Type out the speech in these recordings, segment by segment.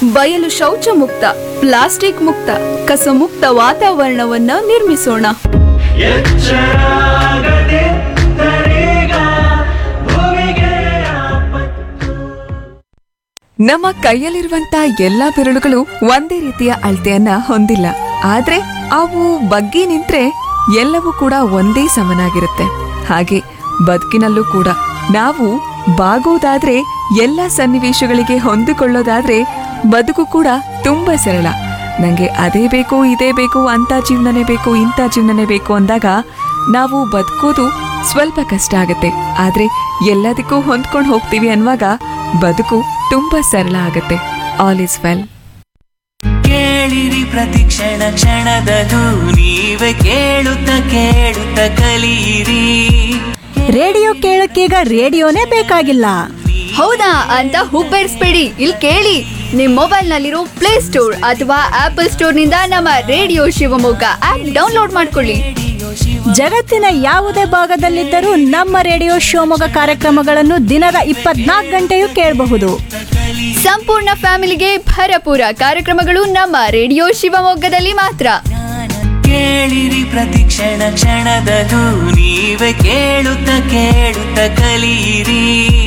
ಬಯಲು ಶೌಚ ಮುಕ್ತ ಪ್ಲಾಸ್ಟಿಕ್ ಮುಕ್ತ ಕಸ ಮುಕ್ತ ವಾತಾವರಣವನ್ನ ನಿರ್ಮಿಸೋಣ ಎಚ್ಚರಾಗದಿದ್ದರೀಗ ಭೂಮಿಗೆ ಆಪತ್ತು ನಮ್ಮ ಕೈಯಲ್ಲಿರುವಂತ ಎಲ್ಲಾ ಬೆರಳುಗಳು ಒಂದೇ ರೀತಿಯ ಅಳತೆಯನ್ನ ಹೊಂದಿಲ್ಲ ಆದ್ರೆ ಅವು ಬಗ್ಗಿ ನಿಂತ್ರೆ ಎಲ್ಲವೂ ಕೂಡ ಒಂದೇ ಸಮನಾಗಿರುತ್ತೆ ಹಾಗೆ ಬದುಕಿನಲ್ಲೂ ಕೂಡ ನಾವು ಬಾಗೋದಾದ್ರೆ ಎಲ್ಲ ಸನ್ನಿವೇಶಗಳಿಗೆ ಹೊಂದಿಕೊಳ್ಳೋದಾದ್ರೆ ಬದುಕು ಕೂಡ ತುಂಬಾ ಸರಳ ನಂಗೆ ಅದೇ ಬೇಕು ಇದೇ ಬೇಕು ಅಂತ ಜೀವನನೇ ಬೇಕು ಇಂಥ ಜೀವನನೇ ಬೇಕು ಅಂದಾಗ ನಾವು ಬದುಕೋದು ಸ್ವಲ್ಪ ಕಷ್ಟ ಆಗತ್ತೆ ಆದ್ರೆ ಎಲ್ಲದಕ್ಕೂ ಹೊಂದ್ಕೊಂಡು ಹೋಗ್ತೀವಿ ಅನ್ನುವಾಗ ಬದುಕು ತುಂಬಾ ಸರಳ ಆಗತ್ತೆ ಆಲ್ ಇಸ್ ವೆಲ್ ಕೇಳಿರಿ ಪ್ರತಿ ಕ್ಷಣ ಕ್ಷಣದದು ನೀವೇ ಕೇಳುತ್ತ ಕೇಳುತ್ತ ಕಲಿಯಿರಿ ರೇಡಿಯೋ ಕೇಳಕ್ಕೀಗ ರೇಡಿಯೋನೇ ಬೇಕಾಗಿಲ್ಲ ಹೌದಾ ಅಂತ ಹುಬ್ಬೇರಿಸ್ಬೇಡಿ ಇಲ್ಲಿ ಕೇಳಿ ನಿಮ್ ಮೊಬೈಲ್ ನಲ್ಲಿರೋ ಪ್ಲೇ ಸ್ಟೋರ್ ಅಥವಾ ಆಪಲ್ ಸ್ಟೋರ್ ನಿಂದ ನಮ್ಮ ರೇಡಿಯೋ ಶಿವಮೊಗ್ಗ ಆಪ್ ಡೌನ್ಲೋಡ್ ಮಾಡ್ಕೊಳ್ಳಿ ಜಗತ್ತಿನ ಯಾವುದೇ ಭಾಗದಲ್ಲಿದ್ದರೂ ನಮ್ಮ ರೇಡಿಯೋ ಶಿವಮೊಗ್ಗ ಕಾರ್ಯಕ್ರಮಗಳನ್ನು ದಿನದ ಇಪ್ಪತ್ನಾಲ್ಕು ಗಂಟೆಯೂ ಕೇಳಬಹುದು ಸಂಪೂರ್ಣ ಫ್ಯಾಮಿಲಿಗೆ ಭರಪೂರ ಕಾರ್ಯಕ್ರಮಗಳು ನಮ್ಮ ರೇಡಿಯೋ ಶಿವಮೊಗ್ಗದಲ್ಲಿ ಮಾತ್ರ ಕೇಳಿರಿ ಪ್ರತಿ ಕ್ಷಣ ಕ್ಷಣದದು ನೀವೇ ಕೇಳುತ್ತ ಕೇಳುತ್ತ ಕಲಿಯಿರಿ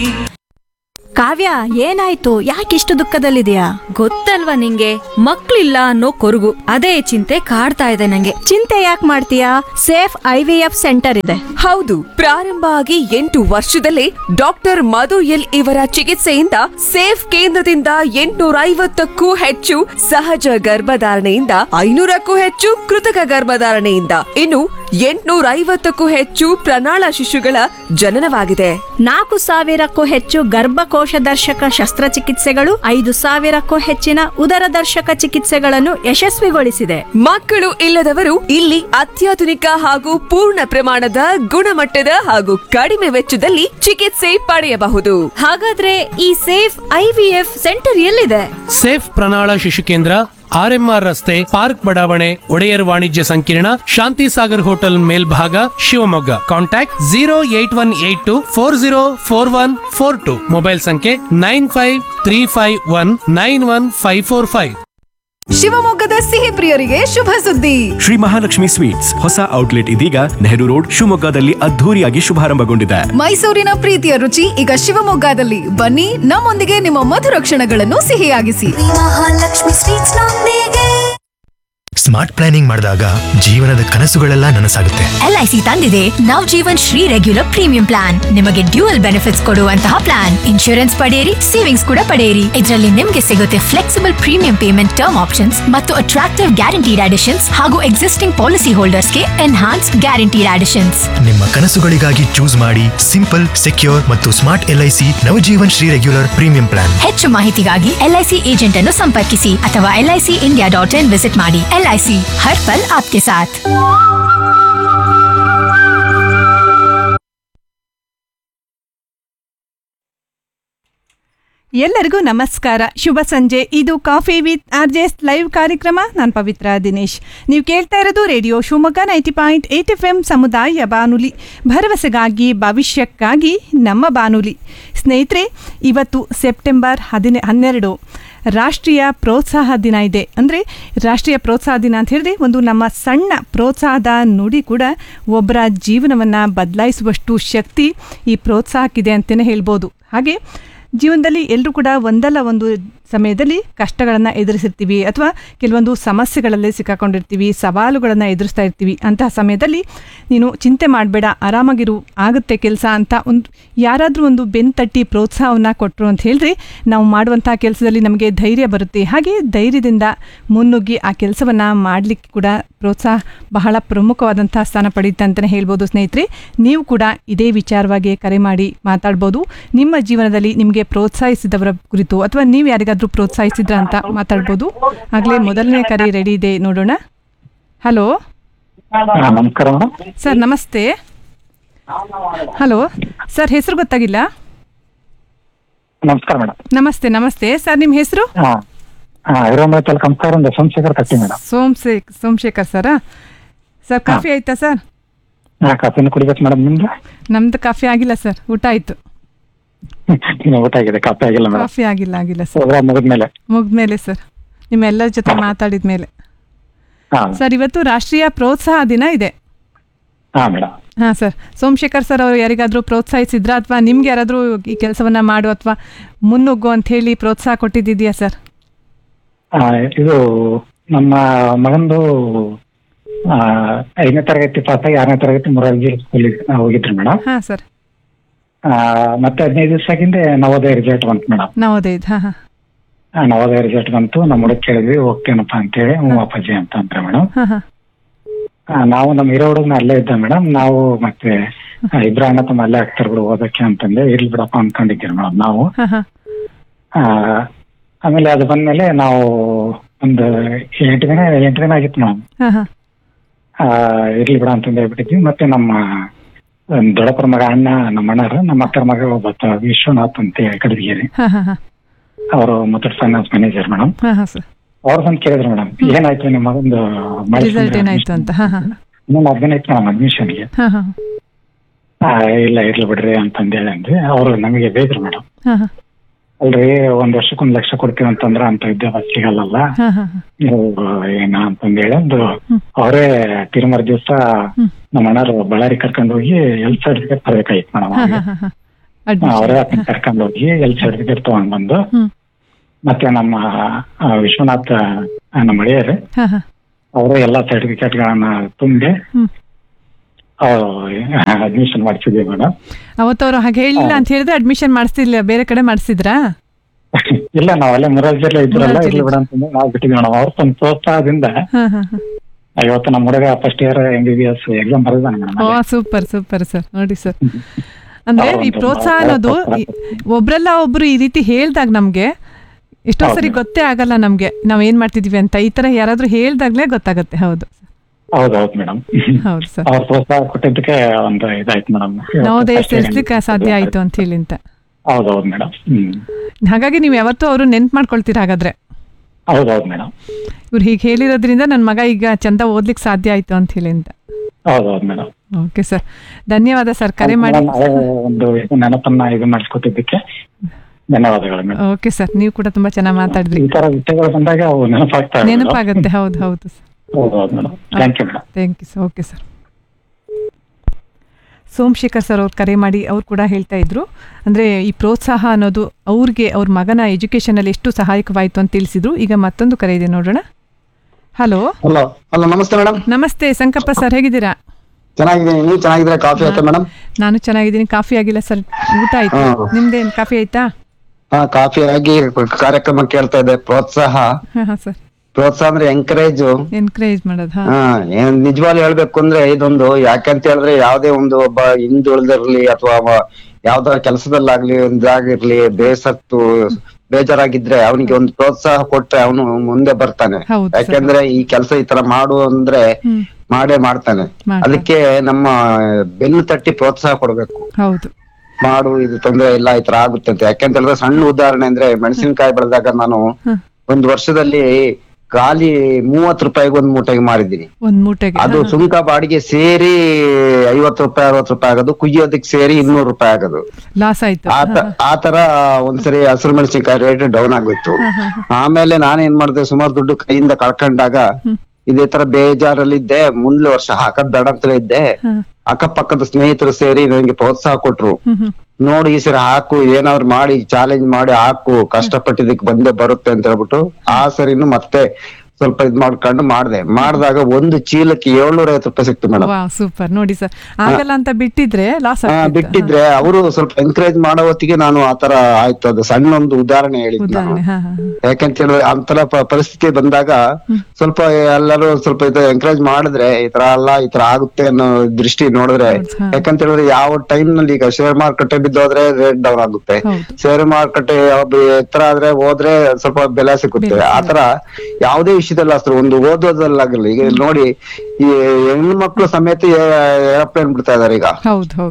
ಕಾವ್ಯ ಏನಾಯ್ತು ಯಾಕಿಷ್ಟು ದುಃಖದಲ್ಲಿದೆಯಾ ಗೊತ್ತಲ್ವಾ ನಿಂಗೆ ಮಕ್ಳಿಲ್ಲ ಅನ್ನೋ ಕೊರಗು ಅದೇ ಚಿಂತೆ ಕಾಡ್ತಾ ಇದೆ ನಂಗೆ ಚಿಂತೆ ಯಾಕೆ ಮಾಡ್ತೀಯಾ safe I V F centre ಇದೆ ಹೌದು ಪ್ರಾರಂಭ ಆಗಿ ಎಂಟು ವರ್ಷದಲ್ಲೇ ಡಾಕ್ಟರ್ ಮಧು ಎಲ್ ಇವರ ಚಿಕಿತ್ಸೆಯಿಂದ ಸೇಫ್ ಕೇಂದ್ರದಿಂದ ಎಂಟುನೂರ ಐವತ್ತಕ್ಕೂ ಹೆಚ್ಚು ಸಹಜ ಗರ್ಭಧಾರಣೆಯಿಂದ ಐನೂರಕ್ಕೂ ಹೆಚ್ಚು ಕೃತಕ ಗರ್ಭಧಾರಣೆಯಿಂದ ಇನ್ನು ಎಂಟುನೂರ ಐವತ್ತಕ್ಕೂ ಹೆಚ್ಚು ಪ್ರಣಾಳ ಶಿಶುಗಳ ಜನನವಾಗಿದೆ ನಾಲ್ಕು ಸಾವಿರಕ್ಕೂ ಹೆಚ್ಚು ಗರ್ಭಕೋಶ ದರ್ಶಕ ಶಸ್ತ್ರಚಿಕಿತ್ಸೆಗಳು ಐದು ಸಾವಿರಕ್ಕೂ ಹೆಚ್ಚಿನ ಉದರ ದರ್ಶಕ ಚಿಕಿತ್ಸೆಗಳನ್ನು ಯಶಸ್ವಿಗೊಳಿಸಿದೆ ಮಕ್ಕಳು ಇಲ್ಲದವರು ಇಲ್ಲಿ ಅತ್ಯಾಧುನಿಕ ಹಾಗೂ ಪೂರ್ಣ ಪ್ರಮಾಣದ ಗುಣಮಟ್ಟದ ಹಾಗೂ ಕಡಿಮೆ ವೆಚ್ಚದಲ್ಲಿ ಚಿಕಿತ್ಸೆ ಪಡೆಯಬಹುದು ಹಾಗಾದ್ರೆ ಈ safe I V F centre ಎಲ್ಲಿದೆ ಸೇಫ್ ಪ್ರಣಾಳ ಶಿಶು ಕೇಂದ್ರ ಆರ್ಎಂಆರ್ ರಸ್ತೆ ಪಾರ್ಕ್ ಬಡಾವಣೆ ಒಡೆಯರ್ ವಾಣಿಜ್ಯ ಸಂಕೀರ್ಣ ಶಾಂತಿ ಸಾಗರ್ ಹೋಟೆಲ್ ಮೇಲ್ಭಾಗ Shivamogga contact zero eight one eight two four zero four one four two mobile ಸಂಖ್ಯೆ nine five three five one nine one five four five ಶಿವಮೊಗ್ಗದ ಸಿಹಿ ಪ್ರಿಯರಿಗೆ ಶುಭ ಸುದ್ದಿ ಶ್ರೀ ಮಹಾಲಕ್ಷ್ಮಿ ಸ್ವೀಟ್ಸ್ ಹೊಸ ಔಟ್ಲೆಟ್ ಇದೀಗ ನೆಹರು ರೋಡ್ ಶಿವಮೊಗ್ಗದಲ್ಲಿ ಅದ್ಧೂರಿಯಾಗಿ ಶುಭಾರಂಭಗೊಂಡಿದೆ ಮೈಸೂರಿನ ಪ್ರೀತಿಯ ರುಚಿ ಈಗ ಶಿವಮೊಗ್ಗದಲ್ಲಿ ಬನ್ನಿ ನಮ್ಮೊಂದಿಗೆ ನಿಮ್ಮ ಮಧುರ ಕ್ಷಣಗಳನ್ನು ಸಿಹಿಯಾಗಿಸಿ ಮಹಾಲಕ್ಷ್ಮಿ ಸ್ವೀಟ್ಸ್ ನೊಂದಿಗೆ ಸ್ಮಾರ್ಟ್ ಪ್ಲಾನಿಂಗ್ ಮಾಡಿದಾಗ ಜೀವನದ ಕನಸುಗಳೆಲ್ಲ ನನಸಾಗುತ್ತೆ ಎಲ್ಐಸಿ ತಂದಿದೆ Nav Jeevan Shri regular premium plan ನಿಮಗೆ ಡ್ಯೂಯಲ್ ಬೆನಿಫಿಟ್ಸ್ ಕೊಡುವಂತಹ ಪ್ಲಾನ್ ಇನ್ಶೂರೆನ್ಸ್ ಪಡೆಯಿರಿ ಸೇವಿಂಗ್ಸ್ ಕೂಡ ಪಡೆಯಿರಿ ಇದರಲ್ಲಿ ನಿಮಗೆ ಸಿಗುತ್ತೆ flexible premium payment term options ಮತ್ತು ಅಟ್ರಾಕ್ಟಿವ್ ಗ್ಯಾರಂಟಿಡ್ ಅಡಿಷನ್ಸ್ ಹಾಗೂ ಎಕ್ಸಿಸ್ಟಿಂಗ್ ಪಾಲಿಸಿ ಹೋಲ್ಡರ್ಸ್ಗೆ ಎನ್ಹಾನ್ಸ್ ಗ್ಯಾರಂಟಿಡ್ ಅಡಿಷನ್ಸ್ ನಿಮ್ಮ ಕನಸುಗಳಿಗಾಗಿ ಚೂಸ್ ಮಾಡಿ ಸಿಂಪಲ್ ಸೆಕ್ಯೂರ್ ಮತ್ತು smart LIC Navjeevan Shri regular premium plan ಹೆಚ್ಚು ಮಾಹಿತಿಗಾಗಿ ಎಲ್ಐಸಿ ಏಜೆಂಟ್ ಅನ್ನು ಸಂಪರ್ಕಿಸಿ ಅಥವಾ LIC India dot in visit ಮಾಡಿ ಎಲ್ಐಸಿ ಹರ್ ಪಲ್ ಆಪ್ಕೆ ಸಾಥ್ ಎಲ್ಲರಿಗೂ ನಮಸ್ಕಾರ ಶುಭ ಸಂಜೆ ಇದು coffee with R J S live ಕಾರ್ಯಕ್ರಮ ನಾನು ಪವಿತ್ರ ದಿನೇಶ್ ನೀವು ಕೇಳ್ತಾ ಇರೋದು radio Shivamogga ninety point eight F M ಸಮುದಾಯ ಬಾನುಲಿ ಭರವಸೆಗಾಗಿ ಭವಿಷ್ಯಕ್ಕಾಗಿ ನಮ್ಮ ಬಾನುಲಿ ಸ್ನೇಹಿತರೆ ಇವತ್ತು ಸೆಪ್ಟೆಂಬರ್ ಹದಿನೆ ಹನ್ನೆರಡು ರಾಷ್ಟ್ರೀಯ ಪ್ರೋತ್ಸಾಹ ದಿನ ಇದೆ ಅಂದರೆ ರಾಷ್ಟ್ರೀಯ ಪ್ರೋತ್ಸಾಹ ದಿನ ಅಂತ ಹೇಳಿದ್ರೆ ಒಂದು ನಮ್ಮ ಸಣ್ಣ ಪ್ರೋತ್ಸಾಹದ ನುಡಿ ಕೂಡ ಒಬ್ಬರ ಜೀವನವನ್ನು ಬದಲಾಯಿಸುವಷ್ಟು ಶಕ್ತಿ ಈ ಪ್ರೋತ್ಸಾಹಕ್ಕಿದೆ ಅಂತಲೇ ಹೇಳ್ಬೋದು ಹಾಗೆ ಜೀವನದಲ್ಲಿ ಎಲ್ಲರೂ ಕೂಡ ಒಂದಲ್ಲ ಒಂದು ಸಮಯದಲ್ಲಿ ಕಷ್ಟಗಳನ್ನು ಎದುರಿಸಿರ್ತೀವಿ ಅಥವಾ ಕೆಲವೊಂದು ಸಮಸ್ಯೆಗಳಲ್ಲಿ ಸಿಕ್ಕಾಕೊಂಡಿರ್ತೀವಿ ಸವಾಲುಗಳನ್ನು ಎದುರಿಸ್ತಾ ಇರ್ತೀವಿ ಅಂತಹ ಸಮಯದಲ್ಲಿ ನೀನು ಚಿಂತೆ ಮಾಡಬೇಡ ಆರಾಮಾಗಿರು ಆಗುತ್ತೆ ಕೆಲಸ ಅಂತ ಒಂದು ಯಾರಾದರೂ ಒಂದು ಬೆನ್ ತಟ್ಟಿ ಪ್ರೋತ್ಸಾಹವನ್ನು ಕೊಟ್ಟರು ಅಂತ ಹೇಳಿದ್ರೆ ನಾವು ಮಾಡುವಂಥ ಕೆಲಸದಲ್ಲಿ ನಮಗೆ ಧೈರ್ಯ ಬರುತ್ತೆ ಹಾಗೆ ಧೈರ್ಯದಿಂದ ಮುನ್ನುಗ್ಗಿ ಆ ಕೆಲಸವನ್ನು ಮಾಡಲಿಕ್ಕೆ ಕೂಡ ಪ್ರೋತ್ಸಾಹ ಬಹಳ ಪ್ರಮುಖವಾದಂಥ ಸ್ಥಾನ ಪಡೆಯುತ್ತೆ ಅಂತಲೇ ಹೇಳ್ಬೋದು ಸ್ನೇಹಿತರೆ ನೀವು ಕೂಡ ಇದೇ ವಿಚಾರವಾಗಿ ಕರೆ ಮಾಡಿ ಮಾತಾಡ್ಬೋದು ನಿಮ್ಮ ಜೀವನದಲ್ಲಿ ನಿಮಗೆ ಪ್ರೋತ್ಸಾಹಿಸಿದವರ ಕುರಿತು ಅಥವಾ ನೀವು ಯಾರಿಗಾದರೂ ಪ್ರೋತ್ಸಾಹಿಸಿದ್ರ ಅಂತ ಮಾತಾಡ್ಬೋದು ಆಗಲೇ ಮೊದಲನೇ ಕರೆ ರೆಡಿ ಇದೆ ನೋಡೋಣ ಹಲೋ ನಮಸ್ಕಾರ ಮೇಡಮ್ ಸರ್ ನಮಸ್ತೆ ಹಲೋ ಸರ್ ಹೆಸರು ಗೊತ್ತಾಗಿಲ್ಲ ನಮಸ್ಕಾರ ಮೇಡಮ್ ನಮಸ್ತೆ ನಮಸ್ತೆ ಸರ್ ನಿಮ್ಮ ಹೆಸರು ಹಾ ಹಾ ಹಿರೋಮಯ ತಾಲೂಕು ನಮಸ್ಕಾರದಿಂದ ಸೋಮಶೇಖರ್ ಕಟ್ಟಿ ಮೇಡಮ್ ಸೋಮಶೇಖ್ ಸೋಮಶೇಖರ್ ಸರಾ ಸರ್ ಕಾಫಿ ಆಯ್ತಾ ಸರ್ ಹಾ ಕಾಫಿನ ಕುಡಿಬೇಕು ಮೇಡಮ್ ನಿಮ್ದು ನಮ್ದು ಕಾಫಿ ಆಗಿಲ್ಲ ಸರ್ ಊಟ ಆಯಿತು ಇನ್ನು ಊಟ ಆಗಿದೆ ಕಾಫಿ ಆಗಿಲ್ಲ ಮೇಡಮ್ ಕಾಫಿ ಆಗಿಲ್ಲ ಆಗಿಲ್ಲ ಸರ್ ಪ್ರೋಗ್ರಾಮ್ ಮುಗಿದ್ಮೇಲೆ ಮುಗ್ದ್ಮೇಲೆ ಸರ್ ನಿಮ್ಮೆಲ್ಲರ ಜೊತೆ ಮಾತಾಡಿದ ಮೇಲೆ ಹಾ ಸರ್ ಇವತ್ತು ರಾಷ್ಟ್ರೀಯ ಪ್ರೋತ್ಸಾಹ ದಿನ ಇದೆ ಹಾ ಮೇಡಮ್ ಹಾಂ ಸರ್ ಸೋಮಶೇಖರ್ ಸರ್ ಅವರು ಯಾರಿಗಾದರೂ ಪ್ರೋತ್ಸಾಹಿಸಿದ್ರಾ ಅಥವಾ ನಿಮ್ಗೆ ಯಾರಾದರೂ ಈ ಕೆಲಸವನ್ನ ಮಾಡು ಅಥವಾ ಮುನ್ನುಗ್ಗು ಅಂತ ಹೇಳಿ ಪ್ರೋತ್ಸಾಹ ಕೊಟ್ಟಿದ್ದಿದೆಯಾ ಸರ್ ಆ, ಇದು ನಮ್ಮ ಮಗಂದು ಆ, ಐದನೇ ತರಗತಿ ಪಾಸ್ ಆಗಿ ಆರನೇ ತರಗತಿ ಮೊರಾರ್ಜಿ ಸ್ಕೂಲಿಗೆ ಹೋಗಿದ್ರಿ ಮೇಡಮ್ ಹಾಂ ಸರ್ ಮತ್ತೆ ಹದಿನೈದು ದಿವಸ ಆಗಿಂದೆ ನವೋದಯ ರಿಸಲ್ಟ್ ಬಂತು ಮೇಡಮ್ ನವೋದಯದ ಹಾಂ ಹಾಂ ಆ, ನವೋದಯ ರಿಸಲ್ಟ್ ಬಂತು ನಮ್ಮ ಹುಡುಗ ಕೇಳಿದ್ವಿ ಹೋಗ್ತೇನಪ್ಪ ಅಂತೇಳಿ ಹ್ಞೂ ಅಪ್ಪಾಜಿ ಅಂತ ಅಂದ್ರೆ ಮೇಡಮ್ ಹಾಂ ಹಾಂ ನಾವು ನಮ್ಮ ಹಿರೋ ಹುಡುಗನ ಅಲ್ಲೇ ಇದ್ದ ಮೇಡಮ್ ನಾವು ಮತ್ತೆ ಆ, ಇಬ್ರು ಅಣ್ಣ ತಮ್ಮ ಅಲ್ಲೇ ಆಗ್ತಾರೆ ಬಿಡು ಓದಕ್ಕೆ ಅಂತಂದೆ ಇರ್ಲಿ ಬಿಡಪ್ಪ ಅನ್ಕೊಂಡಿದ್ದೀರಿ ಮೇಡಮ್ ನಾವು ಹಾಂ ಹಾಂ ಆ, ಆಮೇಲೆ ಅದು ಬಂದ್ಮೇಲೆ ನಾವು ಒಂದು ಎಂಟು ದಿನ ಎಂಟು ದಿನ ಆಗಿತ್ತು ಮೇಡಮ್ ಹಾಂ ಹಾಂ ಇರ್ಲಿ ಬಿಡ ಅಂತಂದು ಹೇಳ್ಬಿಟ್ಟಿದ್ವಿ ಮತ್ತೆ ನಮ್ಮ ಒಂದ್ ದೊಡ್ಡಪ್ಪರ ಮಗ ಅಣ್ಣ ನಮ್ಮ ಅಣ್ಣರು ನಮ್ಮ ಅಕ್ಕರ ಮಗ ಒಬ್ಬ ತ- ವಿಶ್ವನಾಥ್ ಅಂತ ಹೇಳಿ ಕಡದಿಗೇರಿ ಹಾಂ ಹಾಂ ಹಾಂ ಅವರು ಮುತ್ತೂಟ್ ಫೈನಾನ್ಸ್ ಮ್ಯಾನೇಜರ್ ಮೇಡಮ್ ಹಾಂ ಹಾಂ ಸರ್ ಅವ್ರು ಬಂದು ಕೇಳಿದ್ರು ಮೇಡಮ್ ಏನಾಯ್ತು ನಿಮ್ಮ ಮಗಂದು ರಿಸಲ್ಟ್ ಏನಾಯ್ತು ಅಂತ ಹಾಂ ಹಾಂ ಇನ್ನೊಂದು ಹದಿನೈದು ಇತ್ತು ಮೇಡಮ್ ಅಡ್ಮಿಷನ್ಗೆ ಹಾಂ ಹಾಂ ಇಲ್ಲ ಇರ್ಲಿ ಬಿಡ್ರಿ ಅಂತಂದು ಹೇಳಿ ಅಂದ್ರೆ ಅವರು ನಮಗೆ ಬೇದ್ರು ಮೇಡಮ್ ಹಾಂ ಹಾಂ ಅಲ್ರಿ ಒಂದ್ ವರ್ಷಕ್ಕೊಂದ್ ಲಕ್ಷ ಕೊಡ್ತೀವಿ ಅಂತಂದ್ರ ಅಂತ ವಿದ್ಯಾಭ್ಯಾಸ ಸಿಗಲ್ಲಲ್ಲ ಹಾಂ ಹಾಂ ಹಾಂ ನೀವು ಏನ ಅಂತಂದ್ ಹೇಳಿ ಒಂದು ಅವರೇ ತಿರುಮರ ದಿವಸ ನಮ್ಮ ಅಣ್ಣರು ಬಳ್ಳಾರಿ ಕರ್ಕೊಂಡು ಹೋಗಿ ಎಲ್ ಸರ್ಟಿಫಿಕೇಟ್ ತರಬೇಕಾಗಿತ್ತು ಮೇಡಮ್ ಹಾಂ ಹಾಂ ಹಾಂ ಹಾಂ ಅವರೇ ಅದನ್ನ ಕರ್ಕೊಂಡು ಹೋಗಿ ಎಲ್ ಸರ್ಟಿಫಿಕೇಟ್ ತಗೊಂಡ್ ಬಂದು ಹ್ಮ್. ಮತ್ತೆ ನಮ್ಮ ಆ, ವಿಶ್ವನಾಥ್ ಆ, ನಮ್ಮ ಅಳಿಯರು ಹಾಂ ಹಾಂ ಅವರು ಎಲ್ಲಾ ಸರ್ಟಿಫಿಕೇಟ್ ಗಳನ್ನ ತುಂಬಿ ಹ್ಮ್. ಅಡ್ಮಿಷನ್ ಮಾಡಿಸಿದ್ವಿ ಮೇಡಮ್ ಅವತ್ತು ಅವರು ಹಾಗೆ ಹೇಳಿಲ್ಲ ಅಂತ ಹೇಳಿದ್ರೆ ಅಡ್ಮಿಷನ್ ಮಾಡಿಸ್ತಿಲ್ಲ ಬೇರೆ ಕಡೆ ಮಾಡಿಸಿದ್ರಾ ಇಲ್ಲ ನಾವ್ ಅಲ್ಲೇ ಮುರಾರ್ಜಿಯಲ್ಲೇ ಇದ್ರಲ್ಲ ಮುರಾರ್ಜಿಲಿ ಇರ್ಲಿ ಬಿಡ ಅಂತಂದ್ರೆ ನಾವು ಬಿಟ್ಟಿದ್ವಿ ಮೇಡಮ್ ಅವ್ರ ಒಂದು ಪ್ರೋತ್ಸಾಹದಿಂದ ಹಾಂ ಹಾಂ ಹಾಂ ಇವತ್ತು ನಮ್ಮ ಹುಡುಗ first year M B B S exam ಬರೆದಾನೆ madam oh super super sir ನೋಡಿ ಸರ್ ಅಂದ್ರೆ ಈ ಹೌದು, ಪ್ರೋತ್ಸಾಹ ಅನ್ನೋದು ಈ- ಒಬ್ರಲ್ಲ ಒಬ್ರು ಈ ರೀತಿ ಹೇಳ್ದಾಗ ನಮ್ಗೆ ಎಷ್ಟೋ ಸರಿ ಗೊತ್ತೇ ಆಗಲ್ಲ ನಮ್ಗೆ ನಾವ್ ಏನ್ ಮಾಡ್ತಿದೀವಿ ಅಂತ ಈ ತರ ಯಾರಾದ್ರೂ ಹೇಳ್ದಾಗ್ಲೇ ಗೊತ್ತಾಗತ್ತೆ ಹೌದು ಹೌದೌದು ಮೇಡಮ್ ಹೌದು ಸರ್ ಅವ್ರ ಪ್ರೋತ್ಸಾಹ ಕೊಟ್ಟಿದ್ದಕ್ಕೆ ಒಂದು ಇದಾಯ್ತು ಮೇಡಮ್ ನವೋದಯ ಸೇರಿಸ್ಲಿಕ್ಕೆ ಸಾಧ್ಯ ಆಯ್ತು ಅಂತ ಹೇಳಿ ಅಂತ ಹೌದೌದು ಮೇಡಮ್ ಹ್ಮ್ ಹಾಗಾಗಿ ನೀವು ಯಾವತ್ತೂ ಅವರು ನೆನ್ಪು ಮಾಡ್ಕೊಳ್ತೀರಾ ಹಾಗಾದ್ರೆ ಹೌದೌದು ಮೇಡಮ್ ಇವ್ರು ಹೀಗೆ ಹೇಳಿರೋದ್ರಿಂದ ನನ್ನ ಮಗ ಈಗ ಚಂದ ಓದ್ಲಿಕ್ಕೆ ಸಾಧ್ಯ ಆಯ್ತು ಅಂತ ಹೇಳಿ ಅಂತ ಹೌದೌದು ಮೇಡಮ್ ಓಕೆ ಸರ್ ಧನ್ಯವಾದ ಸರ್ ಕರೆ ಮಾಡಿ ಒಂದು ಇದು ನೆನಪನ್ನ ಇದು ಮಾಡಿಸ್ಕೊಟ್ಟಿದ್ದಕ್ಕೆ ಧನ್ಯವಾದಗಳು ಮೇಡಮ್ ಓಕೆ ಸರ್ ನೀವು ಕೂಡ ತುಂಬಾ ಚೆನ್ನಾಗಿ ಮಾತಾಡಿದ್ರಿ ಈ ತರ ವಿಷಯಗಳು ಬಂದಾಗ ಅವು ನೆನಪಾಗ್ತಾ ಇವೆ madam. ನೆನಪಾಗತ್ತೆ ಹೌದು ಹೌದು ಸರ್ ಹೌದೌದು madam thank you madam thank you sir okay sir Somashekhar sir ಅವ್ರು ಕರೆ ಮಾಡಿ ಅವ್ರು ಕೂಡ ಹೇಳ್ತಾ ಇದ್ರು ಅಂದರೆ ಈ ಪ್ರೋತ್ಸಾಹ ಅನ್ನೋದು ಅವ್ರಿಗೆ ಅವ್ರ ಮಗನ ಎಜುಕೇಷನಲ್ಲಿ ಎಷ್ಟು ಸಹಾಯಕವಾಯಿತು ಅಂತ ತಿಳಿಸಿದ್ರು ಈಗ ಮತ್ತೊಂದು ಕರೆ ಇದೆ ನೋಡೋಣ ಹಲೋ ಹಲೋ ಹಲೋ ನಮಸ್ತೆ ಮೇಡಮ್ ನಮಸ್ತೆ ಸಂಕಪ್ಪ ಸರ್ ಹೇಗಿದ್ದೀರಾ ಚೆನ್ನಾಗಿದ್ದೀನಿ ನೀವು ಚೆನ್ನಾಗಿದ್ದೀರಾ ಕಾಫಿ ಆಯ್ತಾ ಮೇಡಮ್ ನಾನು ಚೆನ್ನಾಗಿದ್ದೀನಿ ಕಾಫಿ ಆಗಿಲ್ಲ ಸರ್ ಊಟ ಆಯ್ತು ಹಾ. ನಿಮ್ದೇನು ಕಾಫಿ ಆಯ್ತಾ ಹಾ ಕಾಫಿ ಆಗಿ ಕಾರ್ಯಕ್ರಮ ಕೇಳ್ತಾ ಇದ್ದೆ ಪ್ರೋತ್ಸಾಹ ಹಾಂ ಹಾಂ ಸರ್ ಪ್ರೋತ್ಸಾಹ ಅಂದ್ರೆ ಎಂಕರೇಜ್ ಎನ್ಕರೇಜ್ ಮಾಡೋದು ಹಾಂ ಹಾ ಏನ್ ನಿಜವಾಗ್ಲೂ ಹೇಳ್ಬೇಕು ಅಂದ್ರೆ ಇದೊಂದು ಯಾಕಂತ ಹೇಳಿದ್ರೆ ಯಾವ್ದೇ ಒಂದು ಒಬ್ಬ ಹಿಂದುಳಿದಿರ್ಲಿ ಅಥವಾ ಅವ ಯಾವ್ದೋ ಕೆಲಸದಲ್ಲಾಗ್ಲಿ ಒಂದಾಗಿರ್ಲಿ ಬೇಸತ್ತು ಬೇಜಾರಾಗಿದ್ರೆ ಅವನಿಗೆ ಒಂದು ಪ್ರೋತ್ಸಾಹ ಕೊಟ್ರೆ ಅವನು ಮುಂದೆ ಬರ್ತಾನೆ ಹೌದು ಸರ್. ಯಾಕಂದ್ರೆ ಈ ಕೆಲಸ ಈ ತರ ಮಾಡು ಅಂದ್ರೆ ಹ್ಮ್. ಮಾಡೇ ಮಾಡ್ತಾನೆ ಮಾಡ್ತಾನೆ. ಅದಕ್ಕೆ ನಮ್ಮ ಬೆನ್ನು ತಟ್ಟಿ ಪ್ರೋತ್ಸಾಹ ಕೊಡ್ಬೇಕು ಹೌದು ಮಾಡು ಇದು ತೊಂದ್ರೆ ಇಲ್ಲ ಈ ತರ ಆಗುತ್ತೆ ಅಂತ ಯಾಕೆಂತ ಹೇಳಿದ್ರೆ ಸಣ್ಣ ಉದಾಹರಣೆ ಅಂದ್ರೆ ಮೆಣಸಿನಕಾಯಿ ಬೆಳೆದಾಗ ನಾನು ಹ್ಮ್. ಒಂದು ವರ್ಷದಲ್ಲಿ ಖಾಲಿ ಮೂವತ್ ರೂಪಾಯಿಗೆ ಒಂದ್ ಮೂಟೆಗೆ ಮಾರಿದ್ದೀನಿ ಒಂದು ಮೂಟೆಗೆ ಅದು ಸುಂಕ ಬಾಡಿಗೆ ಸೇರಿ ಐವತ್ತು ರೂಪಾಯಿ ಅರವತ್ತು ರೂಪಾಯಿ ಆಗೋದು ಕುಯ್ಯೋದಕ್ಕೆ ಸೇರಿ ಇನ್ನೂರು ರೂಪಾಯಿ ಆಗೋದು ಲಾಸ್ ಆಯ್ತು ಆ ತ- ಆ ತರ ಒಂದ್ಸರಿ ಹಸಿರು ಮೆಣಸಿನಕಾಯಿ ರೇಟ್ ಡೌನ್ ಆಗೋಯ್ತು ಆಮೇಲೆ ನಾನೇನ್ ಮಾಡಿದೆ ಸುಮಾರು ದುಡ್ಡು ಕೈಯಿಂದ ಕಳ್ಕೊಂಡಾಗ ಇದೇ ತರ ಬೇಜಾರಲ್ಲಿದ್ದೆ ಮುಂದ್ಲ ವರ್ಷ ಹಾಕದ್ ಬೇಡ ಅಂತಲೇ ಇದ್ದೆ ಹ್ಮ್. ಅಕ್ಕಪಕ್ಕದ ಸ್ನೇಹಿತರು ಸೇರಿ ನನಗೆ ಪ್ರೋತ್ಸಾಹ ಕೊಟ್ರು ಹ್ಮ್ ಹ್ಮ್ ನೋಡಿ ಈ ಸರಿ ಹಾಕು ಏನಾದ್ರು ಮಾಡಿ ಚಾಲೆಂಜ್ ಮಾಡಿ ಹಾಕು ಕಷ್ಟಪಟ್ಟಿದ್ದಕ್ಕೆ ಬಂದೇ ಬರುತ್ತೆ ಅಂತ ಹೇಳ್ಬಿಟ್ಟು ಆ ಸರಿನು ಮತ್ತೆ ಸ್ವಲ್ಪ ಇದ್ ಮಾಡ್ಕೊಂಡು ಮಾಡ್ದೆ ಮಾಡಿದಾಗ ಒಂದು ಚೀಲಕ್ಕೆ ಏಳ್ನೂರ ಐವತ್ತು ರೂಪಾಯಿ ಸಿಕ್ತು ಮೇಡಮ್ ವಾವ್ ಸೂಪರ್ ನೋಡಿ ಸರ್ ಆಗಲ್ಲ ಅಂತ ಬಿಟ್ಟಿದ್ರೆ ಲಾಸ್ ಆ, ಬಿಟ್ಟಿದ್ರೆ ಅವರು ಸ್ವಲ್ಪ ಎಂಕರೇಜ್ ಮಾಡೋ ಹೊತ್ತಿಗೆ ನಾನು ಆತರ ಆಯ್ತು ಅದು ಸಣ್ಣ ಒಂದು ಉದಾಹರಣೆ ಹೇಳಿದ್ ನಾನು ಉದಾಹರಣೆ ಹಾ ಹಾ ಯಾಕಂತ ಹೇಳಿದ್ರೆ ಅಂತರ ಪ- ಪರಿಸ್ಥಿತಿ ಬಂದಾಗ ಸ್ವಲ್ಪ ಎಲ್ಲರೂ ಸ್ವಲ್ಪ ಇದು ಎಂಕರೇಜ್ ಮಾಡಿದ್ರೆ ಈ ತರ ಅಲ್ಲ ಈ ತರ ಆಗುತ್ತೆ ಅನ್ನೋ ದೃಷ್ಟಿ ನೋಡಿದ್ರೆ ಹಾ. ಯಾಕಂತ ಹೇಳಿದ್ರೆ ಯಾವ ಟೈಮ್ ನಲ್ಲಿ ಈಗ ಶೇರ್ ಮಾರುಕಟ್ಟೆ ಬಿದ್ದೋದ್ರೆ ರೇಟ್ ಡೌನ್ ಆಗುತ್ತೆ ಹೌದು ಶೇರ್ ಮಾರುಕಟ್ಟೆ ಯಾವ ಎತ್ತರ ಆದ್ರೆ ಹೋದ್ರೆ ಸ್ವಲ್ಪ ಬೆಲೆ ಸಿಗುತ್ತೆ ಆತರ ಯಾವುದೇ ವಿಷಯದಲ್ಲಿ ಅಷ್ಟೇ ಒಂದು ಓದೋದಲ್ಲಾಗಲಿ ಈಗ ಇಲ್ಲಿ ನೋಡಿ ಈ ಹೆಣ್ಣು ಮಕ್ಳು ಸಮೇತ ಏರೋಪ್ಲೇನ್ ಬಿಡ್ತಾ ಇದಾರೆ ಈಗ ಹೌದು ಹೌದು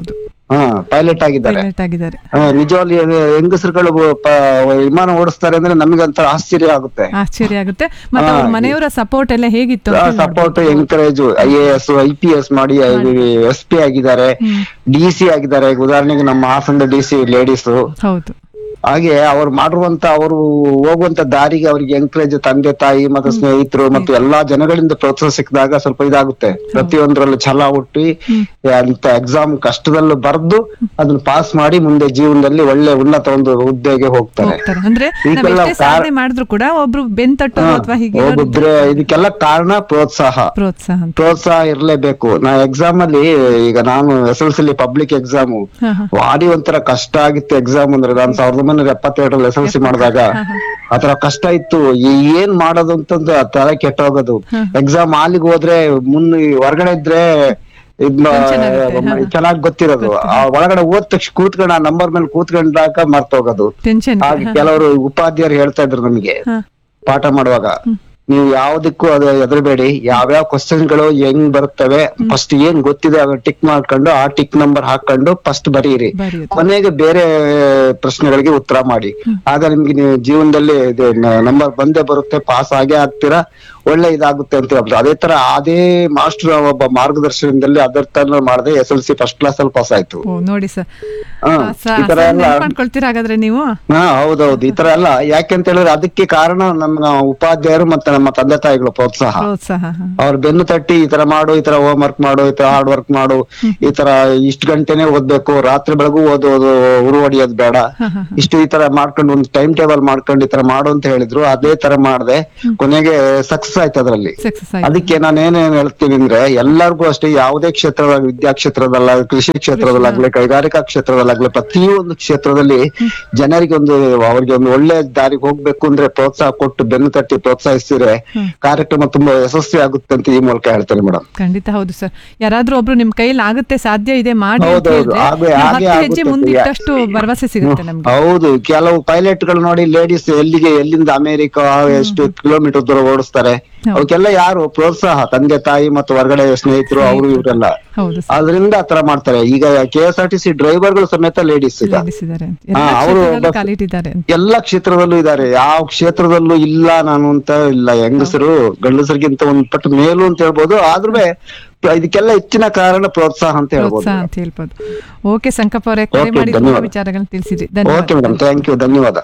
ಹಾ ಪೈಲಟ್ ಆಗಿದ್ದಾರೆ ಪೈಲಟ್ ಆಗಿದ್ದಾರೆ ಹಾ, ನಿಜವಾಗ್ಲೂ ಹೆಂಗಸರುಗಳು ಪ- ವಿಮಾನ ಓಡಿಸ್ತಾರೆ ಅಂದ್ರೆ ನಮಗಂತ ಆಶ್ಚರ್ಯ ಆಗುತ್ತೆ ಆಶ್ಚರ್ಯ ಆಗುತ್ತೆ ಮತ್ತೆ ಅವ್ರ ಹಾ, ಮನೆಯವರ ಸಪೋರ್ಟ್ ಎಲ್ಲ ಹೇಗಿತ್ತು ಅಂತ support encourage I A S I P S ಮಾಡಿ ಎಸ್ ಪಿ ಆಗಿದ್ದಾರೆ ಡಿ ಸಿ ಆಗಿದ್ದಾರೆ ಈಗ ಉದಾಹರಣೆಗೆ ನಮ್ಮ ಹಾಸನದ ಡಿ ಸಿ ಲೇಡೀಸ್ ಹೌದು ಹಾಗೆ ಅವ್ರು ಮಾಡಿರುವಂತ ಅವರು ಹೋಗುವಂತ ದಾರಿಗೆ ಅವ್ರಿಗೆ ಎಂಕರೇಜ್ ತಂದೆ ತಾಯಿ ಮತ್ತೆ ಸ್ನೇಹಿತರು ಮತ್ತು ಎಲ್ಲಾ ಜನಗಳಿಂದ ಪ್ರೋತ್ಸಾಹ ಸಿಕ್ಕಿದಾಗ ಸ್ವಲ್ಪ ಇದಾಗುತ್ತೆ ಪ್ರತಿಯೊಂದರಲ್ಲೂ ಛಲ ಹುಟ್ಟಿ ಅಂತ ಎಕ್ಸಾಮ್ ಕಷ್ಟದಲ್ಲೂ ಬರ್ದು ಅದನ್ನ ಪಾಸ್ ಮಾಡಿ ಮುಂದೆ ಜೀವನದಲ್ಲಿ ಒಳ್ಳೆ ಉನ್ನತ ಒಂದು ಹುದ್ದೆಗೆ ಹೋಗ್ತಾರೆ ಹೋಗ್ತಾರೆ ಅಂದ್ರೆ ನಾವ್ ಇದಕ್ಕೆಲ್ಲ ಎಷ್ಟೇ ಸಾಧನೆ ಮಾಡಿದ್ರು ಕೂಡ ಒಬ್ರು ಬೆನ್ ತಟ್ಟೋದು ಅಥವಾ ಹೀಗೆ ಹೋಗಿದ್ರೆ ಇದಕ್ಕೆಲ್ಲ ಕಾರಣ ಪ್ರೋತ್ಸಾಹ ಪ್ರೋತ್ಸಾಹ ಅಂತ. ಪ್ರೋತ್ಸಾಹ ಇರ್ಲೇಬೇಕು ನಾ ಎಕ್ಸಾಮ್ ಅಲ್ಲಿ ಈಗ ನಾನು S L C public exam ಹಾ, ಹಾ. ಭಾರಿ ಒಂಥರ ಕಷ್ಟ ಆಗಿತ್ತು ಎಕ್ಸಾಮ್ ಅಂದ್ರೆ ನಾನು ಸಾವಿರದ ಒಂಬೈನೂರ ಎಪ್ಪತ್ತೆರಡರಲ್ಲಿ ಎಸ್ ಎಲ್ ಸಿ ಮಾಡಿದಾಗ ಆತರ ಕಷ್ಟ ಇತ್ತು ಈ- ಏನ್ ಮಾಡೋದು ಅಂತಂದು ಆ ತಲೆ ಕೆಟ್ಟೋಗೋದು ಎಕ್ಸಾಮ್ ಹಾಲಿಗೆ ಹೋದ್ರೆ ಮುನ್ ಹೊರಗಡೆ ಇದ್ರೆ ಇದ್ ಚೆನ್ನಾಗಿ ಗೊತ್ತಿರೋದು ಆ ಒಳಗಡೆ ಹೋದ ತಕ್ಷಣ ಕೂತ್ಕೊಂಡು ಆ ನಂಬರ್ ಮೇಲೆ ಕೂತ್ಕೊಂಡಾಗ ಮರ್ತೋಗೋದು ಟೆನ್ಷನ್ ಹಾಗೆ ಕೆಲವರು ಉಪಾಧ್ಯಾಯರು ಹೇಳ್ತಾ ಇದ್ರು ನಮಗೆ ಪಾಠ ಮಾಡುವಾಗ ನೀವು ಯಾವ್ದಕ್ಕೂ ಅದು ಹೆದರಬೇಡಿ ಯಾವ್ಯಾವ ಕ್ವಶನ್ ಗಳು ಹೆಂಗ್ ಬರ್ತವೆ ಫಸ್ಟ್ ಏನ್ ಗೊತ್ತಿದೆ ಅದನ್ನ ಟಿಕ್ ಮಾಡ್ಕೊಂಡು ಆ ಟಿಕ್ ನಂಬರ್ ಹಾಕೊಂಡು ಫಸ್ಟ್ ಬರೀರಿ ಕೊನೆಗೆ ಬೇರೆ ಪ್ರಶ್ನೆಗಳಿಗೆ ಉತ್ತರ ಮಾಡಿ ಆಗ ನಿಮ್ಗೆ ನೀವು ಜೀವನದಲ್ಲಿ ನಂಬರ್ ಬಂದೇ ಬರುತ್ತೆ ಪಾಸ್ ಆಗೇ ಆಗ್ತೀರಾ ಒಳ್ಳೆ ಇದಾಗುತ್ತೆ ಅಂತ ಹೇಳ್ಬೋದು ಅದೇ ತರ ಅದೇ ಮಾಸ್ಟರ್ ಒಬ್ಬ ಮಾರ್ಗದರ್ಶನದಲ್ಲಿ ಅದರ ತರ ಮಾಡದೆ S L C first class ಅಲ್ಲಿ ಪಾಸ್ ಆಯ್ತು ಓ ನೋಡಿ ಸರ್ ಹಾ, ಈ ತರ ಎಲ್ಲ ಮಾಡ್ಕೊಳ್ತೀರಾ ಹಾಗಾದ್ರೆ ನೀವು ಹಾ ಹೌದೌದು ಈ ತರ ಎಲ್ಲ ಯಾಕೆಂತ ಹೇಳಿದ್ರೆ ಅದಕ್ಕೆ ಕಾರಣ ನಮ್ಮ ಉಪಾಧ್ಯಾಯರು ಮತ್ತೆ ನಮ್ಮ ತಂದೆ ತಾಯಿಗಳು ಪ್ರೋತ್ಸಾಹ ಪ್ರೋತ್ಸಾಹ ಹ. ಅವ್ರ ಬೆನ್ನು ತಟ್ಟಿ ಈ ತರ ಮಾಡು ಈ ತರ ಹೋಮ್ ವರ್ಕ್ ಮಾಡು ಈ ತರ ಹಾರ್ಡ್ ವರ್ಕ್ ಮಾಡು ಈ ತರ ಇಷ್ಟು ಗಂಟೆನೆ ಓದ್ಬೇಕು ರಾತ್ರಿ ಬೆಳಗು ಓದೋದು ಉರು ಹೊಡಿಯೋದು ಬೇಡ ಇಷ್ಟು ಈ ತರ ಮಾಡ್ಕೊಂಡು ಒಂದು ಟೈಮ್ ಟೇಬಲ್ ಮಾಡ್ಕೊಂಡು ಈ ತರ ಮಾಡು ಅಂತ ಹೇಳಿದ್ರು ಅದೇ ತರ ಮಾಡ್ದೆ ಕೊನೆಗೆ ಸಕ್ಸಸ್ ಆಯ್ತು ಅದ್ರಲ್ಲಿ ಸಕ್ಸಸ್ ಆಯ್ತು ಅದಕ್ಕೆ ನಾನು ಏನೇನ್ ಹೇಳ್ತೀನಿ ಅಂದ್ರೆ ಎಲ್ಲರಿಗೂ ಅಷ್ಟೇ ಯಾವುದೇ ಕ್ಷೇತ್ರದಾಗ ವಿದ್ಯಾ ಕ್ಷೇತ್ರದಲ್ಲ ಕೃಷಿ ಕ್ಷೇತ್ರದಲ್ಲಾಗ್ಲಿ ಕೈಗಾರಿಕಾ ಕ್ಷೇತ್ರದಲ್ಲಾಗ್ಲಿ ಪ್ರತಿಯೊಂದು ಕ್ಷೇತ್ರದಲ್ಲಿ ಜನರಿಗೆ ಒಂದು ಅವ್ರಿಗೆ ಒಂದು ಒಳ್ಳೆ ದಾರಿಗೆ ಹೋಗ್ಬೇಕು ಅಂದ್ರೆ ಪ್ರೋತ್ಸಾಹ ಕೊಟ್ಟು ಬೆನ್ನು ತಟ್ಟಿ ಪ್ರೋತ್ಸಾಹಿಸಿದ್ರೆ ಕಾರ್ಯಕ್ರಮ ತುಂಬಾ ಯಶಸ್ವಿ ಆಗುತ್ತೆ ಅಂತ ಈ ಮೂಲಕ ಹೇಳ್ತೇನೆ ಮೇಡಮ್ ಖಂಡಿತ ಹೌದು ಸರ್ ಯಾರಾದ್ರೂ ಒಬ್ರು ನಿಮ್ ಕೈಯಲ್ಲಿ ಆಗುತ್ತೆ ಸಾಧ್ಯ ಇದೆ ಮಾಡಿ ಅಂತ ಹೌದೌದು, ಹೇಳಿದ್ರೆ ಹಾಗೆ- ನೀವು ಹಾಗೆ ಹತ್ತು ಹೆಜ್ಜೆ ಆಗುತ್ತೆ. ಮುಂದಿಟ್ಟಷ್ಟು ಭರವಸೆ ಸಿಗುತ್ತೆ ನಮ್ಗೆ ಹೌದು ಕೆಲವು ಪೈಲಟ್ ಗಳು ನೋಡಿ ಲೇಡೀಸ್ ಎಲ್ಲಿಗೆ ಎಲ್ಲಿಂದ ಅಮೆರಿಕ ಎಷ್ಟು ಕಿಲೋಮೀಟರ್ ದೂರ ಓಡಿಸ್ತಾರೆ ಅವಕ್ಕೆಲ್ಲ ಯಾರು ಪ್ರೋತ್ಸಾಹ ತಂದೆ ತಾಯಿ ಮತ್ತು ಹೊರಗಡೆ ಸ್ನೇಹಿತರು ಅವರು ಇವರೆಲ್ಲ ಹೌದು ಅದರಿಂದ ಆತರ ಮಾಡ್ತಾರೆ ಈಗ K S R T C ಡ್ರೈವರ್ಗಳು ಸಮೇತ ಲೇಡೀಸ್ ಈಗ ಇದ್ದಾರೆ ಹಾ, ಅವರು ಕಾಲಿಟ್ಟಿದ್ದಾರೆ ಎಲ್ಲಾ ಕ್ಷೇತ್ರದಲ್ಲೂ ಇದ್ದಾರೆ ಯಾವ ಕ್ಷೇತ್ರದಲ್ಲೂ ಇಲ್ಲ ನಾನು ಅಂತ ಇಲ್ಲ ಹೆಂಗಸರು ಗಂಡಸರಿಗಿಂತ ಒಂದ್ ಪಟ್ಟು ಮೇಲು ಅಂತ ಹೇಳ್ಬೋದು ಆದ್ರೂ ಇದಕ್ಕೆಲ್ಲ ಹೆಚ್ಚಿನ ಕಾರಣ ಪ್ರೋತ್ಸಾಹ ಅಂತ ಹೇಳ್ಬೋದು ಪ್ರೋತ್ಸಾಹ ಅಂತ ಹೇಳ್ಬೋದು ಓಕೆ ಸಂಕಪ್ಪ ಅವರೇ ಕರೆ Okay, ಮಾಡಿ ತುಂಬಾ ಧನ್ಯವಾದ. ವಿಚಾರಗಳನ್ನ ತಿಳಿಸಿದ್ರಿ ಓಕೆ ಧನ್ಯವಾದ ಮೇಡಮ್ ಥ್ಯಾಂಕ್ ಯು ಧನ್ಯವಾದ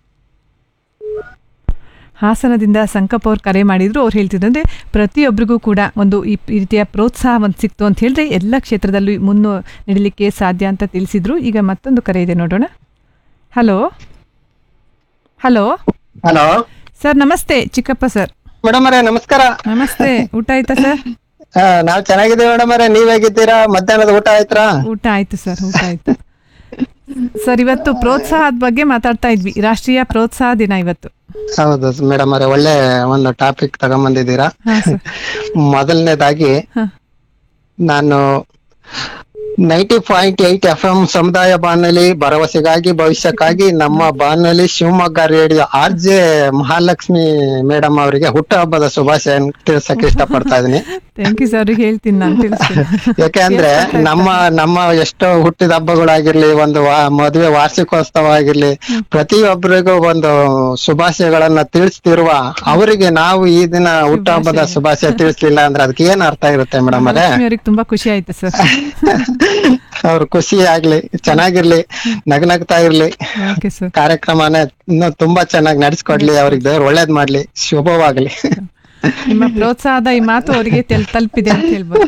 ಹಾಸನದಿಂದ ಸಂಕಪ್ಪ ಅವ್ರು ಕರೆ ಮಾಡಿದ್ರು ಅವ್ರು ಹೇಳ್ತಿದ್ದಂದ್ರೆ ಪ್ರತಿಯೊಬ್ಬರಿಗೂ ಕೂಡ ಒಂದು ಈ ಈ ರೀತಿಯ ಪ್ರೋತ್ಸಾಹ ಒಂದು ಸಿಕ್ತು ಅಂತ ಹೇಳಿದ್ರೆ ಎಲ್ಲ ಕ್ಷೇತ್ರದಲ್ಲೂ ಮುನ್ನು ನಡೀಲಿಕ್ಕೆ ಸಾಧ್ಯ ಅಂತ ತಿಳಿಸಿದ್ರು ಈಗ ಮತ್ತೊಂದು ಕರೆ ಇದೆ ನೋಡೋಣ ಹಲೋ ಹಲೋ ಹಲೋ ಸರ್ ನಮಸ್ತೆ ಚಿಕ್ಕಪ್ಪ ಸರ್ ಮೇಡಮ್ ಅವರೇ ನಮಸ್ಕಾರ ನಮಸ್ತೆ ಊಟ ಆಯ್ತಾ ಸರ್ ಆ, ನಾವ್ ಚೆನ್ನಾಗಿದ್ದೀವಿ ಮೇಡಮ್ ಅವರೇ ನೀವ್ ಹೇಗಿದ್ದೀರಾ ಮಧ್ಯಾಹ್ನದ ಊಟ ಆಯ್ತಾ ಊಟ ಆಯ್ತು ಸರ್ ಊಟ ಆಯ್ತು ಸರ್ ಇವತ್ತು ಪ್ರೋತ್ಸಾಹದ ಬಗ್ಗೆ ಮಾತಾಡ್ತಾ ಇದ್ವಿ ರಾಷ್ಟ್ರೀಯ ಪ್ರೋತ್ಸಾಹ ದಿನ ಇವತ್ತು ಹೌದು ಮೇಡಮ್ ಅವರೇ ಒಳ್ಳೆ ಒಂದು ಟಾಪಿಕ್ ತಗೊಂಬಂದಿದ್ದೀರಾ ಮೊದಲನೇದಾಗಿ ನಾನು ninety point eight F M ಸಮುದಾಯ ಬಾನುಲಿ ಭರವಸೆಗಾಗಿ ಭವಿಷ್ಯಕ್ಕಾಗಿ ನಮ್ಮ ಬಾನುಲಿ Shivamogga radio R J Mahalakshmi madam ಅವರಿಗೆ ಹುಟ್ಟುಹಬ್ಬದ ಶುಭಾಶಯ ತಿಳಿಸಕ್ಕೆ ಇಷ್ಟಪಡ್ತಾ ಇದೀನಿ ಥ್ಯಾಂಕ್ ಯು ಸರ್ ಅವ್ರಿಗೆ ಹೇಳ್ತೀನಿ ನಾನು ತಿಳಿಸ್ತೀನಿ ಯಾಕೆಂದ್ರೆ ನಮ್ಮ ನಮ್ಮ ಎಷ್ಟೋ ಹುಟ್ಟಿದ ಹಬ್ಬಗಳಾಗಿರ್ಲಿ ಒಂದು ವಾ- ಮದುವೆ ವಾರ್ಷಿಕೋತ್ಸವ ಆಗಿರ್ಲಿ ಪ್ರತಿಯೊಬ್ಬರಿಗೂ ಒಂದು ಶುಭಾಶಯಗಳನ್ನ ತಿಳಿಸ್ತಿರುವ ಅವರಿಗೆ ನಾವು ಈ ದಿನ ಹುಟ್ಟುಹಬ್ಬದ ಶುಭಾಶಯ ತಿಳಿಸ್ಲಿಲ್ಲ ಅಂದ್ರೆ ಅದಕ್ಕೆ ಏನ್ ಅರ್ಥ ಇರುತ್ತೆ ಮೇಡಮ್ ಅವರೇ ಲಕ್ಷ್ಮಿ ಅವ್ರಿಗೆ ತುಂಬಾ ಖುಷಿ ಆಯ್ತು ಸರ್ ಅವ್ರ ಖುಷಿ ಆಗ್ಲಿ ಚೆನ್ನಾಗಿರ್ಲಿ ನಗನಗ್ತಾ ಇರ್ಲಿ ಓಕೆ ಸರ್ ಕಾರ್ಯಕ್ರಮನ ಇನ್ನು ತುಂಬಾ ಚೆನ್ನಾಗಿ ನಡೆಸ್ಕೊಡ್ಲಿ ಅವ್ರಿಗೆ ದೇವ್ರು ಒಳ್ಳೇದ್ ಮಾಡ್ಲಿ ಶುಭವಾಗ್ಲಿ ನಿಮ್ಮ ಪ್ರೋತ್ಸಾಹದ ಈ ಮಾತು ಅವರಿಗೆ ತೆಲ್- ತಲುಪಿದೆ ಅಂತ ಹೇಳ್ಬೋದು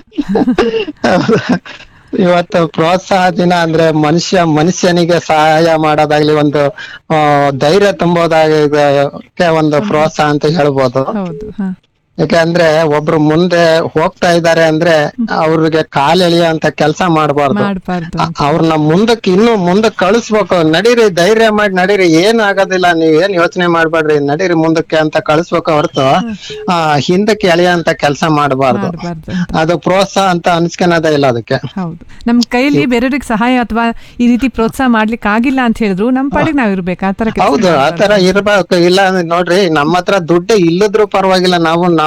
ಇವತ್ತು ಪ್ರೋತ್ಸಾಹ ದಿನ ಅಂದ್ರೆ ಮನುಷ್ಯ ಮನುಷ್ಯನಿಗೆ ಸಹಾಯ ಮಾಡೋದಾಗ್ಲಿ ಒಂದು ಆ, ಧೈರ್ಯ ತುಂಬೋದಾಗಕ್ಕೆ ಒಂದು ಪ್ರೋತ್ಸಾಹ ಅಂತ ಹೇಳ್ಬೋದು ಹೌದು ಹಾ ಯಾಕಂದ್ರೆ ಒಬ್ರು ಮುಂದೆ ಹೋಗ್ತಾ ಇದ್ದಾರೆ ಅಂದ್ರೆ ಅವ್ರಿಗೆ ಕಾಲ್ ಎಳೆಯುವಂತ ಕೆಲಸ ಮಾಡಬಾರ್ದು ಮಾಡ್ಬಾರ್ದು ಅವ್ರನ್ನ ಮುಂದಕ್ಕೆ ಇನ್ನು ಮುಂದಕ್ಕೆ ಕಳಿಸ್ಬೇಕು ನಡೀರಿ ಧೈರ್ಯ ಮಾಡಿ ನಡೀರಿ ಏನ್ ಆಗೋದಿಲ್ಲ ನೀವ್ ಏನ್ ಯೋಚನೆ ಮಾಡ್ಬೇಡ್ರಿ ನಡೀರಿ ಮುಂದಕ್ಕೆ ಅಂತ ಕಳಿಸ್ಬೇಕು ಹೊರತು ಆ ಹಿಂದಕ್ಕೆ ಎಳೆಯಂತ ಕೆಲಸ ಮಾಡಬಾರ್ದು ಮಾಡ್ಬಾರ್ದು ಅದು ಪ್ರೋತ್ಸಾಹ ಅಂತ ಅನ್ಸ್ಕೊಳೋದೇ ಇಲ್ಲ ಅದಕ್ಕೆ ಹೌದು ನಮ್ ಕೈಯಲ್ಲಿ ಬೇರೆಯವ್ರಿಗೆ ಸಹಾಯ ಅಥವಾ ಈ ರೀತಿ ಪ್ರೋತ್ಸಾಹ ಮಾಡ್ಲಿಕ್ಕೆ ಆಗಿಲ್ಲ ಅಂತ ಹೇಳಿದ್ರು ನಮ್ ಪಾಡಿಗೆ ನಾವ್ ಇರ್ಬೇಕು ಆತರ ಕೆಲ್ಸ ಹೌದು ಆತರ ಇರ್ಬೇಕು ಇಲ್ಲ ಅಂದ್ರೆ ನೋಡ್ರಿ ನಮ್ಮ ಹತ್ರ ದುಡ್ಡು ಇಲ್ಲದ್ರು ಪರವಾಗಿಲ್ಲ ನಾವು ನಾವು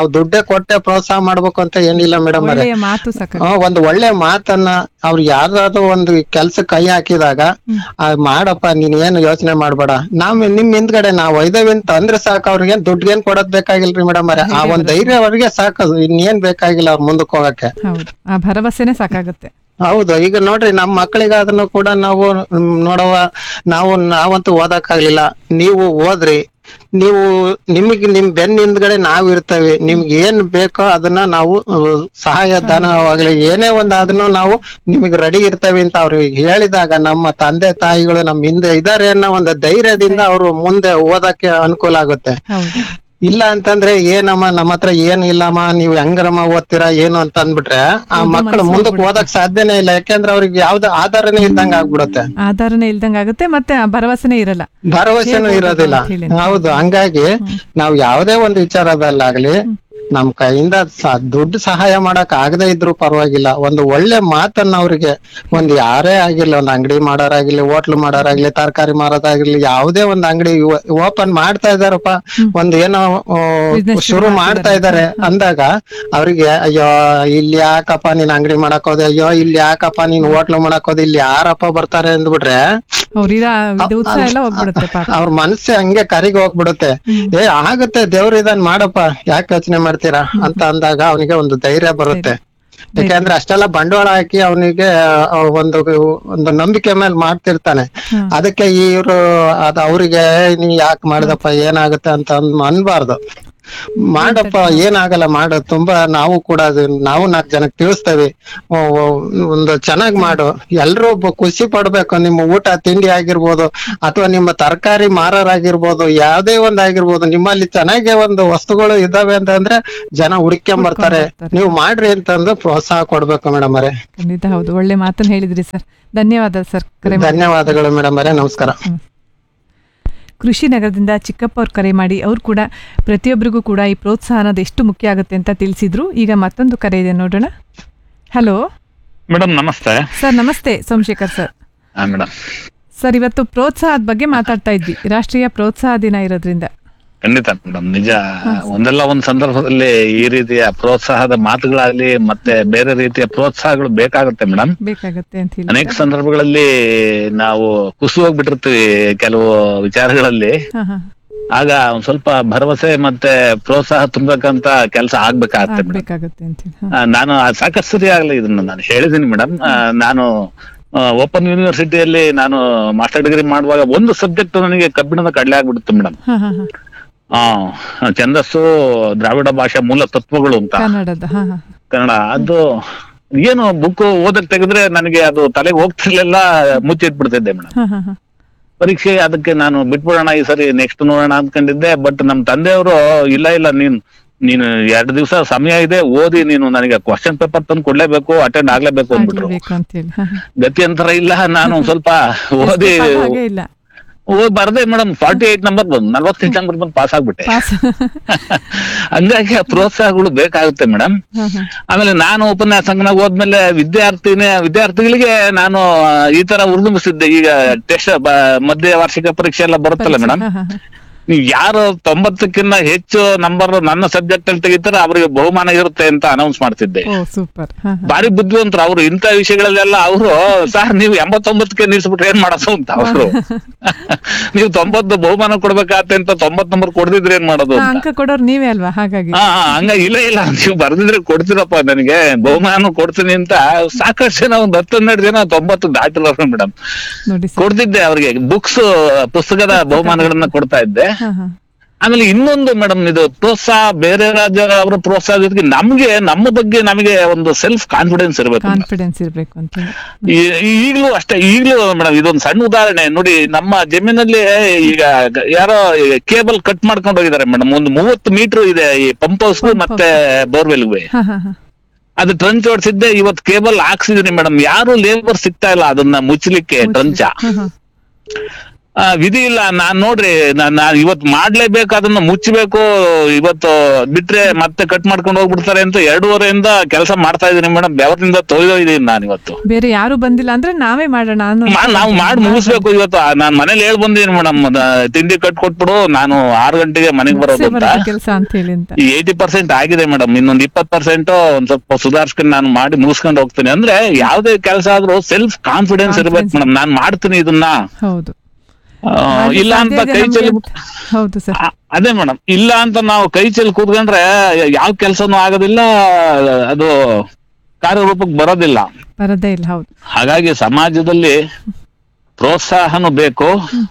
ನಾವು ದುಡ್ಡೇ ಕೊಟ್ಟೆ ಪ್ರೋತ್ಸಾಹ ಮಾಡ್ಬೇಕು ಅಂತ ಏನಿಲ್ಲ ಮೇಡಮ್ ಅವರೇ ಒಳ್ಳೆಯ ಮಾತು ಸಾಕ ಆ, ಒಂದು ಒಳ್ಳೆ ಮಾತನ್ನ ಅವ್ರು ಯಾವ್ದಾದ್ರು ಒಂದು ಕೆಲ್ಸ ಕೈ ಹಾಕಿದಾಗ ಆ, ಮಾಡಪ್ಪ ನೀನ್ ಏನು ಯೋಚನೆ ಮಾಡ್ಬೇಡ ನಾವ್ ನಿಮ್ ಹಿಂದ್ಗಡೆ ನಾವ್ ಒಯ್ದೇವಿ ಅಂತ ಅಂದ್ರೆ ಸಾಕು ಅವ್ರಿಗೆ ದುಡ್ಗೇನ್ ಕೊಡೋದ್ ಬೇಕಾಗಿಲ್ರಿ ಮೇಡಮ್ ಅವ್ರೆ ಆ ಒಂದ್ ಧೈರ್ಯ ಅವ್ರಿಗೆ ಸಾಕು ಇನ್ನೇನ್ ಬೇಕಾಗಿಲ್ಲ ಅವ್ರ ಮುಂದಕ್ಕೆ ಹೋಗಕ್ಕೆ ಹೌದು ಆ ಭರವಸೆನೆ ಸಾಕಾಗುತ್ತೆ ಹೌದು ಈಗ ನೋಡ್ರಿ ನಮ್ ಮಕ್ಕಳಿಗಾದ್ರೂ ಕೂಡ ನಾವು ಮ್, ನೋಡವ ನಾವು ನಾವಂತೂ ಓದಕ್ಕಾಗ್ಲಿಲ್ಲ ನೀವು ಓದ್ರಿ ನೀವು ನಿಮಗೆ ನಿಮ್ ಬೆನ್ನ ಹಿಂದ್ಗಡೆ ನಾವ್ ಇರ್ತೇವೆ ನಿಮ್ಗೆ ಏನ್ ಬೇಕೋ ಅದನ್ನ ನಾವು ಅಹ್, ಸಹಾಯ ಧನವಾಗ್ಲಿ ಏನೇ ಒಂದ್ ಅದನ್ನು ನಾವು ನಿಮಗೆ ರೆಡಿ ಇರ್ತೇವೆ ಅಂತ ಅವ್ರಿಗೆ ಹೇಳಿದಾಗ ನಮ್ಮ ತಂದೆ ತಾಯಿಗಳು ನಮ್ ಹಿಂದೆ ಇದಾರೆ ಅನ್ನೋ ಒಂದು ಧೈರ್ಯದಿಂದ ಅವರು ಮುಂದೆ ಓದಕ್ಕೆ ಅನುಕೂಲ ಆಗುತ್ತೆ ಇಲ್ಲ ಅಂತಂದ್ರೆ ಏನಮ್ಮ ನಮ್ಮ ಹತ್ರ ಏನು ಇಲ್ಲಮ್ಮ ನೀವು ಹೆಂಗರಮ್ಮ ಓದ್ತೀರಾ ಏನು ಅಂತ ಅಂದ್ಬಿಟ್ರೆ ಆ ಮಕ್ಕಳು ಮುಂದಕ್ಕೆ ಓದಕ್ ಸಾಧ್ಯನೇ ಇಲ್ಲ ಯಾಕೆಂದ್ರೆ ಅವ್ರಿಗೆ ಯಾವ್ದು ಆಧಾರನೇ ಇದ್ದಂಗ ಆಗ್ಬಿಡುತ್ತೆ ಆಧಾರನೇ ಇಲ್ದಂಗ್ ಆಗುತ್ತೆ ಮತ್ತೆ ಆ ಭರವಸೆನೇ ಇರಲ್ಲ ಭರವಸೆನೂ ಹೇಗ್ ಇರೋದಿಲ್ಲ ಓದೋದು ಅಂತ ಹೇಳಿ. ಹೌದು ಹಂಗಾಗಿ ನಾವು ಯಾವ್ದೇ ಒಂದು ವಿಚಾರದಲ್ಲಾಗ್ಲಿ ನಮ್ ಕೈಯಿಂದ ಸ- ದುಡ್ಡು ಸಹಾಯ ಮಾಡಕ್ ಆಗದೆ ಇದ್ರು ಪರವಾಗಿಲ್ಲ ಒಂದು ಒಳ್ಳೆ ಮಾತನ್ನ ಅವ್ರಿಗೆ ಒಂದ್ ಯಾರೇ ಆಗಿರ್ಲಿ ಒಂದ್ ಅಂಗಡಿ ಮಾಡೋರಾಗಿರ್ಲಿ ಹೋಟ್ಲು ಮಾಡೋರಾಗ್ಲಿ ತರಕಾರಿ ಮಾರೋದಾಗಿರ್ಲಿ ಯಾವ್ದೇ ಒಂದ್ ಅಂಗಡಿ ಓಪನ್ ಮಾಡ್ತಾ ಇದಾರಪ್ಪ ಒಂದ್ ಏನೋ ಆ, Business ಶುರು ಮಾಡ್ತಾ ಇದಾರೆ ಅಂದಾಗ ಅವ್ರಿಗೆ ಅಯ್ಯೋ ಇಲ್ಲಿ ಯಾಕಪ್ಪ ನೀನ್ ಅಂಗಡಿ ಮಾಡಕ್ ಹೋದೆ ಅಯ್ಯೋ ಇಲ್ಲಿ ಯಾಕಪ್ಪ ನೀನ್ ಹೋಟ್ಲು ಮಾಡಕ್ ಹೋದೆ ಇಲ್ಲಿ ಯಾರಪ್ಪ ಬರ್ತಾರೆ ಅಂದ್ಬಿಟ್ರೆ ಅವ್ರಿರ ಇದು ಉತ್ಸಾಹ ಎಲ್ಲ ಹೋಗ್ಬಿಡುತ್ತೆ ಪಾಪ ಅವ್ರ ಮನಸ್ಸೆ ಹಂಗೆ ಕರಿಗ್ ಹೋಗ್ಬಿಡುತ್ತೆ ಏ ಆಗುತ್ತೆ ದೇವ್ರ ಇದನ್ ಮಾಡಪ್ಪ ಯಾಕೆ ಯೋಚನೆ ಮಾಡ್ತೀರಾ ಅಂತ ಅಂದಾಗ ಅವನಿಗೆ ಒಂದು ಧೈರ್ಯ ಬರುತ್ತೆ ಯಾಕಂದ್ರೆ ಅಷ್ಟೆಲ್ಲ ಬಂಡವಾಳ ಹಾಕಿ ಅವನಿಗೆ ಒಂದು ಒಂದು ನಂಬಿಕೆ ಮೇಲೆ ಮಾಡ್ತಿರ್ತಾನೆ ಅದಕ್ಕೆ ಇವ್ರು ಅದ ಅವ್ರಿಗೆ ನೀ ಯಾಕೆ ಮಾಡಿದಪ್ಪ ಏನಾಗುತ್ತೆ ಅಂತ ಅಂದ್ ಅನ್ಬಾರ್ದು ಮಾಡಪ್ಪ ಏನಾಗಲ್ಲ ಮಾಡು ತುಂಬಾ ನಾವು ಕೂಡ ಅದು ನಾವು ನಾಲ್ಕು ಜನಕ್ಕೆ ತಿಳಿಸ್ತೇವೆ ಓ, ಓ, ಒಂದು ಚೆನ್ನಾಗ್ ಮಾಡು ಎಲ್ರು ಒಬ್ಬ ಖುಷಿ ಪಡ್ಬೇಕು ನಿಮ್ಮ ಊಟ ತಿಂಡಿ ಆಗಿರ್ಬೋದು ಅಥವಾ ನಿಮ್ಮ ತರಕಾರಿ ಮಾರರಾಗಿರ್ಬೋದು ಯಾವ್ದೇ ಒಂದ್ ಆಗಿರ್ಬೋದು ನಿಮ್ಮಲ್ಲಿ ಚೆನ್ನಾಗಿ ಒಂದು ವಸ್ತುಗಳು ಇದಾವೆ ಅಂತಂದ್ರೆ ಜನ ಹುಡ್ಕೊಂಡ್ ಬರ್ತಾರೆ ನೀವು ಮಾಡ್ರಿ ಅಂತಂದು ಪ್ರೋತ್ಸಾಹ ಕೊಡ್ಬೇಕು ಮೇಡಮ್ ಅವರೇ ಖಂಡಿತ ಹೌದು ಒಳ್ಳೆ ಮಾತನ್ನ ಹೇಳಿದ್ರಿ ಸರ್ ಧನ್ಯವಾದ ಸರ್ ಕರೆ ಮಾಡಿ ಧನ್ಯವಾದಗಳು ಮೇಡಮ್ ಅವರೇ ನಮಸ್ಕಾರ ಕೃಷಿ ನಗರದಿಂದ ಚಿಕ್ಕಪ್ಪ ಅವ್ರು ಕರೆ ಮಾಡಿ ಅವ್ರು ಕೂಡ ಪ್ರತಿಯೊಬ್ಬರಿಗೂ ಕೂಡ ಈ ಪ್ರೋತ್ಸಾಹ ಅನ್ನೋದು ಎಷ್ಟು ಮುಖ್ಯ ಆಗುತ್ತೆ ಅಂತ ತಿಳಿಸಿದ್ರು ಈಗ ಮತ್ತೊಂದು ಕರೆ ಇದೆ ನೋಡೋಣ ಹಲೋ ಮೇಡಮ್ ನಮಸ್ತೆ ಸರ್ ನಮಸ್ತೆ ಸೋಮಶೇಖರ್ ಸರ್ ಹಾ ಮೇಡಮ್ ಸರ್ ಇವತ್ತು ಪ್ರೋತ್ಸಾಹದ ಬಗ್ಗೆ ಮಾತಾಡ್ತಾ ಇದ್ವಿ ರಾಷ್ಟ್ರೀಯ ಪ್ರೋತ್ಸಾಹ ದಿನ ಇರೋದ್ರಿಂದ ಖಂಡಿತ ಮೇಡಮ್ ನಿಜ ಒಂದಲ್ಲ ಒಂದ್ ಸಂದರ್ಭದಲ್ಲಿ ಈ ರೀತಿಯ ಪ್ರೋತ್ಸಾಹದ ಮಾತುಗಳಾಗ್ಲಿ ಮತ್ತೆ ಬೇರೆ ರೀತಿಯ ಪ್ರೋತ್ಸಾಹಗಳು ಬೇಕಾಗುತ್ತೆ ಮೇಡಮ್ ಬೇಕಾಗತ್ತೆ ಅಂತ ಹೇಳಿ ಅನೇಕ ಸಂದರ್ಭಗಳಲ್ಲಿ ನಾವು ಕುಸು ಹೋಗ್ಬಿಟ್ಟಿರ್ತೀವಿ ಕೆಲವು ವಿಚಾರಗಳಲ್ಲಿ ಹಾ ಹಾ ಆಗ ಒಂದ್ ಸ್ವಲ್ಪ ಭರವಸೆ ಮತ್ತೆ ಪ್ರೋತ್ಸಾಹ ತುಂಬಬೇಕಂತ ಕೆಲಸ ಆಗ್ಬೇಕಾಗತ್ತೆ ಮೇಡಮ್ ಬೇಕಾಗತ್ತೆ ಅಂತ ಹೇಳಿ ಆ, ನಾನು ಆ ಸಾಕಷ್ಟು ಸರಿ ಆಗ್ಲಿ ಇದನ್ನ ನಾನು ಹೇಳಿದೀನಿ ಮೇಡಮ್ ನಾನು ಓಪನ್ ಯೂನಿವರ್ಸಿಟಿಯಲ್ಲಿ ನಾನು ಮಾಸ್ಟರ್ ಡಿಗ್ರಿ ಮಾಡುವಾಗ ಒಂದು ಸಬ್ಜೆಕ್ಟ್ ನನಗೆ ಕಬ್ಬಿಣದ ಕಡಲೆ ಆಗ್ಬಿಡುತ್ತೆ ಮೇಡಮ್ ಹಾ ಹಾ ಹಾ ಆ ಛಂದಸ್ಸು ದ್ರಾವಿಡ ಭಾಷಾ ಮೂಲ ತತ್ವಗಳು ಅಂತ ಕನ್ನಡದ ಹಾ ಹಾ ಕನ್ನಡ ಅದು ಏನು ಬುಕ್ ಓದಕ್ ತೆಗೆದ್ರೆ ನನಗೆ ಅದು ತಲೆಗೆ ಹೋಗ್ತಿರ್ಲಿಲ್ಲ ಮುಚ್ಚಿಟ್ಬಿಡ್ತಿದ್ದೆ ಮೇಡಮ್ ಹಾ ಹಾ ಹಾ ಪರೀಕ್ಷೆ ಅದಕ್ಕೆ ನಾನು ಬಿಟ್ಬಿಡೋಣ ಈ ಸರಿ ನೆಕ್ಸ್ಟ್ ನೋಡೋಣ ಅನ್ಕೊಂಡಿದ್ದೆ ಬಟ್ ನಮ್ ತಂದೆಯವರು ಇಲ್ಲ ಇಲ್ಲ ನೀನ್ ನೀನು ಎರಡು ದಿವಸ ಸಮಯ ಇದೆ ಓದಿ ನೀನು ನನಗೆ ಕ್ವಶನ್ ಪೇಪರ್ ತಂದು ಕೊಡ್ಲೇಬೇಕು ಅಟೆಂಡ್ ಆಗ್ಲೇಬೇಕು ಅಂದ್ಬಿಟ್ರು ಆಗ್ಲೇಬೇಕು ಅಂತ ಹೇಳಿ ಹಾ ಹಾ ಗತ್ಯಂತರ ಇಲ್ಲ ನಾನು ಒಂದ್ ಸ್ವಲ್ಪ ಓದಿ ಹಾಗೆ ಇಲ್ಲ ಓದ್ ಬರ್ದೆ ಮೇಡಮ್ ಫಾರ್ಟಿ ಏಟ್ ನಂಬರ್ ಬಂದು ನಲ್ವತ್ತೈದು ನಂಬರ್ ಬಂದು ಪಾಸ್ ಆಗ್ಬಿಟ್ಟೆ ಪಾಸ್ ಹಂಗಾಗಿ ಆ ಪ್ರೋತ್ಸಾಹಗಳು ಬೇಕಾಗುತ್ತೆ ಮೇಡಮ್ ಹಾ ಹಾ ಆಮೇಲೆ ನಾನು ಉಪನ್ಯಾಸಕನಾಗ ಹೋದ್ಮೇಲೆ ವಿದ್ಯಾರ್ಥಿನೇ ವಿದ್ಯಾರ್ಥಿಗಳಿಗೆ ನಾನು ಆ, ಈ ತರ ಉರ್ದುಂಬಿಸಿದ್ದೆ ಈಗ ಟೆಸ್ಟ್ ಮಧ್ಯ ವಾರ್ಷಿಕ ಪರೀಕ್ಷೆ ಎಲ್ಲ ಬರುತ್ತಲ್ಲ ಮೇಡಮ್ ಹಾ ಹಾ ಹಾ ನೀವು ಯಾರು ತೊಂಬತ್ತಕ್ಕಿಂತ ಹೆಚ್ಚು ನಂಬರ್ ನನ್ನ ಸಬ್ಜೆಕ್ಟ್ ಅಲ್ಲಿ ತೆಗಿತಾರೆ ಅವರಿಗೆ ಬಹುಮಾನ ಇರುತ್ತೆ ಅಂತ ಅನೌನ್ಸ್ ಮಾಡ್ತಿದ್ದೆ ಓ ಸೂಪರ್ ಹಾ ಹಾ ಬಾರಿ ಬುದ್ಧಿವಂತರು ಅವರು ಇಂಥ ವಿಷಯಗಳಲ್ಲೆಲ್ಲ ಅವರು ಸರ್ ನೀವು ಎಂಬತ್ತೊಂಬತ್ತಕ್ಕೆ ನಿಲ್ಸ್ಬಿಟ್ರೆ ಏನ್ ಮಾಡೋದು ಅಂತ ಅವರು ನೀವು ತೊಂಬತ್ತು ಬಹುಮಾನ ಕೊಡ್ಬೇಕಾಗತ್ತೆ ಅಂತ ತೊಂಬತ್ ನಂಬರ್ ಕೊಡ್ದಿದ್ರೆ ಏನ್ ಮಾಡೋದು ಹಾ, ಅಂತ ಅಂಕ ಕೊಡೋರು ನೀವೇ ಅಲ್ವಾ ಹಾಗಾಗಿ ಹಾ ಹಾ, ಹಂಗ ಇಲ್ಲ ಇಲ್ಲ ನೀವು ಬರ್ದಿದ್ರೆ ಕೊಡ್ತೀರಪ್ಪ ನನಗೆ ಬಹುಮಾನ ಕೊಡ್ತೀನಿ ಅಂತ ಸಾಕಷ್ಟು ಜನ ಒಂದ್ ಹತ್ತು ಹನ್ನೆರಡು ಜನ ತೊಂಬತ್ತು ದಾಟಿಲ್ಲ ಮೇಡಮ್ ನೋಡಿ ಕೊಡ್ತಿದ್ದೆ ಅವ್ರಿಗೆ ಬುಕ್ಸ್ ಪುಸ್ತಕದ ಬಹುಮಾನಗಳನ್ನ ಕೊಡ್ತಾ ಇದ್ದೆ ಹಾ ಹಾ ಆಮೇಲೆ ಇನ್ನೊಂದು ಮೇಡಮ್ ಇದು ಪ್ರೋತ್ಸಾಹ ಬೇರೆ ರಾಜ್ಯ ಅವರ ಪ್ರೋತ್ಸಾಹ ಜೊತೆಗೆ ನಮ್ಗೆ ನಮ್ಮ ಬಗ್ಗೆ ನಮಗೆ ಒಂದು ಸೆಲ್ಫ್ ಕಾನ್ಫಿಡೆನ್ಸ್ ಇರಬೇಕು ಕಾನ್ಫಿಡೆನ್ಸ್ ಇರ್ಬೇಕು ಅಂತ ಹೇಳಿ ಈ- ಈಗ್ಲೂ ಅಷ್ಟೇ ಈಗ್ಲೂ ಮೇಡಮ್ ಇದೊಂದು ಸಣ್ಣ ಉದಾಹರಣೆ ನೋಡಿ ನಮ್ಮ ಜಮೀನಲ್ಲಿ ಈಗ ಗ- ಯಾರೋ ಕೇಬಲ್ ಕಟ್ ಮಾಡ್ಕೊಂಡು ಹೋಗಿದ್ದಾರೆ ಮೇಡಮ್ ಒಂದು ಮೂವತ್ತು ಮೀಟರ್ ಇದೆ ಈ ಪಂಪ್ ಹೌಸ್ ಮತ್ತೆ ಬೋರ್ವೆಲ್ಗೆ ಹಾ ಹಾ ಹಾ ಅದು ಟ್ರಂಚ್ ಓಡಿಸಿದ್ದೆ ಇವತ್ತು ಕೇಬಲ್ ಹಾಕ್ಸಿದೀನಿ ಮೇಡಮ್ ಯಾರು ಲೇಬರ್ ಸಿಗ್ತಾ ಇಲ್ಲ ಅದನ್ನ ಮುಚ್ಚಲಿಕ್ಕೆ ಟ್ರಂಚ ಹಾ ಹಾ ಆ, ವಿಧಿ ಇಲ್ಲ ನಾನ್ ನೋಡ್ರಿ ನಾನ್ ನಾನ್ ಇವತ್ ಮಾಡ್ಲೇಬೇಕು ಅದನ್ನ ಮುಚ್ಚಬೇಕು ಇವತ್ತು ಬಿಟ್ರೆ ಮತ್ತೆ ಕಟ್ ಮಾಡ್ಕೊಂಡು ಹೋಗ್ಬಿಡ್ತಾರೆ ಅಂತ ಎರಡೂವರೆಯಿಂದ ಕೆಲಸ ಮಾಡ್ತಾ ಇದೀನಿ ಮೇಡಮ್ ಬೆವರಿಂದ ತೊಯ್ದೋಗಿದ್ದೀನಿ ನಾನು ಇವತ್ತು ಬೇರೆ ಯಾರು ಬಂದಿಲ್ಲ ಅಂದ್ರೆ ನಾವೇ ಮಾಡೋಣ ಅನ್ನೋ ಮಾ- ನಾವು ಮಾಡಿ ಮುಗಿಸ್ಬೇಕು ಇವತ್ತು ಆ, ನಾನ್ ಮನೇಲಿ ಹೇಳ್ ಬಂದೀನಿ ಮೇಡಮ್ ತಿಂಡಿ ಕಟ್ ಕೊಟ್ಬಿಡು ನಾನು ಆರು ಗಂಟೆಗೆ ಮನೆಗೆ ಬರೋದು ಅಂತ ಕೆಲಸ ಅಂತ ಹೇಳಿ ಅಂತ ಈ ಏಯ್ಟಿ ಪರ್ಸೆಂಟ್ ಆಗಿದೆ ಮೇಡಮ್ ಇನ್ನೊಂದ್ ಇಪ್ಪತ್ ಪರ್ಸೆಂಟ್ ಒಂದ್ ಸ್ವಲ್ಪ ಸುಧಾರಿಸ್ಕೊಂಡು ನಾನು ಮಾಡಿ ಮುಗಿಸ್ಕೊಂಡು ಹೋಗ್ತೀನಿ ಅಂದ್ರೆ ಯಾವ್ದೇ ಕೆಲಸ ಆದ್ರೂ ಸೆಲ್ಫ್ ಕಾನ್ಫಿಡೆನ್ಸ್ ಇರ್ಬೇಕು ಮೇಡಮ್ ನಾನ್ ಮಾಡ್ತೀನಿ ಇದನ್ನ ಹೌದು ಆ, ಮಾಡ್ಲಿಕ್ಕೆ ಇಲ್ಲ ಅಂತ ಸಾಧ್ಯ ಇದೆ ಕೈ ನಮ್ಗೆ ಚೆಲ್ಲಿ ಅಂತ. ಹೌದು ಸರ್ ಅದೇ ಮೇಡಮ್ ಇಲ್ಲ ಅಂತ ನಾವು ಕೈ ಚೆಲ್ಲಿ ಕೂತ್ಕೊಂಡ್ರೆ ಯಾವ ಕೆಲ್ಸನೂ ಆಗೋದಿಲ್ಲ ಅದು ಕಾರ್ಯರೂಪಕ್ಕೆ ಬರೋದಿಲ್ಲ ಬರೋದೇ ಇಲ್ಲ ಹೌದು ಹಾಗಾಗಿ ಸಮಾಜದಲ್ಲಿ ಪ್ರೋತ್ಸಾಹನೂ ಬೇಕು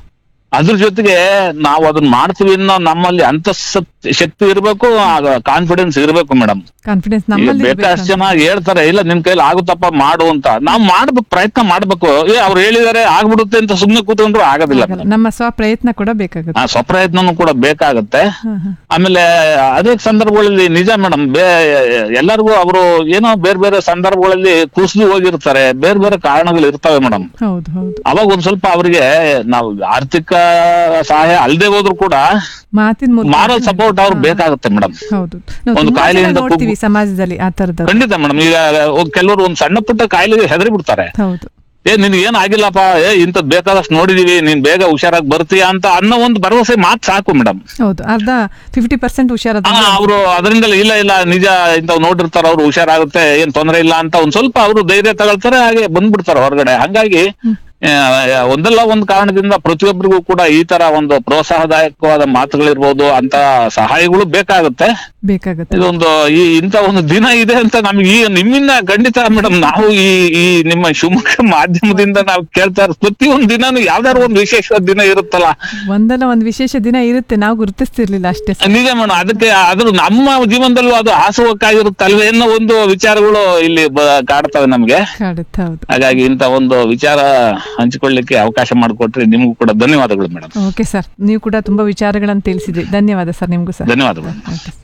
ಅದ್ರ ಜೊತೆಗೆ ನಾವು ಅದನ್ನ ಮಾಡ್ತೀವಿ ಅನ್ನೋ ನಮ್ಮಲ್ಲಿ ಅಂತ ಶಕ್ತಿ ಇರ್ಬೇಕು ಕಾನ್ಫಿಡೆನ್ಸ್ ಇರ್ಬೇಕು ಮೇಡಮ್ ಕಾನ್ಫಿಡೆನ್ಸ್ ಈಗ ನಮ್ಮಲ್ಲಿ ಬೇಕಾದಷ್ಟು ಜನ ಹೇಳ್ತಾರೆ ಇಲ್ಲ ನಿನ್ ಕೈಲಿ ಆಗುತ್ತಪ್ಪ ಮಾಡು ಅಂತ ನಾವ್ ಮಾಡ್ಬೇಕು ಪ್ರಯತ್ನ ಮಾಡ್ಬೇಕು ಏ ಅವ್ರು ಹೇಳಿದಾರೆ ಆಗ್ಬಿಡುತ್ತೆ ಅಂತ ಸುಮ್ನೆ ಕೂತ್ಕೊಂಡ್ರು ಆಗೋದಿಲ್ಲ ಆಗಲ್ಲ. ನಮ್ಮ ಸ್ವ ಪ್ರಯತ್ನ ಕೂಡ ಬೇಕಾಗುತ್ತೆ ಆ ಸ್ವಪ್ರಯತ್ನನೂ ಕೂಡ ಬೇಕಾಗತ್ತೆ ಹಾ, ಹಾ. ಆಮೇಲೆ ಅದೇ ಸಂದರ್ಭಗಳಲ್ಲಿ ನಿಜ ಮೇಡಮ್ ಬೇ ಎಲ್ಲರಿಗೂ ಅವರು ಏನೋ ಬೇರೆ ಬೇರೆ ಸಂದರ್ಭಗಳಲ್ಲಿ ಕುಸಿದು ಹೋಗಿರ್ತಾರೆ ಬೇರೆ ಬೇರೆ ಕಾರಣಗಳು ಇರ್ತವೆ ಮೇಡಮ್ ಹೌದು ಹೌದು ಅವಾಗ ಒಂದ್ ಸ್ವಲ್ಪ ಅವರಿಗೆ ನಾವು ಆರ್ಥಿಕ ಸಹಾಯ ಅಲ್ದೇ ಹೋದ್ರು ಕೂಡ ಮಾತಿನ ಮೂಲಕ ಮಾರಲ್ ಸಪೋರ್ಟ್ ಅವ್ರು ಬೇಕಾಗುತ್ತೆ ಮೇಡಮ್ ಹೌದು ನಾವು ಒಂದು ತುಂಬಾ ಜನ ಕಾಯಿಲೆಯಿಂದ ನೋಡ್ತೀವಿ ಸಮಾಜದಲ್ಲಿ ಆ ತರದ ಖಂಡಿತ ಮೇಡಮ್ ಈಗ ಕೆಲವರು ಒಂದ್ ಸಣ್ಣ ಪುಟ್ಟ ಕಾಯಿಲೆಗೆ ಹೆದರಿ ಬಿಡ್ತಾರೆ ಹೌದು ಏ ನಿನ್ಗೆ ಏನ್ ಆಗಿಲ್ಲಪ್ಪ ಏ ಇಂಥದ್ ಬೇಕಾದಷ್ಟು ನೋಡಿದೀವಿ ನೀನ್ ಬೇಗ ಹುಷಾರಾಗಿ ಬರ್ತೀಯಾ ಅಂತ ಅನ್ನೋ ಒಂದು ಭರವಸೆ ಮಾತ್ ಸಾಕು ಮೇಡಮ್ ಹೌದು ಅರ್ಧ ಫಿಫ್ಟಿ ಪರ್ಸೆಂಟ್ ಹುಷಾರದ ಅವರು ಅದರಿಂದಲೇ ಇಲ್ಲ ಇಲ್ಲ ನಿಜ ಇಂಥವ್ ನೋಡಿರ್ತಾರ ಅವ್ರು ಹುಷಾರಾಗುತ್ತೆ ಏನ್ ತೊಂದ್ರೆ ಇಲ್ಲ ಅಂತ ಒಂದ್ ಸ್ವಲ್ಪ ಅವರು ಧೈರ್ಯ ತಗೊಳ್ತಾರೆ ಹಾಗೆ ಬಂದ್ಬಿಡ್ತಾರೆ ಹೊರಗಡೆ ಹಂಗಾಗಿ ಆ, ಒಂದಲ್ಲ ಒಂದ್ ಕಾರಣದಿಂದ ಪ್ರತಿಯೊಬ್ಬರಿಗೂ ಕೂಡ ಈ ತರ ಒಂದು ಪ್ರೋತ್ಸಾಹದಾಯಕವಾದ ಮಾತುಗಳಿರ್ಬೋದು ಅಂತ ಸಹಾಯಗಳು ಬೇಕಾಗುತ್ತೆ ಬೇಕಾಗುತ್ತೆ ಇದೊಂದು ಈ ಇಂತ ಒಂದು ದಿನ ಇದೆ ಅಂತ ನಮ್ಗೆ ಈ ನಿಮ್ಮಿಂದ ಖಂಡಿತ ಮೇಡಮ್ ನಾವು ಈ ಈ ನಿಮ್ಮ ಶಿವಮೊಗ್ಗ ಮಾಧ್ಯಮದಿಂದ ನಾವು ಕೇಳ್ತಾ ಇರೋ ಪ್ರತಿಯೊಂದು ದಿನಾನು ಯಾವ್ದಾದ್ರು ಒಂದು ವಿಶೇಷ ದಿನ ಇರುತ್ತಲ್ಲ ಒಂದಲ್ಲ ಒಂದು ವಿಶೇಷ ದಿನ ಇರುತ್ತೆ ನಾವು ಗುರುತಿಸ್ತಿರ್ಲಿಲ್ಲ ಅಷ್ಟೇ ಸರ್. ನಿಜ ಮೇಡಮ್ ಅದಕ್ಕೆ ಅದ್ರ ನಮ್ಮ ಜೀವನದಲ್ಲೂ ಅದು ಹಾಸುವಕ್ಕಾಗಿರುತ್ತಲ್ವೇ ಅನ್ನೋ ಒಂದು ವಿಚಾರಗಳು ಇಲ್ಲಿ ಬ- ಕಾಡ್ತವೆ ನಮ್ಗೆ ಕಾಡುತ್ತೆ ಹೌದು ಹಾಗಾಗಿ ಇಂತ ಒಂದು ವಿಚಾರ ಹಂಚಿಕೊಳ್ಳಿಕ್ಕೆ ಅವಕಾಶ ಮಾಡಿಕೊಟ್ರೆ ನಿಮಗೂ ಕೂಡ ಧನ್ಯವಾದಗಳು ಮೇಡಮ್ ಓಕೆ ಸರ್ ನೀವು ಕೂಡ ತುಂಬಾ ವಿಚಾರಗಳನ್ನು ತಿಳಿಸಿದ್ರಿ ಧನ್ಯವಾದ ಸರ್ ನಿಮಗೂ ಸರ್ ಧನ್ಯವಾದಗಳು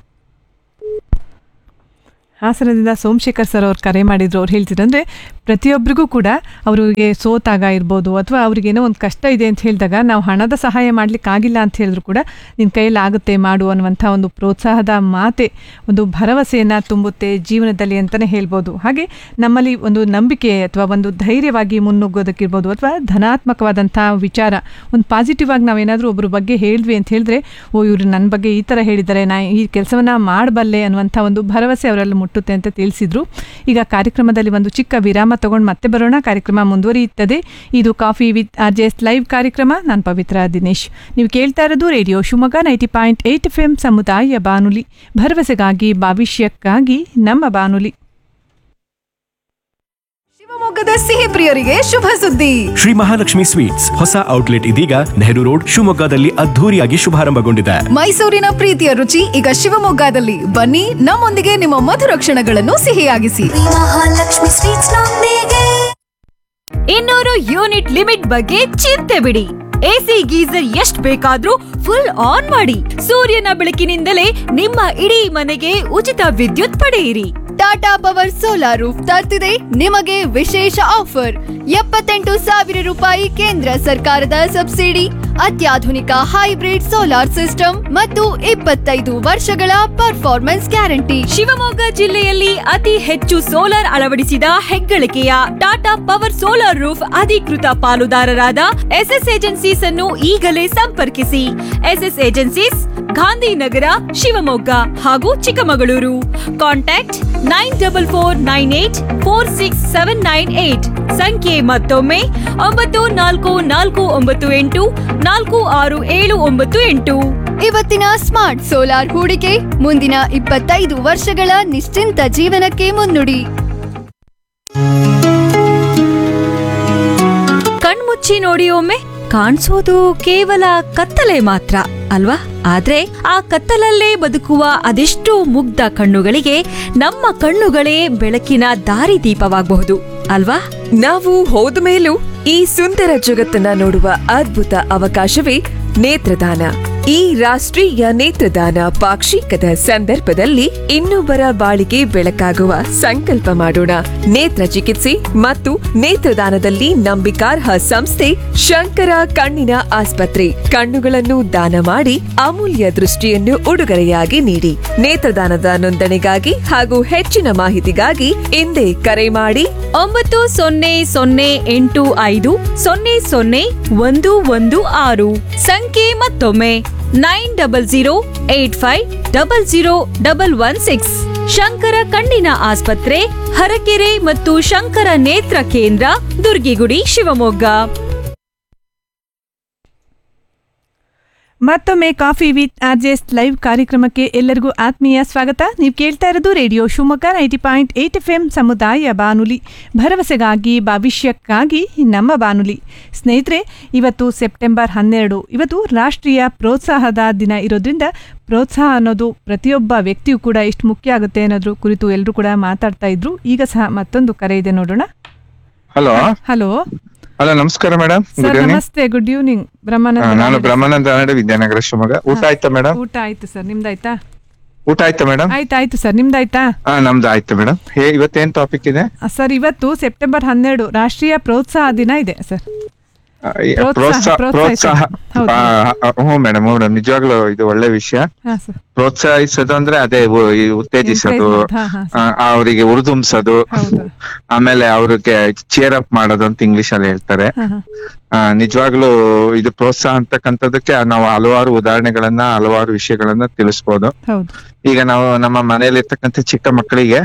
ಹಾಸನದಿಂದ ಸೋಮಶೇಖರ್ ಸರ್ ಅವ್ರು ಕರೆ ಮಾಡಿದ್ರು ಅವ್ರು ಹೇಳ್ತಿದ್ರು ಅಂದರೆ ಪ್ರತಿಯೊಬ್ಬರಿಗೂ ಕೂಡ ಅವರಿಗೆ ಸೋತಾಗ ಇರ್ಬೋದು ಅಥವಾ ಅವ್ರಿಗೇನೋ ಒಂದು ಕಷ್ಟ ಇದೆ ಅಂತ ಹೇಳಿದಾಗ ನಾವು ಹಣದ ಸಹಾಯ ಮಾಡ್ಲಿಕ್ಕೆ ಆಗಿಲ್ಲ ಅಂತ ಹೇಳಿದ್ರು ಕೂಡ ನಿನ್ನ ಕೈಯಲ್ಲಿ ಆಗುತ್ತೆ ಮಾಡು ಅನ್ನುವಂಥ ಒಂದು ಪ್ರೋತ್ಸಾಹದ ಮಾತೆ ಒಂದು ಭರವಸೆಯನ್ನು ತುಂಬುತ್ತೆ ಜೀವನದಲ್ಲಿ ಅಂತಲೇ ಹೇಳ್ಬೋದು ಹಾಗೆ ನಮ್ಮಲ್ಲಿ ಒಂದು ನಂಬಿಕೆ ಅಥವಾ ಒಂದು ಧೈರ್ಯವಾಗಿ ಮುನ್ನುಗ್ಗೋದಕ್ಕಿರ್ಬೋದು ಅಥವಾ ಧನಾತ್ಮಕವಾದಂಥ ವಿಚಾರ ಒಂದು ಪಾಸಿಟಿವ್ ಆಗಿ ನಾವೇನಾದರೂ ಒಬ್ಬರ ಬಗ್ಗೆ ಹೇಳಿದ್ವಿ ಅಂತ ಹೇಳಿದ್ರೆ ಓ ಇವರು ನನ್ನ ಬಗ್ಗೆ ಈ ಥರ ಹೇಳಿದ್ದಾರೆ ನಾ ಈ ಕೆಲಸವನ್ನ ಮಾಡಬಲ್ಲೆ ಅನ್ನುವಂಥ ಒಂದು ಭರವಸೆ ಅವರಲ್ಲಿ ಮುಟ್ಟುತ್ತೆ ಅಂತ ತಿಳಿಸಿದ್ರು ಈಗ ಕಾರ್ಯಕ್ರಮದಲ್ಲಿ ಒಂದು ಚಿಕ್ಕ ವಿರಾಮ ತಗೊಂಡು ಮತ್ತೆ ಬರೋಣ ಕಾರ್ಯಕ್ರಮ ಮುಂದುವರಿಯುತ್ತದೆ ಇದು coffee with R J S live ಕಾರ್ಯಕ್ರಮ ನಾನು ಪವಿತ್ರ ದಿನೇಶ್ ನೀವು ಕೇಳ್ತಾ ಇರೋದು radio Shivamogga ninety point eight F M ಸಮುದಾಯ ಬಾನುಲಿ ಭರವಸೆಗಾಗಿ ಭವಿಷ್ಯಕ್ಕಾಗಿ ನಮ್ಮ ಬಾನುಲಿ ಶಿವಮೊಗ್ಗದ ಸಿಹಿ ಪ್ರಿಯರಿಗೆ ಶುಭ ಸುದ್ದಿ ಶ್ರೀ ಮಹಾಲಕ್ಷ್ಮಿ ಸ್ವೀಟ್ಸ್ ಹೊಸ ಔಟ್ಲೆಟ್ ಇದೀಗ ನೆಹರು ರೋಡ್ ಶಿವಮೊಗ್ಗದಲ್ಲಿ ಅದ್ಧೂರಿಯಾಗಿ ಶುಭಾರಂಭಗೊಂಡಿದೆ ಮೈಸೂರಿನ ಪ್ರೀತಿಯ ರುಚಿ ಈಗ ಶಿವಮೊಗ್ಗದಲ್ಲಿ ಬನ್ನಿ ನಮ್ಮೊಂದಿಗೆ ನಿಮ್ಮ ಮಧುರ ಕ್ಷಣಗಳನ್ನು ಸಿಹಿಯಾಗಿಸಿ ಮಹಾಲಕ್ಷ್ಮಿ ಸ್ವೀಟ್ಸ್ ನೊಂದಿಗೆ ಇನ್ನೂರು ಯೂನಿಟ್ ಲಿಮಿಟ್ ಬಗ್ಗೆ ಚಿಂತೆ ಬಿಡಿ ಎಸಿ ಗೀಸರ್ ಎಷ್ಟ್ ಬೇಕಾದ್ರೂ ಫುಲ್ ಆನ್ ಮಾಡಿ ಸೂರ್ಯನ ಬೆಳಕಿನಿಂದಲೇ ನಿಮ್ಮ ಇಡೀ ಮನೆಗೆ ಉಚಿತ ವಿದ್ಯುತ್ ಪಡೆಯಿರಿ ಟಾಟಾ ಪವರ್ ಸೋಲಾರ್ ರೂಫ್ ತರ್ತಿದೆ ನಿಮಗೆ ವಿಶೇಷ ಆಫರ್ ಎಪ್ಪತ್ತೆಂಟು ಸಾವಿರ ರೂಪಾಯಿ ಕೇಂದ್ರ ಸರ್ಕಾರದ ಸಬ್ಸಿಡಿ ಅತ್ಯಾಧುನಿಕ ಹೈಬ್ರಿಡ್ ಸೋಲಾರ್ ಸಿಸ್ಟಮ್ ಮತ್ತು ಇಪ್ಪತ್ತೈದು ವರ್ಷಗಳ ಪರ್ಫಾರ್ಮೆನ್ಸ್ ಗ್ಯಾರಂಟಿ ಶಿವಮೊಗ್ಗ ಜಿಲ್ಲೆಯಲ್ಲಿ ಅತಿ ಹೆಚ್ಚು ಸೋಲಾರ್ ಅಳವಡಿಸಿದ ಹೆಗ್ಗಳಿಕೆಯ ಟಾಟಾ ಪವರ್ ಸೋಲಾರ್ ರೂಫ್ ಅಧಿಕೃತ ಪಾಲುದಾರರಾದ ಎಸ್ಎಸ್ ಏಜೆನ್ಸೀಸ್ ಅನ್ನು ಈಗಲೇ ಸಂಪರ್ಕಿಸಿ ಎಸ್ಎಸ್ ಏಜೆನ್ಸೀಸ್ ಗಾಂಧಿನಗರ ಶಿವಮೊಗ್ಗ ಹಾಗೂ Chikkamagaluru contact nine double four nine eight four six seven nine eight ಸಂಖ್ಯೆ ಮತ್ತೊಮ್ಮೆ ಒಂಬತ್ತು ನಾಲ್ಕು ನಾಲ್ಕು ಒಂಬತ್ತು ಎಂಟು ನಾಲ್ಕು ಆರು ಏಳು ಒಂಬತ್ತು ಎಂಟು ಇವತ್ತಿನ ಸ್ಮಾರ್ಟ್ ಸೋಲಾರ್ ಹೂಡಿಕೆ ಮುಂದಿನ ಇಪ್ಪತ್ತೈದು ವರ್ಷಗಳ ನಿಶ್ಚಿಂತ ಜೀವನಕ್ಕೆ ಮುನ್ನುಡಿ ಕಣ್ಮುಚ್ಚಿ ನೋಡಿ ಒಮ್ಮೆ ಕಾಣಿಸೋದು ಕೇವಲ ಕತ್ತಲೆ ಮಾತ್ರ ಅಲ್ವಾ ಆದ್ರೆ ಆ ಕತ್ತಲಲ್ಲೇ ಬದುಕುವ ಅದೆಷ್ಟೋ ಮುಗ್ಧ ಕಣ್ಣುಗಳಿಗೆ ನಮ್ಮ ಕಣ್ಣುಗಳೇ ಬೆಳಕಿನ ದಾರಿದೀಪವಾಗಬಹುದು ಅಲ್ವಾ ನಾವು ಹೋದ ಮೇಲೂ ಈ ಸುಂದರ ಜಗತ್ತನ್ನ ನೋಡುವ ಅದ್ಭುತ ಅವಕಾಶವೇ ನೇತ್ರದಾನ ಈ ರಾಷ್ಟ್ರೀಯ ನೇತ್ರದಾನ ಪಾಕ್ಷಿಕದ ಸಂದರ್ಭದಲ್ಲಿ ಇನ್ನೊಬ್ಬರ ಬಾಳಿಗೆ ಬೆಳಕಾಗುವ ಸಂಕಲ್ಪ ಮಾಡೋಣ ನೇತ್ರ ಚಿಕಿತ್ಸೆ ಮತ್ತು ನೇತ್ರದಾನದಲ್ಲಿ ನಂಬಿಕಾರ್ಹ ಸಂಸ್ಥೆ ಶಂಕರ ಕಣ್ಣಿನ ಆಸ್ಪತ್ರೆ ಕಣ್ಣುಗಳನ್ನು ದಾನ ಮಾಡಿ ಅಮೂಲ್ಯ ದೃಷ್ಟಿಯನ್ನು ಉಡುಗೊರೆಯಾಗಿ ನೀಡಿ ನೇತ್ರದಾನದ ನೋಂದಣಿಗಾಗಿ ಹಾಗೂ ಹೆಚ್ಚಿನ ಮಾಹಿತಿಗಾಗಿ ಹಿಂದೆ ಕರೆ ಮಾಡಿ ಒಂಬತ್ತು ಸೊನ್ನೆ ಸೊನ್ನೆ ಎಂಟು ಐದು ಸೊನ್ನೆ ಸೊನ್ನೆ ಒಂದು ಒಂದು ಆರು ಸಂಖ್ಯೆ ಮತ್ತೊಮ್ಮೆ nine double zero eight five double zero double one six Shankara ಕಣ್ಣಿನ ಆಸ್ಪತ್ರೆ ಹರಕೆರೆ ಮತ್ತು ಶಂಕರ ನೇತ್ರ ಕೇಂದ್ರ ದುರ್ಗಿಗುಡಿ ಶಿವಮೊಗ್ಗ ಮತ್ತೊಮ್ಮೆ ಕಾಫಿ ವಿತ್ ಆರ್ಜೆಸ್ ಲೈವ್ ಕಾರ್ಯಕ್ರಮಕ್ಕೆ ಎಲ್ಲರಿಗೂ ಆತ್ಮೀಯ ಸ್ವಾಗತ ನೀವು ಕೇಳ್ತಾ ಇರೋದು radio Shivamogga ninety point eight F M ಸಮುದಾಯ ಬಾನುಲಿ ಭರವಸೆಗಾಗಿ ಭವಿಷ್ಯಕ್ಕಾಗಿ ನಮ್ಮ ಬಾನುಲಿ ಸ್ನೇಹಿತರೆ ಇವತ್ತು ಸೆಪ್ಟೆಂಬರ್ ಹನ್ನೆರಡು ಇವತ್ತು ರಾಷ್ಟ್ರೀಯ ಪ್ರೋತ್ಸಾಹದ ದಿನ ಇರೋದ್ರಿಂದ ಪ್ರೋತ್ಸಾಹ ಅನ್ನೋದು ಪ್ರತಿಯೊಬ್ಬ ವ್ಯಕ್ತಿಯೂ ಕೂಡ ಎಷ್ಟು ಮುಖ್ಯ ಆಗುತ್ತೆ ಅನ್ನೋದ್ರ ಕುರಿತು ಎಲ್ಲರೂ ಕೂಡ ಮಾತಾಡ್ತಾ ಇದ್ರು ಈಗ ಸಹ ಮತ್ತೊಂದು ಕರೆ ಇದೆ ನೋಡೋಣ ಹಲೋ ಹಲೋ ಹಲೋ ನಮಸ್ಕಾರ ಮೇಡಮ್ ಸರ್ ಗುಡ್ ಈವ್ನಿಂಗ್ ನಮಸ್ತೆ ಗುಡ್ ಈವ್ನಿಂಗ್ ಬ್ರಹ್ಮಾನಂದ ನಾನು ನಾಡಿಗ್ ಬ್ರಹ್ಮಾನಂದ ನಾಡೆ ವಿದ್ಯಾನಗರ ಶಿವಮೊಗ್ಗ ಊಟ ಆಯ್ತಾ ಮೇಡಮ್ ಊಟ ಆಯ್ತು ಸರ್ ನಿಮ್ದಾಯ್ತಾ ಊಟ ಆಯ್ತಾ ಮೇಡಮ್ ಆಯ್ತು ಆಯ್ತು ಸರ್ ನಿಮ್ದಾಯ್ತಾ ಹಾ ನಮ್ದು ಆಯ್ತು ಮೇಡಮ್ ಹೇ ಇವತ್ತೇನ್ ಟಾಪಿಕ್ ಇದೆ ಆ, ಸರ್ ಇವತ್ತು ಸೆಪ್ಟೆಂಬರ್ ಹನ್ನೆರಡು ರಾಷ್ಟ್ರೀಯ ಪ್ರೋತ್ಸಾಹ ದಿನ ಇದೆ ಸರ್ ಆ, ಈ ಪ್ರೋತ್ಸಾಹ- ಪ್ರೋತ್ಸಾಹ ಪ್ರೋತ್ಸಾಹ ಹೌದು. ಆ, ಆ, ಹ್ಞೂ ಮೇಡಮ್ ಹ್ಞೂ ಮೇಡಮ್ ನಿಜವಾಗ್ಲೂ ಇದು ಒಳ್ಳೆ ವಿಷಯ ಹಾ ಸರ್ ಪ್ರೋತ್ಸಾಹಿಸೋದು ಅಂದ್ರೆ ಅದೇ ಉ- ಈ ಉತ್ತೇಜಿಸೋದು Encouragement, ಹಾ, ಹಾ, ಆ, ಅವರಿಗೆ ಉರಿದುಂಬಿಸೋದು ಆಮೇಲೆ ಅವ್ರಿಗೆ ಚೇರ್ ಅಪ್ ಮಾಡೋದು ಅಂತ ಇಂಗ್ಲಿಷ್ ಅಲ್ಲಿ ಹೇಳ್ತಾರೆ ಹಾ, ಹಾ. ಆ, ನಿಜವಾಗ್ಲೂ ಇದು ಪ್ರೋತ್ಸಾಹ ಅಂತಕ್ಕಂಥದಕ್ಕೆ ನಾವು ಹಲವಾರು ಉದಾಹರಣೆಗಳನ್ನ ಹಲವಾರು ವಿಷಯಗಳನ್ನ ತಿಳಿಸ್ಬೋದು ಹೌದು ಈಗ ನಾವು ನಮ್ಮ ಮನೆಯಲ್ಲಿ ಇರ್ತಕ್ಕಂಥ ಚಿಕ್ಕ ಮಕ್ಕಳಿಗೆ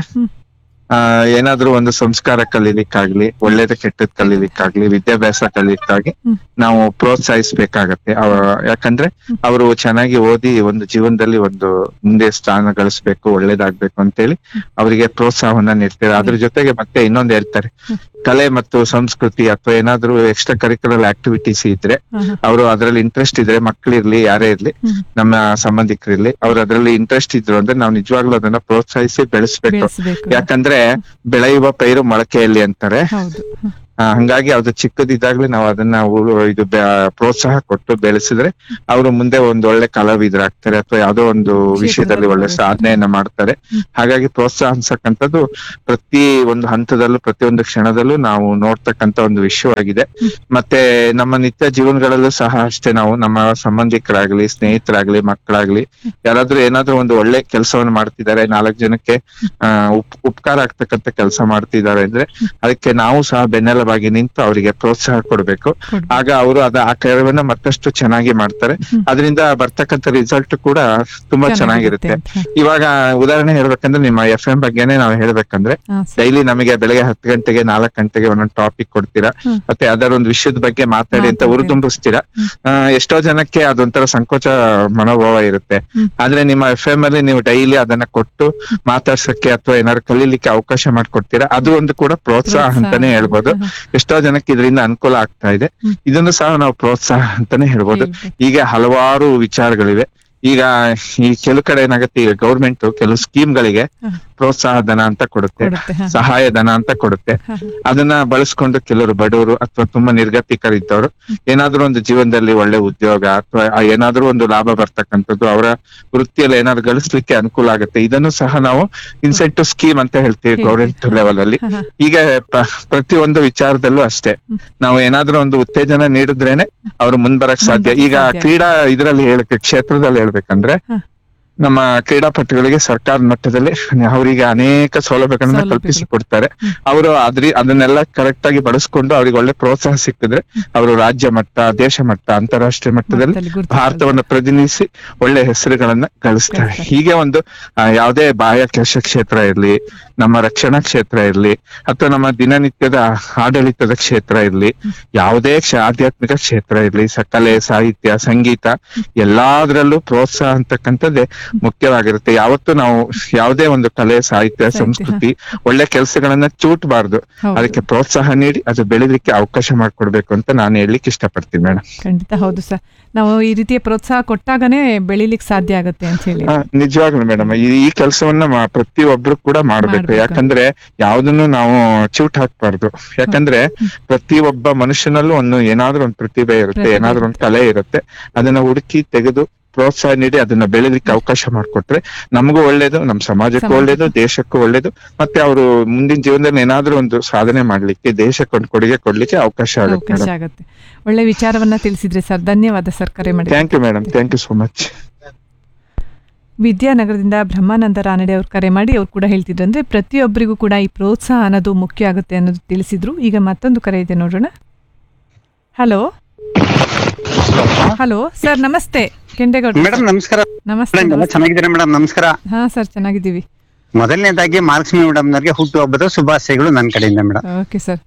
ಆ ಏನಾದ್ರೂ ಒಂದು ಸಂಸ್ಕಾರ ಕಲೀಲಿಕ್ಕಾಗ್ಲಿ ಒಳ್ಳೇದ ಕೆಟ್ಟದ್ ಕಲೀಲಿಕ್ಕಾಗ್ಲಿ ವಿದ್ಯಾಭ್ಯಾಸ ಕಲೀಲಿಕ್ಕಾಗಿ ನಾವು ಪ್ರೋತ್ಸಾಹಿಸ್ಬೇಕಾಗತ್ತೆ ಅವ- ಯಾಕಂದ್ರೆ ಅವರು ಚೆನ್ನಾಗಿ ಓದಿ ಒಂದು ಜೀವನದಲ್ಲಿ ಒಂದು ಮುಂದೆ ಸ್ಥಾನ ಗಳಿಸ್ಬೇಕು ಒಳ್ಳೇದಾಗ್ಬೇಕು ಅಂತೇಳಿ ಅವರಿಗೆ ಪ್ರೋತ್ಸಾಹವನ್ನ ನೀಡ್ತಾರೆ ಅದ್ರ ಜೊತೆಗೆ ಮತ್ತೆ ಇನ್ನೊಂದ್ ಹೇಳ್ತಾರೆ ಕಲೆ ಮತ್ತು ಸಂಸ್ಕೃತಿ ಅಥವಾ ಏನಾದ್ರೂ ಎಕ್ಸ್ಟ್ರಾ ಕರಿಕ್ಯುಲರ್ ಆಕ್ಟಿವಿಟೀಸ್ ಇದ್ರೆ ಅವರು ಅದ್ರಲ್ಲಿ ಇಂಟ್ರೆಸ್ಟ್ ಇದ್ರೆ ಮಕ್ಕಳಿರ್ಲಿ ಯಾರೇ ಇರ್ಲಿ ನಮ್ಮ ಸಂಬಂಧಿಕರಿರ್ಲಿ ಅವ್ರು ಅದ್ರಲ್ಲಿ ಇಂಟ್ರೆಸ್ಟ್ ಇದ್ರು ಅಂದ್ರೆ ನಾವು ನಿಜವಾಗ್ಲೂ ಅದನ್ನ ಪ್ರೋತ್ಸಾಹಿಸಿ ಬೆಳೆಸ್ಬೇಕು ಬೆಳೆಸ್ಬೇಕು. ಯಾಕಂದ್ರೆ ಬೆಳೆಯುವ ಪೈರು ಮೊಳಕೆಯಲ್ಲಿ ಅಂತಾರೆ ಹೌದು ಆ, ಹಂಗಾಗಿ ಅದು ಚಿಕ್ಕದಿದ್ದಾಗ್ಲೇ ನಾವು ಅದನ್ನ ಉ- ಇದು ಬೆ- ಪ್ರೋತ್ಸಾಹ ಕೊಟ್ಟು ಬೆಳೆಸಿದ್ರೆ ಅವರು ಮುಂದೆ ಒಂದು ಒಳ್ಳೆ ಕಲಾವಿದರಾಗ್ತಾರೆ ಅಥವಾ ಯಾವ್ದೋ ಒಂದು ವಿಷಯದಲ್ಲಿ ಒಳ್ಳೆ ಸಾಧನೆಯನ್ನ ಮಾಡ್ತಾರೆ ಹಾಗಾಗಿ ಪ್ರೋತ್ಸಾಹ ಅನ್ಸಕ್ಕಂಥದ್ದು ಪ್ರತಿ ಒಂದು ಹಂತದಲ್ಲೂ ಪ್ರತಿಯೊಂದು ಕ್ಷಣದಲ್ಲೂ ನಾವು ನೋಡ್ತಕ್ಕಂತ ಒಂದು ವಿಷಯವಾಗಿದೆ ಮತ್ತೆ ನಮ್ಮ ನಿತ್ಯ ಜೀವನಗಳಲ್ಲೂ ಸಹ ಅಷ್ಟೇ ನಾವು ನಮ್ಮ ಸಂಬಂಧಿಕರಾಗ್ಲಿ ಸ್ನೇಹಿತರಾಗ್ಲಿ ಮಕ್ಕಳಾಗ್ಲಿ ಯಾರಾದ್ರೂ ಏನಾದ್ರೂ ಒಂದು ಒಳ್ಳೆ ಕೆಲಸವನ್ನು ಮಾಡ್ತಿದ್ದಾರೆ ನಾಲ್ಕು ಜನಕ್ಕೆ ಆ ಉಪ್ ಉಪಕಾರ ಆಗ್ತಕ್ಕಂಥ ಕೆಲಸ ಮಾಡ್ತಿದ್ದಾರೆ ಅಂದ್ರೆ ಅದಕ್ಕೆ ನಾವು ಸಹ ಬೆನ್ನೆಲುಬಾಗಿ ನಿಂತು ಅವರಿಗೆ ಪ್ರೋತ್ಸಾಹ ಕೊಡ್ಬೇಕು ಆಗ ಅವರು ಅದ ಆ ಕಾರ್ಯವನ್ನ ಮತ್ತಷ್ಟು ಚೆನ್ನಾಗಿ ಮಾಡ್ತಾರೆ ಅದರಿಂದ ಬರ್ತಕ್ಕಂಥ ರಿಸಲ್ಟ್ ಕೂಡ ತುಂಬಾ ಚೆನ್ನಾಗಿರುತ್ತೆ ಇವಾಗ ಉದಾಹರಣೆ ಹೇಳ್ಬೇಕಂದ್ರೆ ನಿಮ್ಮ ಎಫ್ ಎಂ ಬಗ್ಗೆನೆ ನಾವು ಹೇಳ್ಬೇಕಂದ್ರೆ ಡೈಲಿ ನಮಗೆ ಬೆಳಗ್ಗೆ ಹತ್ತು ಗಂಟೆಗೆ ನಾಲ್ಕು ಗಂಟೆಗೆ ಒಂದೊಂದು ಟಾಪಿಕ್ ಕೊಡ್ತೀರಾ ಮತ್ತೆ ಯಾವ್ದಾರ ಒಂದು ವಿಷಯದ ಬಗ್ಗೆ ಮಾತಾಡಿ ಅಂತ ಉರುದುಂಬಿಸ್ತೀರಾ ಆ, ಎಷ್ಟೋ ಜನಕ್ಕೆ ಅದೊಂಥರ ಸಂಕೋಚ ಮನೋಭಾವ ಇರುತ್ತೆ ಆದ್ರೆ ನಿಮ್ಮ ಎಫ್ ಎಂ ಅಲ್ಲಿ ನೀವು ಡೈಲಿ ಅದನ್ನ ಕೊಟ್ಟು ಮಾತಾಡ್ಸಕ್ಕೆ ಅಥವಾ ಏನಾದ್ರು ಕಲೀಲಿಕ್ಕೆ ಅವಕಾಶ ಮಾಡ್ಕೊಡ್ತೀರಾ ಅದು ಒಂದು ಕೂಡ ಪ್ರೋತ್ಸಾಹ ಅಂತಾನೆ ಹೇಳ್ಬೋದು ಎಷ್ಟೋ ಜನಕ್ಕೆ ಇದರಿಂದ ಅನುಕೂಲ ಆಗ್ತಾ ಇದೆ ಇದನ್ನು ಸಹ ನಾವು ಪ್ರೋತ್ಸಾಹ ಅಂತಾನೆ ಹೇಳ್ಬೋದು ಹೀಗೆ ಹಲವಾರು ವಿಚಾರಗಳಿವೆ ಈಗ ಈ ಕೆಲವು ಕಡೆ ಏನಾಗುತ್ತೆ ಈಗ ಗೌರ್ಮೆಂಟ್ ಕೆಲವು ಸ್ಕೀಮ್ಗಳಿಗೆ ಪ್ರೋತ್ಸಾಹ ಧನ ಅಂತ ಕೊಡುತ್ತೆ ಸಹಾಯ ಧನ ಅಂತ ಕೊಡುತ್ತೆ ಅದನ್ನ ಬಳಸ್ಕೊಂಡು ಕೆಲವರು ಬಡವರು ಅಥವಾ ತುಂಬಾ ನಿರ್ಗತಿಕರಿದ್ದವರು ಏನಾದ್ರೂ ಒಂದು ಜೀವನದಲ್ಲಿ ಒಳ್ಳೆ ಉದ್ಯೋಗ ಅಥವಾ ಏನಾದ್ರೂ ಒಂದು ಲಾಭ ಬರ್ತಕ್ಕಂಥದ್ದು ಅವರ ವೃತ್ತಿಯಲ್ಲಿ ಏನಾದ್ರು ಗಳಿಸ್ಲಿಕ್ಕೆ ಅನುಕೂಲ ಆಗುತ್ತೆ ಇದನ್ನು ಸಹ ನಾವು ಇನ್ಸೆಂಟಿವ್ ಸ್ಕೀಮ್ ಅಂತ ಹೇಳ್ತೀವಿ ಗೌರ್ಮೆಂಟ್ ಲೆವೆಲ್ ಅಲ್ಲಿ ಈಗ ಪ- ಪ್ರತಿಯೊಂದು ವಿಚಾರದಲ್ಲೂ ಅಷ್ಟೇ ನಾವು ಏನಾದ್ರೂ ಒಂದು ಉತ್ತೇಜನ ನೀಡಿದ್ರೇನೆ ಅವ್ರು ಮುಂದ್ಬರಕ್ ಸಾಧ್ಯ ಈಗ ಕ್ರೀಡಾ ಇದ್ರಲ್ಲಿ ಹೇಳಕ್ಕೆ ಕ್ಷೇತ್ರದಲ್ಲಿ ಹೇಳ್ಬೇಕಂದ್ರೆ ನಮ್ಮ ಕ್ರೀಡಾಪಟುಗಳಿಗೆ ಸರ್ಕಾರ ಮಟ್ಟದಲ್ಲಿ ಅವರಿಗೆ ಅನೇಕ ಸೌಲಭ್ಯಗಳನ್ನ ಕಲ್ಪಿಸಿ ಕೊಡ್ತಾರೆ ಅವರು ಅದ್ರಿ ಅದನ್ನೆಲ್ಲ ಕರೆಕ್ಟ್ ಆಗಿ ಬಳಸ್ಕೊಂಡು ಅವ್ರಿಗೆ ಒಳ್ಳೆ ಪ್ರೋತ್ಸಾಹ ಸಿಕ್ಕಿದ್ರೆ ಅವರು ರಾಜ್ಯ ಮಟ್ಟ ದೇಶ ಮಟ್ಟ ಅಂತಾರಾಷ್ಟ್ರೀಯ ಮಟ್ಟದಲ್ಲಿ ಭಾರತವನ್ನು ಪ್ರತಿನಿಧಿಸಿ ಒಳ್ಳೆ ಹೆಸರುಗಳನ್ನ ಗಳಿಸ್ತಾರೆ ಹೀಗೆ ಒಂದು ಆ, ಯಾವುದೇ ಬಾಹ್ಯಾಕಾಶ ಕ್ಷೇತ್ರ ಇರ್ಲಿ ನಮ್ಮ ರಕ್ಷಣಾ ಕ್ಷೇತ್ರ ಇರ್ಲಿ ಅಥವಾ ನಮ್ಮ ದಿನನಿತ್ಯದ ಆಡಳಿತದ ಕ್ಷೇತ್ರ ಇರ್ಲಿ ಯಾವುದೇ ಕ್ಷ- ಆಧ್ಯಾತ್ಮಿಕ ಕ್ಷೇತ್ರ ಇರ್ಲಿ ಸ ಕಲೆ ಸಾಹಿತ್ಯ ಸಂಗೀತ ಎಲ್ಲಾದ್ರಲ್ಲೂ ಪ್ರೋತ್ಸಾಹ ಅಂತಕ್ಕಂಥದ್ದೇ ಮುಖ್ಯವಾಗಿರುತ್ತೆ ಯಾವತ್ತು ನಾವು ಯಾವುದೇ ಒಂದು ಕಲೆ ಸಾಹಿತ್ಯ ಸಂಸ್ಕೃತಿ ಒಳ್ಳೆ ಕೆಲಸಗಳನ್ನ ಚೂಟ್ಬಾರ್ದು ಅದಕ್ಕೆ ಪ್ರೋತ್ಸಾಹ ನೀಡಿ ಅದು ಬೆಳಿಲಿಕ್ಕೆ ಅವಕಾಶ ಮಾಡ್ಕೊಡ್ಬೇಕು ಅಂತ ನಾನು ಹೇಳಲಿಕ್ಕೆ ಇಷ್ಟಪಡ್ತೀನಿ ಮೇಡಮ್ ಖಂಡಿತ ಹೌದು ಸರ್ ನಾವು ಈ ರೀತಿಯ ಪ್ರೋತ್ಸಾಹ ಕೊಟ್ಟಾಗನೇ ಬೆಳಿಲಿಕ್ಕೆ ಸಾಧ್ಯ ಆಗುತ್ತೆ ಅಂತ ಹೇಳಿ ನಿಜವಾಗ್ಲು ಮೇಡಮ್ ಈ ಈ ಕೆಲಸವನ್ನ ಮಾ- ಪ್ರತಿಯೊಬ್ರು ಕೂಡ ಮಾಡ್ಬೇಕು ಯಾಕಂದ್ರೆ ಯಾವ್ದನ್ನು ನಾವು ಚೂಟ್ ಹಾಕ್ಬಾರ್ದು ಯಾಕಂದ್ರೆ ಪ್ರತಿ ಒಬ್ಬ ಮನುಷ್ಯನಲ್ಲೂ ಒಂದು ಏನಾದ್ರೂ ಒಂದು ಪ್ರತಿಭೆ ಇರುತ್ತೆ ಏನಾದ್ರೂ ಒಂದು ಕಲೆ ಇರುತ್ತೆ ಅದನ್ನ ಹುಡುಕಿ ತೆಗೆದು ಪ್ರೋತ್ಸಾಹ ನೀಡಿ ಅದನ್ನ ಬೆಳೆಲಿಕ್ಕೆ ಅವಕಾಶ ಮಾಡಿಕೊಟ್ರೆ ನಮಗೂ ಒಳ್ಳೇದು ನಮ್ಮ ಸಮಾಜಕ್ಕೂ ಸಮಾಜ. ಒಳ್ಳೇದು ದೇಶಕ್ಕೂ ಒಳ್ಳೇದು ಮತ್ತೆ ಅವರು ಮುಂದಿನ ಜೀವನದಲ್ಲಿ ಏನಾದ್ರೂ ಒಂದು ಸಾಧನೆ ಮಾಡ್ಲಿಕ್ಕೆ ದೇಶಕ್ಕೆ ಒಂದು ಕೊಡುಗೆ ಕೊಡ್ಲಿಕ್ಕೆ ಅವಕಾಶ ಆಗುತ್ತೆ ಅವಕಾಶ ಮೇಡಮ್ ಆಗುತ್ತೆ ಒಳ್ಳೆ ವಿಚಾರವನ್ನ ತಿಳಿಸಿದ್ರಿ ಸರ್ ಧನ್ಯವಾದ ಸರ್ ಕರೆ ಮಾಡಿ thank you madam thank you so much ವಿದ್ಯಾನಗರದಿಂದ ಬ್ರಹ್ಮಾನಂದ ರಾನಡೆ ಅವ್ರು ಕರೆ ಮಾಡಿ ಅವ್ರು ಕೂಡ ಹೇಳ್ತಿದ್ರು ಅಂದ್ರೆ ಪ್ರತಿಯೊಬ್ಬರಿಗೂ ಕೂಡ ಈ ಪ್ರೋತ್ಸಾಹ ಅನ್ನೋದು ಮುಖ್ಯ ಆಗುತ್ತೆ ಅನ್ನೋದು ತಿಳಿಸಿದ್ರು ಈಗ ಮತ್ತೊಂದು ಕರೆ ಇದೆ ನೋಡೋಣ ಹಲೋ ಹಲೋ ಸರ್ ನಮಸ್ತೆ ಕೆಂಡೇಗೌಡ ಮೇಡಮ್ ನಮಸ್ಕಾರ ನಮಸ್ತೆ ಎಲ್ಲ ನಮಸ್ತೆ. ಚೆನ್ನಾಗಿದ್ದೀರಾ ಮೇಡಮ್ ನಮಸ್ಕಾರ ಹಾ ಸರ್ ಚೆನ್ನಾಗಿದ್ದೀವಿ ಮೊದಲನೇದಾಗಿ ಮಹಾಲಕ್ಷ್ಮಿ ಮೇಡಮ್ ನವರಿಗೆ ಹುಟ್ಟು ಹಬ್ಬದ ಶುಭಾಶಯಗಳು ನನ್ನ ಕಡೆಯಿಂದ ಮೇಡಮ್ ಓಕೆ ಸರ್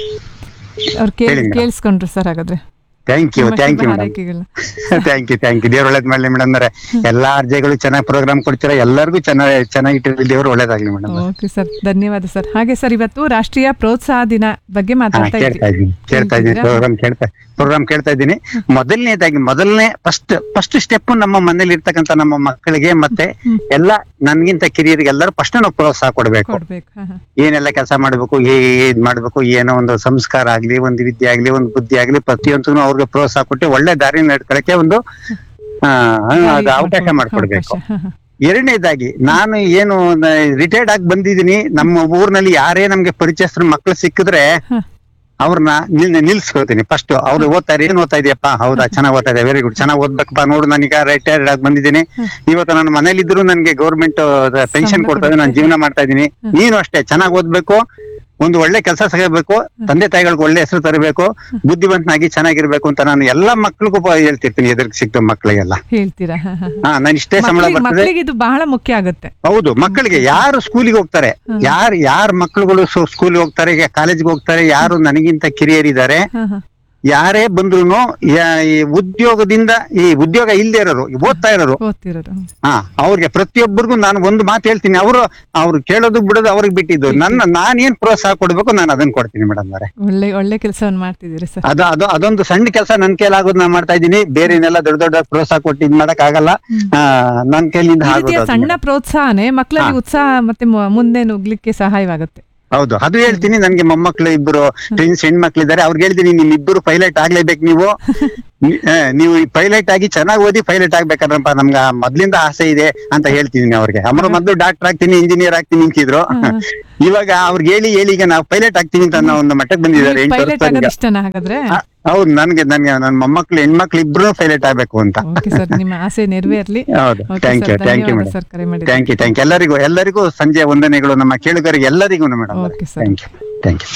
ಅವ್ರು ಕೇಳಿ ಹೇಳಿ madam. ಕೇಳಿಸ್ಕೊಂಡ್ರು ಸರ್ ಹಾಗಾದ್ರೆ ಥ್ಯಾಂಕ್ ಯು ನಿಮ್ಮ ಥ್ಯಾಂಕ್ ಯು ಶುಭ ಮೇಡಮ್ ಹಾರೈಕೆಗಳನ್ನ. ಥ್ಯಾಂಕ್ ಯು ಥ್ಯಾಂಕ್ ಯು ದೇವ್ರ ಒಳ್ಳೇದ್ ಮಾಡ್ಲಿ ಮೇಡಮ್ ಅಂದ್ರೆ ಎಲ್ಲಾ ಅರ್ಜಿಗಳು ಚೆನ್ನಾಗಿ ಪ್ರೋಗ್ರಾಮ್ ಕೊಡ್ತೀರಾ ಎಲ್ಲರಿಗೂ ಚೆನ್ನಾಗಿ ಚೆನ್ನಾಗಿಟ್ಟಿರಲಿ ದೇವ್ರು ಒಳ್ಳೇದಾಗ್ಲಿ ಮೇಡಮ್ ಓಕೆ ಸರ್ ಧನ್ಯವಾದ ಸರ್ ಹಾಗೆ ಸರ್ ಇವತ್ತು ರಾಷ್ಟ್ರೀಯ ಪ್ರೋತ್ಸಾಹ ದಿನ ಬಗ್ಗೆ ಹಾ ಮಾತಾಡ್ತಾ ಕೇಳ್ತಾ ಇದ್ವಿ ಇದ್ದೀನಿ ಕೇಳ್ತಾ ಇದ್ದೀನಿ ಕೇಳ್ತಿದ್ದೀರಾ? ಪ್ರೋಗ್ರಾಮ್ ಕೇಳ್ತಾ ಪ್ರೋಗ್ರಾಮ್ ಕೇಳ್ತಾ ಇದ್ದೀನಿ ಮೊದಲನೇದಾಗಿ ಮೊದಲನೇ ಫಸ್ಟ್ ಫಸ್ಟ್ ಸ್ಟೆಪ್ ನಮ್ಮ ಮನೇಲಿ ಇರ್ತಕ್ಕಂಥ ನಮ್ಮ ಮಕ್ಕಳಿಗೆ ಮತ್ತೆ ಎಲ್ಲ ನನ್ಗಿಂತ ಕಿರಿಯರಿಗೆ ಎಲ್ಲರೂ ಫಸ್ಟ್ ನಾವು ಪ್ರೋತ್ಸಾಹ ಕೊಡ್ಬೇಕು ಕೊಡ್ಬೇಕು ಹಾ, ಹಾ. ಏನೆಲ್ಲ ಕೆಲಸ ಮಾಡ್ಬೇಕು ಏನ್ ಮಾಡ್ಬೇಕು ಏನೋ ಒಂದು ಸಂಸ್ಕಾರ ಆಗ್ಲಿ ಒಂದು ವಿದ್ಯೆ ಆಗ್ಲಿ ಒಂದು ಬುದ್ಧಿ ಆಗ್ಲಿ ಪ್ರತಿಯೊಂದೂ ಅವ್ರಿಗೆ ಪ್ರೋತ್ಸಾಹ ಕೊಟ್ಟು ಒಳ್ಳೆ ದಾರಿ ನಡ್ಕೊಳಕ್ಕೆ ಒಂದು ಆ, ಅದು ಅವಕಾಶ ಮಾಡ್ಕೊಡ್ಬೇಕು ಅವಕಾಶ, ಹಾ, ಹಾ. ಎರಡನೇದಾಗಿ ನಾನು ಏನು ರಿಟೈರ್ಡ್ ಆಗಿ ಬಂದಿದ್ದೀನಿ ನಮ್ಮ ಊರಿನಲ್ಲಿ ಯಾರೇ ನಮ್ಗೆ ಪರಿಚಯಸ್ಥರು ಮಕ್ಕಳು ಸಿಕ್ಕಿದ್ರೆ ಅವ್ರನ್ನ ನಿಲ್ ನಿಲ್ಸ್ಕೊಳ್ತೀನಿ ಫಸ್ಟ್ ಅವ್ರು ಓದ್ತಾರೆ ಏನ್ ಓದ್ತಾ ಇದೆಯಪ್ಪ ಹೌದಾ ಚೆನ್ನಾಗ್ ಓದ್ತಾ ಇದೆ ವೆರಿ ಗುಡ್ ಚೆನ್ನಾಗ್ ಓದ್ಬೇಕಪ್ಪ ನೋಡು ನಾನೀಗ ರಿಟೈರ್ಡ್ ಆಗಿ ಬಂದಿದ್ದೀನಿ ಇವತ್ತು ನಾನು ಮನೇಲಿದ್ರು ನನ್ಗೆ ಗೌರ್ಮೆಂಟ್ ಪೆನ್ಷನ್ ಕೊಡ್ತಾ ಇದೆ ನಾನು ಜೀವನ ಮಾಡ್ತಾ ಇದ್ದೀನಿ ನೀನು ಅಷ್ಟೇ ಚೆನ್ನಾಗ್ ಓದ್ಬೇಕು ಒಂದು ಒಳ್ಳೆ ಕೆಲಸ ಸಿಗಬೇಕು ತಂದೆ ತಾಯಿಗಳಿಗೆ ಒಳ್ಳೆ ಹೆಸರು ತರಬೇಕು ಬುದ್ಧಿವಂತನಾಗಿ ಚೆನ್ನಾಗಿರ್ಬೇಕು ಅಂತ ನಾನು ಎಲ್ಲಾ ಮಕ್ಳಿಗೂ ಪ- ಹೇಳ್ತಿರ್ತೀನಿ ಎದುರಿಗೆ ಸಿಕ್ತ ಮಕ್ಳಿಗೆಲ್ಲ ಹೇಳ್ತೀರಾ ಹಾ, ಹಾ, ಹಾ. ಹಾ ನಾನು ಇಷ್ಟೇ ಸಂಬಳ ಮಕ್ಳಿಗೆ- ಬರ್ತದೆ ಮಕ್ಳಿಗೆ ಇದು ಬಹಳ ಮುಖ್ಯ ಆಗುತ್ತೆ ಹೌದು ಮಕ್ಕಳಿಗೆ ಯಾರು ಸ್ಕೂಲಿಗೆ ಹೋಗ್ತಾರೆ ಯಾರು ಯಾರ ಮಕ್ಕಳುಗಳು ಸ್ಕೂಲ್ಗೆ ಹೋಗ್ತಾರೆ ಈಗ ಕಾಲೇಜ್ಗೆ ಹೋಗ್ತಾರೆ ಯಾರು ನನಗಿಂತ ಕಿರಿಯರಿದ್ದಾರೆ ಹಾ, ಹಾ. ಯಾರೇ ಬಂದ್ರು ಈ ಉದ್ಯೋಗದಿಂದ ಈ ಉದ್ಯೋಗ ಇಲ್ಲದೆ ಇರೋರು ಈ ಓದ್ತಾ ಇರೋರು ಓದ್ತಿರೋದು ಹಾ ಅವ್ರಿಗೆ ಪ್ರತಿಯೊಬ್ಬರಿಗೂ ನಾನು ಒಂದು ಮಾತು ಹೇಳ್ತೀನಿ ಅವರು ಅವ್ರು ಕೇಳೋದು ಬಿಡೋದು ಅವ್ರಿಗೆ ಬಿಟ್ಟಿದ್ದು ನನ್ನ ನಾನೇನ್ ಪ್ರೋತ್ಸಾಹ ಕೊಡ್ಬೇಕು ನಾನು ಅದನ್ನ ಕೊಡ್ತೀನಿ ಮೇಡಮ್ ಅವರೇ ಒಳ್ಳೆ ಒಳ್ಳೆ ಕೆಲಸವನ್ನು ಮಾಡ್ತಿದ್ದೀರಿ ಸರ್ ಅದು ಅದು ಅದೊಂದು ಸಣ್ಣ ಕೆಲಸ ನನ್ ಕೈಲಾಗೋದು ನಾನು ಮಾಡ್ತಾ ಇದ್ದೀನಿ ಬೇರೆನೆಲ್ಲ ದೊಡ್ಡ ದೊಡ್ಡ ಪ್ರೋತ್ಸಾಹ ಕೊಟ್ಟು ಇದ್ ಮಾಡಕ್ ಆಗಲ್ಲ ಆ, ನನ್ ಕೈಲಿಂದ ಈ ರೀತಿಯ ಆಗೋದು ಸಣ್ಣ ಪ್ರೋತ್ಸಾಹನೇ ಮಕ್ಕಳಲ್ಲಿ ಉತ್ಸಾಹ ಮತ್ತೆ ಮು- ಮುಂದೆ ನುಗ್ಲಿಕ್ಕೆ ಸಹಾಯವಾಗುತ್ತೆ ಹೌದು ಅದು ಹೇಳ್ತೀನಿ ನನ್ಗೆ ಮೊಮ್ಮಕ್ಳು ಇಬ್ರು ಟ್ವಿನ್ಸ್ ಹೆಣ್ಮಕ್ಳಿದ್ದಾರೆ ಅವ್ರಿಗೆ ಹೇಳ್ತೀನಿ ನಿಮ್ ಇಬ್ಬರು ಪೈಲಟ್ ಆಗ್ಲೇಬೇಕು ನೀವು ನಿ- ಆ, ನೀವು ಪೈಲಟ್ ಆಗಿ ಚೆನ್ನಾಗಿ ಓದಿ ಪೈಲಟ್ ಆಗ್ಬೇಕಂದ್ರಪ್ಪ ನಮ್ಗ ಮೊದ್ಲಿಂದ ಆಸೆ ಇದೆ ಅಂತ ಹೇಳ್ತಿದೀನಿ ಅವ್ರಿಗೆ ಅಮರ ಮೊದ್ಲು ಡಾಕ್ಟರ್ ಆಗ್ತೀನಿ ಇಂಜಿನಿಯರ್ ಆಗ್ತೀನಿ ನಿಂತಿದ್ರು ಇವಾಗ ಅವ್ರಿಗೆ ಹೇಳಿ ಹೇಳಿ ಈಗ ನಾವು ಪೈಲಟ್ ಆಗ್ತೀನಿ ಅಂತ ಅನ್ನೋ ಒಂದು ಮಟ್ಟಕ್ಕೆ ಬಂದಿದ್ದಾರೆ ಎಂಟು ಪೈಲಟ್ ಆಗೋದು ವರ್ಷ ಇಷ್ಟನಾ ಹಾಗಾದ್ರೆ ಹೌದು ನನ್ಗೆ ನನ್ಗೆ ನನ್ನ ಮೊಮ್ಮಕ್ಳು ಹೆಣ್ಮಕ್ಳು ಇಬ್ರು ಪೈಲಟ್ ಆಗ್ಬೇಕು ಅಂತ ಓಕೆ ಸರ್ ನಿಮ್ಮ ಆಸೆ ನೆರವೇರ್ಲಿ ಹೌದು Okay, thank you sir, thank you ಧನ್ಯವಾದ ಮೇಡಮ್ ಸರ್ ಕರೆ ಮಾಡಿ ಥ್ಯಾಂಕ್ ಯು ಥ್ಯಾಂಕ್ ಯು ಎಲ್ಲರಿಗೂ ಎಲ್ಲರಿಗೂ ಸಂಜೆ ವಂದನೆಗಳು ನಮ್ಮ ಕೇಳುಗರಿಗೆ ಎಲ್ಲರಿಗೂ madam Okay, sir. Thank you thank you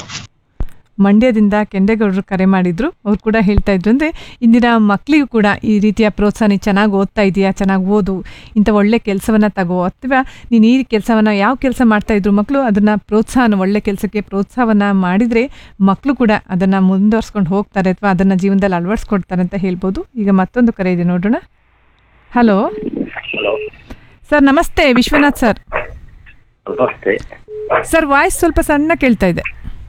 ಮಂಡ್ಯದಿಂದ ಕೆಂಡೇಗೌಡರು ಕರೆ ಮಾಡಿದ್ರು ಅವ್ರು ಕೂಡ ಹೇಳ್ತಾ ಇದ್ರು ಅಂದ್ರೆ ಇಂದಿನ ಮಕ್ಕಳಿಗೂ ಕೂಡ ಈ ರೀತಿಯ ಪ್ರೋತ್ಸಾಹ ನೀನು ಚೆನ್ನಾಗಿ ಓದ್ತಾ ಇದೀಯಾ ಚೆನ್ನಾಗಿ ಓದು ಇಂಥ ಒಳ್ಳೆ ಕೆಲಸವನ್ನ ತಗೋ ಅಥವಾ ನೀನು ಈ ಕೆಲಸವನ್ನ ಯಾವ ಕೆಲಸ ಮಾಡ್ತಾ ಇದ್ರು ಮಕ್ಕಳು ಅದನ್ನ ಪ್ರೋತ್ಸಾಹನ ಒಳ್ಳೆ ಕೆಲಸಕ್ಕೆ ಪ್ರೋತ್ಸಾಹವನ್ನ ಮಾಡಿದ್ರೆ ಮಕ್ಕಳು ಕೂಡ ಅದನ್ನ ಮುಂದುವರ್ಸ್ಕೊಂಡು ಹೋಗ್ತಾರೆ ಅಥವಾ ಅದನ್ನ ಜೀವನದಲ್ಲಿ ಅಳವಡಿಸ್ಕೊಡ್ತಾರೆ ಅಂತ ಹೇಳ್ಬೋದು ಈಗ ಮತ್ತೊಂದು ಕರೆ ಇದೆ ನೋಡೋಣ ಹಲೋ ಸರ್ ನಮಸ್ತೆ ವಿಶ್ವನಾಥ್ ಸರ್ ನಮಸ್ತೆ ಸರ್ ವಾಯ್ಸ್ ಸ್ವಲ್ಪ ಸಣ್ಣ ಕೇಳ್ತಾ ಇದೆ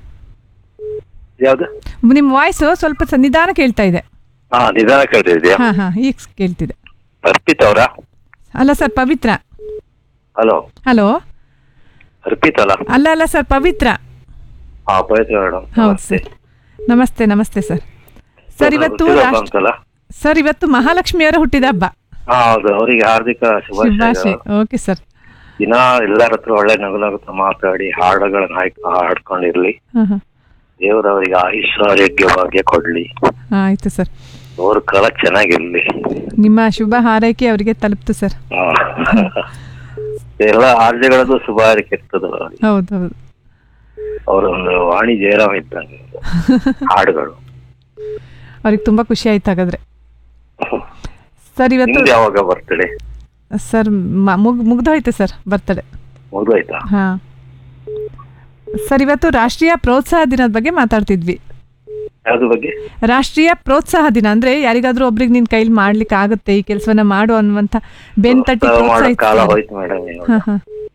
ಯಾವ್ದು ನಿಮ್ಮ ವಾಯ್ಸ್ ಸ್ವಲ್ಪ ಸ- ನಿಧಾನ ಕೇಳ್ತಾ ಇದೆ ಹಾ ನಿಧಾನ ಕೇಳ್ತಾ ಇದೆಯಾ ಹಾ ಹಾ ಈಗ ಕೇಳ್ತಿದೆ ಅರ್ಪಿತ್ ಅವರಾ ಅಲ್ಲ sir Pavitra hello hello Arpit ಅಲ್ಲ ಅಲ್ಲ ಅಲ್ಲ ಸರ್ ಪವಿತ್ರ ಹಾ ಪವಿತ್ರ ಮೇಡಮ್ ಹೌದು ಸರ್ ನಮಸ್ತೆ ನಮಸ್ತೆ ಸರ್ ಸರ್ ಇವತ್ತು ರಾಷ್ಟ್ರ ಅಂತಲ್ಲ ಸರ್ ಇವತ್ತು ಮಹಾಲಕ್ಷ್ಮಿಯವರ ಹುಟ್ಟಿದ ಹಬ್ಬ ಹಾ ಹೌದು ಅವರಿಗೆ ಹಾರ್ದಿಕ ಶುಭಾಶಯ ಶುಭಾಶಯ ಓಕೆ ಸರ್ ದಿನ ಎಲ್ಲರ ಹತ್ರ ಒಳ್ಳೆ ನಗು ನಗುತ್ತಾ ಮಾತಾಡಿ ಹಾಡುಗಳನ್ನ ಹಾಕ್ ಹಾಡ್ಕೊಂಡಿರ್ಲಿ ಹಾ ಹಾ ದೇವರು ಅವರಿಗೆ ಆಯುಷ್ ಆರೋಗ್ಯ ಭಾಗ್ಯ ಕೊಡ್ಲಿ ಹಾ, ಆಯ್ತು ಸರ್ ಅವ್ರ ಕಾಲ ಚೆನ್ನಾಗಿರ್ಲಿ ನಿಮ್ಮ ಶುಭ ಹಾರೈಕೆ ಅವರಿಗೆ ತಲುಪ್ತು ಸರ್ ಹಾ. ಎಲ್ಲ ಆರ್ಜಗಳದ್ದು ಶುಭ ಹಾರೈಕೆ ಇರ್ತದ ಅವ್ರಿಗೆ. ಹೌದು ಹೌದು ಅವರೊಂದು ವಾಣಿ ಜಯರಾಮ್ ಇದ್ದಂಗೆ ಹಾಡುಗಳು ಅವ್ರಿಗೆ ತುಂಬಾ ಖುಷಿ ಆಯ್ತು ಹಾಗಾದ್ರೆ ಸರ್ ಇವತ್ತು ನಿಮ್ದು ಯಾವಾಗ ಬರ್ತಡೆ ಸರ್ ಮ- ಮುಗ್ ಮುಗ್ದೋಯ್ತು ಸರ್ ಬರ್ತಡೆ ಮುಗ್ದೋಯ್ತಾ ಹಾ ಸರ್ ಇವತ್ತು ರಾಷ್ಟ್ರೀಯ ಪ್ರೋತ್ಸಾಹ ದಿನದ ಬಗ್ಗೆ ಮಾತಾಡ್ತಿದ್ವಿ ಯಾವ್ದು ಬಗ್ಗೆ ರಾಷ್ಟ್ರೀಯ ಪ್ರೋತ್ಸಾಹ ದಿನ ಅಂದ್ರೆ ಯಾರಿಗಾದ್ರೂ ಒಬ್ರಿಗೆ ನಿನ್ ಕೈಲಿ ಮಾಡ್ಲಿಕ್ಕೆ ಆಗುತ್ತೆ ಈ ಕೆಲಸವನ್ನ ಮಾಡು ಅನ್ನುವಂತ ಬೆನ್ ತಟ್ಟಿ ಪ್ರೋತ್ಸಾಹ ಮಾಡೋ ಕಾಲ ಪ್ರೋತ್ಸಾಹಿಸ್ತಾರೆ. ಹೋಯ್ತು ಮೇಡಮ್ ಹಾ, ಹಾ.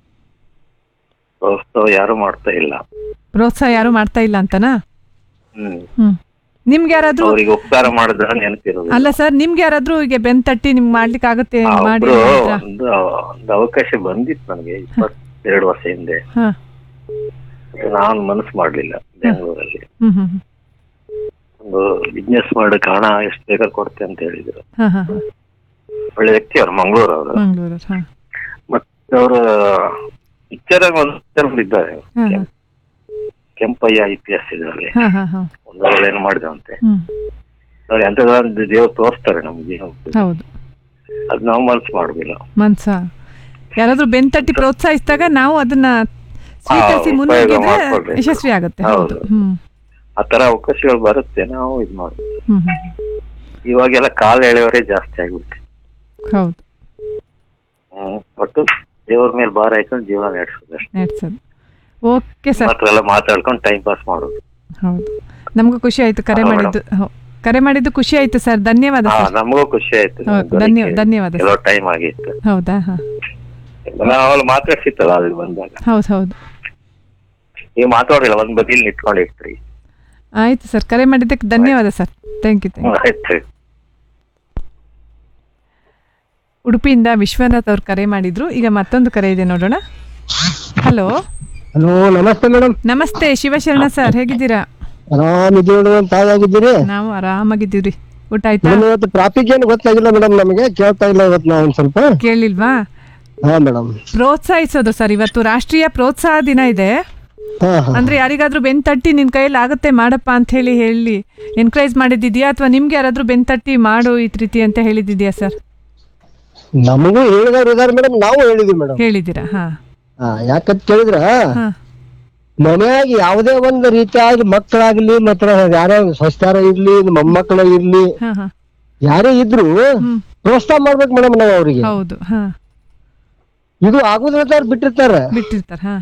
ಪ್ರೋತ್ಸಾಹ ಯಾರು ಮಾಡ್ತಾ ಇಲ್ಲ ಪ್ರೋತ್ಸಾಹ ಯಾರು ಮಾಡ್ತಾ ಇಲ್ಲ ಅಂತನಾ ಹ್ಮ್ ಹ್ಮ್ ನಿಮ್ಗೆ ಯಾರಾದ್ರೂ ಅವ್ರಿಗೆ ಉಪಕಾರ ಮಾಡಿದ್ರ ನೆನಪಿರೋದು ಅಲ್ಲ ಸರ್ ನಿಮ್ಗೆ ಯಾರಾದ್ರೂ ಈಗ ಬೆನ್ ತಟ್ಟಿ ನಿಮ್ಗೆ ಮಾಡ್ಲಿಕ್ಕೆ ಆಗುತ್ತೆ ಆ, ಮಾಡಿ ಒಬ್ರು ಅಂದ್ರ? ಒಂದು ಒಂದು ಅವಕಾಶ ಬಂದಿತ್ತು ನನಗೆ ಇಪ್ಪತ್ತೆರಡು ವರ್ಷ ಹಿಂದೆ ಹಾ ಅದು ನಾನು ಮನಸ್ಸು ಮಾಡ್ಲಿಲ್ಲ ಬೆಂಗಳೂರಲ್ಲಿ ಹ್ಮ್ ಹ್ಮ್ ಹ್ಮ್. ಒಂದು ಬಿಸ್ನೆಸ್ ಮಾಡಕ್ ಹಣ ಎಷ್ಟು ಬೇಕಾದ್ರೆ ಕೊಡ್ತೆ ಅಂತ ಹೇಳಿದ್ರು ಹಾ ಹಾ ಹಾ. ಒಳ್ಳೆ ವ್ಯಕ್ತಿ ಅವ್ರು ಮಂಗಳೂರು ಅವರು ಮಂಗಳೂರು ಹಾ ಮತ್ತೆ ಅವರು ಪಿಕ್ಚರ್ ಒಂದು ಇದ್ದಾರೆ ಹಾ, ಹಾ. ಕೆಂಪಯ್ಯ ಐ ಪಿ ಎಸ್ ಇದರಲ್ಲಿ ಹಾ ಹಾ ಹಾ ಒಂದು ಏನು ಮಾಡಿದಂತೆ ಹ್ಮ್ ನೋಡಿ ಎಂತದೊಂದು ದೇವ್ರು ತೋರಿಸ್ತಾರೆ ನಮ್ಗೆ ಹೌದು ಅದು ನಾವು ಮನ್ಸು ಮಾಡುದಿಲ್ಲ ಮನ್ಸ ಯಾರಾದ್ರೂ ಬೆನ್ತಟ್ಟಿ ಪ್ರೋತ್ಸಾಹಿಸಿದಾಗ ನಾವು ಅದನ್ನ ಸ್ವೀಕರಿಸಿ ಹಾ, ಮುನ್ನುಗ್ಗಿದ್ರೆ ಉಪಯೋಗ ಮಾಡ್ಕೊಳ್ಬೇಕು. ಯಶಸ್ವಿ ಆಗುತ್ತೆ ಹೌದು ಹೌದು. ಹ್ಮ್ ಆ ತರ ಅವಕಾಶಗಳು ಬರುತ್ತೆ ನಾವು ಇದು ಮಾಡ್ಬೇಕು ಹ್ಮ್ ಹ್ಮ್ ಇವಾಗೆಲ್ಲ ಕಾಲ ಎಳೆಯವರೇ ಜಾಸ್ತಿ ಆಗ್ಬಿಟ್ಟು ಹೌದು ಹ್ಮ್ ಒಟ್ಟು ದೇವ್ರ ಮೇಲೆ ಭಾರ ಹಾಕೊಂಡು ಜೀವನ ನಡೆಸೋದು ಅಷ್ಟೇ ನಡ್ಸೋದು ಓಕೆ ಸರ್ ಮಾತ್ರ ಎಲ್ಲ ಮಾತಾಡ್ಕೊಂಡು ಟೈಮ್ ಪಾಸ್ ಮಾಡೋದು ಹೌದು ನಮಗೂ ಖುಷಿ ಆಯ್ತು ಕರೆ ಹಾ, ಮಾಡಿದ್ದು ಹೌ- ಕರೆ ಮಾಡಿದ್ದು ಖುಷಿ ಆಯ್ತು ಸರ್ ಧನ್ಯವಾದ ಹಾ ಸರ್ ನಮಗೂ ಖುಷಿ ಆಯ್ತು ಹೌದು, ಧನ್ಯ- ಧನ್ಯವಾದ ಕೆಲವು ಟೈಮ್ ಆಗಿತ್ತು ಹೌದಾ ಹಾ ನಾವು ಮಾತಾಡ್ಸಿತ್ತಲ್ಲ ಅಲ್ಲಿ ಬಂದಾಗ ಹೌದು ಹೌದು ನೀವು ಮಾತಾಡಿಲ್ಲ ಒಂದ್ ಬದಿಲ್ ನಿಂತ್ಕೊಂಡಿರ್ತೀರಿ ಆಯ್ತು ಸರ್ ಕರೆ ಮಾಡಿದ್ದಕ್ಕೆ ಧನ್ಯವಾದ sir thank you thank you ಆಯ್ತು ಉಡುಪಿಯಿಂದ ವಿಶ್ವನಾಥ್ ಅವ್ರು ಕರೆ ಮಾಡಿದ್ರು ಈಗ ಮತ್ತೊಂದು ಕರೆ ಇದೆ ನೋಡೋಣ ಹಲೋ ಹಲೋ ನಮಸ್ತೆ ಮೇಡಮ್ ನಮಸ್ತೆ ಶಿವಶರಣ ಸರ್ ಹೇಗಿದ್ದೀರಾ ಆರಾಮಿದ್ದೀವಿ ಮೇಡಮ್ ತಾವಾಗಿದ್ದೀರಿ ನಾವು ಆರಾಮಾಗಿದ್ದೀವ್ರಿ ಊಟ ಆಯ್ತಾ ಮೇಡಮ್ ಇವತ್ತು ಟ್ರಾಫಿಕ್ ಏನು ಗೊತ್ತಾಗಿಲ್ಲ ಮೇಡಮ್ ನಮಗೆ ಕೇಳ್ತಾ ಇಲ್ಲ ಇವತ್ತು ನಾವು ಒಂದ್ ಸ್ವಲ್ಪ ಕೇಳಿಲ್ವಾ ಹಾ ಮೇಡಮ್ ಪ್ರೋತ್ಸಾಹಿಸೋದು ಸರ್ ಇವತ್ತು ರಾಷ್ಟ್ರೀಯ ಪ್ರೋತ್ಸಾಹ ದಿನ ಇದೆ ಹಾ ಹಾ ಅಂದ್ರೆ ಯಾರಿಗಾದ್ರೂ ಬೆನ್ ತಟ್ಟಿ ನಿನ್ ಕೈಯಲ್ಲಿ ಆಗುತ್ತೆ ಮಾಡಪ್ಪ ಅಂತ ಹೇಳಿ ಹೇಳಿ ಎನ್ಕರೇಜ್ ಮಾಡಿದ್ದಿದ್ಯಾ ಅಥವಾ ನಿಮ್ಗೆ ಯಾರಾದ್ರೂ ಬೆನ್ ತಟ್ಟಿ ಮಾಡು ಈ ರೀತಿ ಅಂತ ಹೇಳಿದಿದ್ಯಾ ಸರ್ ನಮಗೂ ಹೇಳಿದವ್ರು ಇದಾರೆ ಮೇಡಮ್ ನಾವು ಹೇಳಿದೀವಿ ಮೇಡಮ್ ಹೇಳಿದ್ದೀರಾ ಹಾ ಹಾ ಯಾಕಂತ ಕೇಳಿದ್ರ ಹಾ. ಮನೆಯಾಗ ಯಾವುದೇ ಒಂದು ರೀತಿಯಾಗಿ ಮಕ್ಕಳಾಗ್ಲಿ ಮತ್ತ ಯಾರೇ ಸ್ವಸ್ಥಾರ ಇರ್ಲಿ ಮೊಮ್ಮಕ್ಕಳು ಇರ್ಲಿ ಹಾ ಹಾ ಯಾರೇ ಇದ್ರು ಪ್ರೋತ್ಸಾಹ ಮಾಡ್ಬೇಕು ಮೇಡಮ್ ನಾವು ಅವ್ರಿಗೆ ಹೌದು ಹಾ ಇದು ಆಗುದಿಲ್ಲ ಅವ್ರು ಬಿಟ್ಟಿರ್ತಾರೆ ಬಿಟ್ಟಿರ್ತಾರ ಹಾ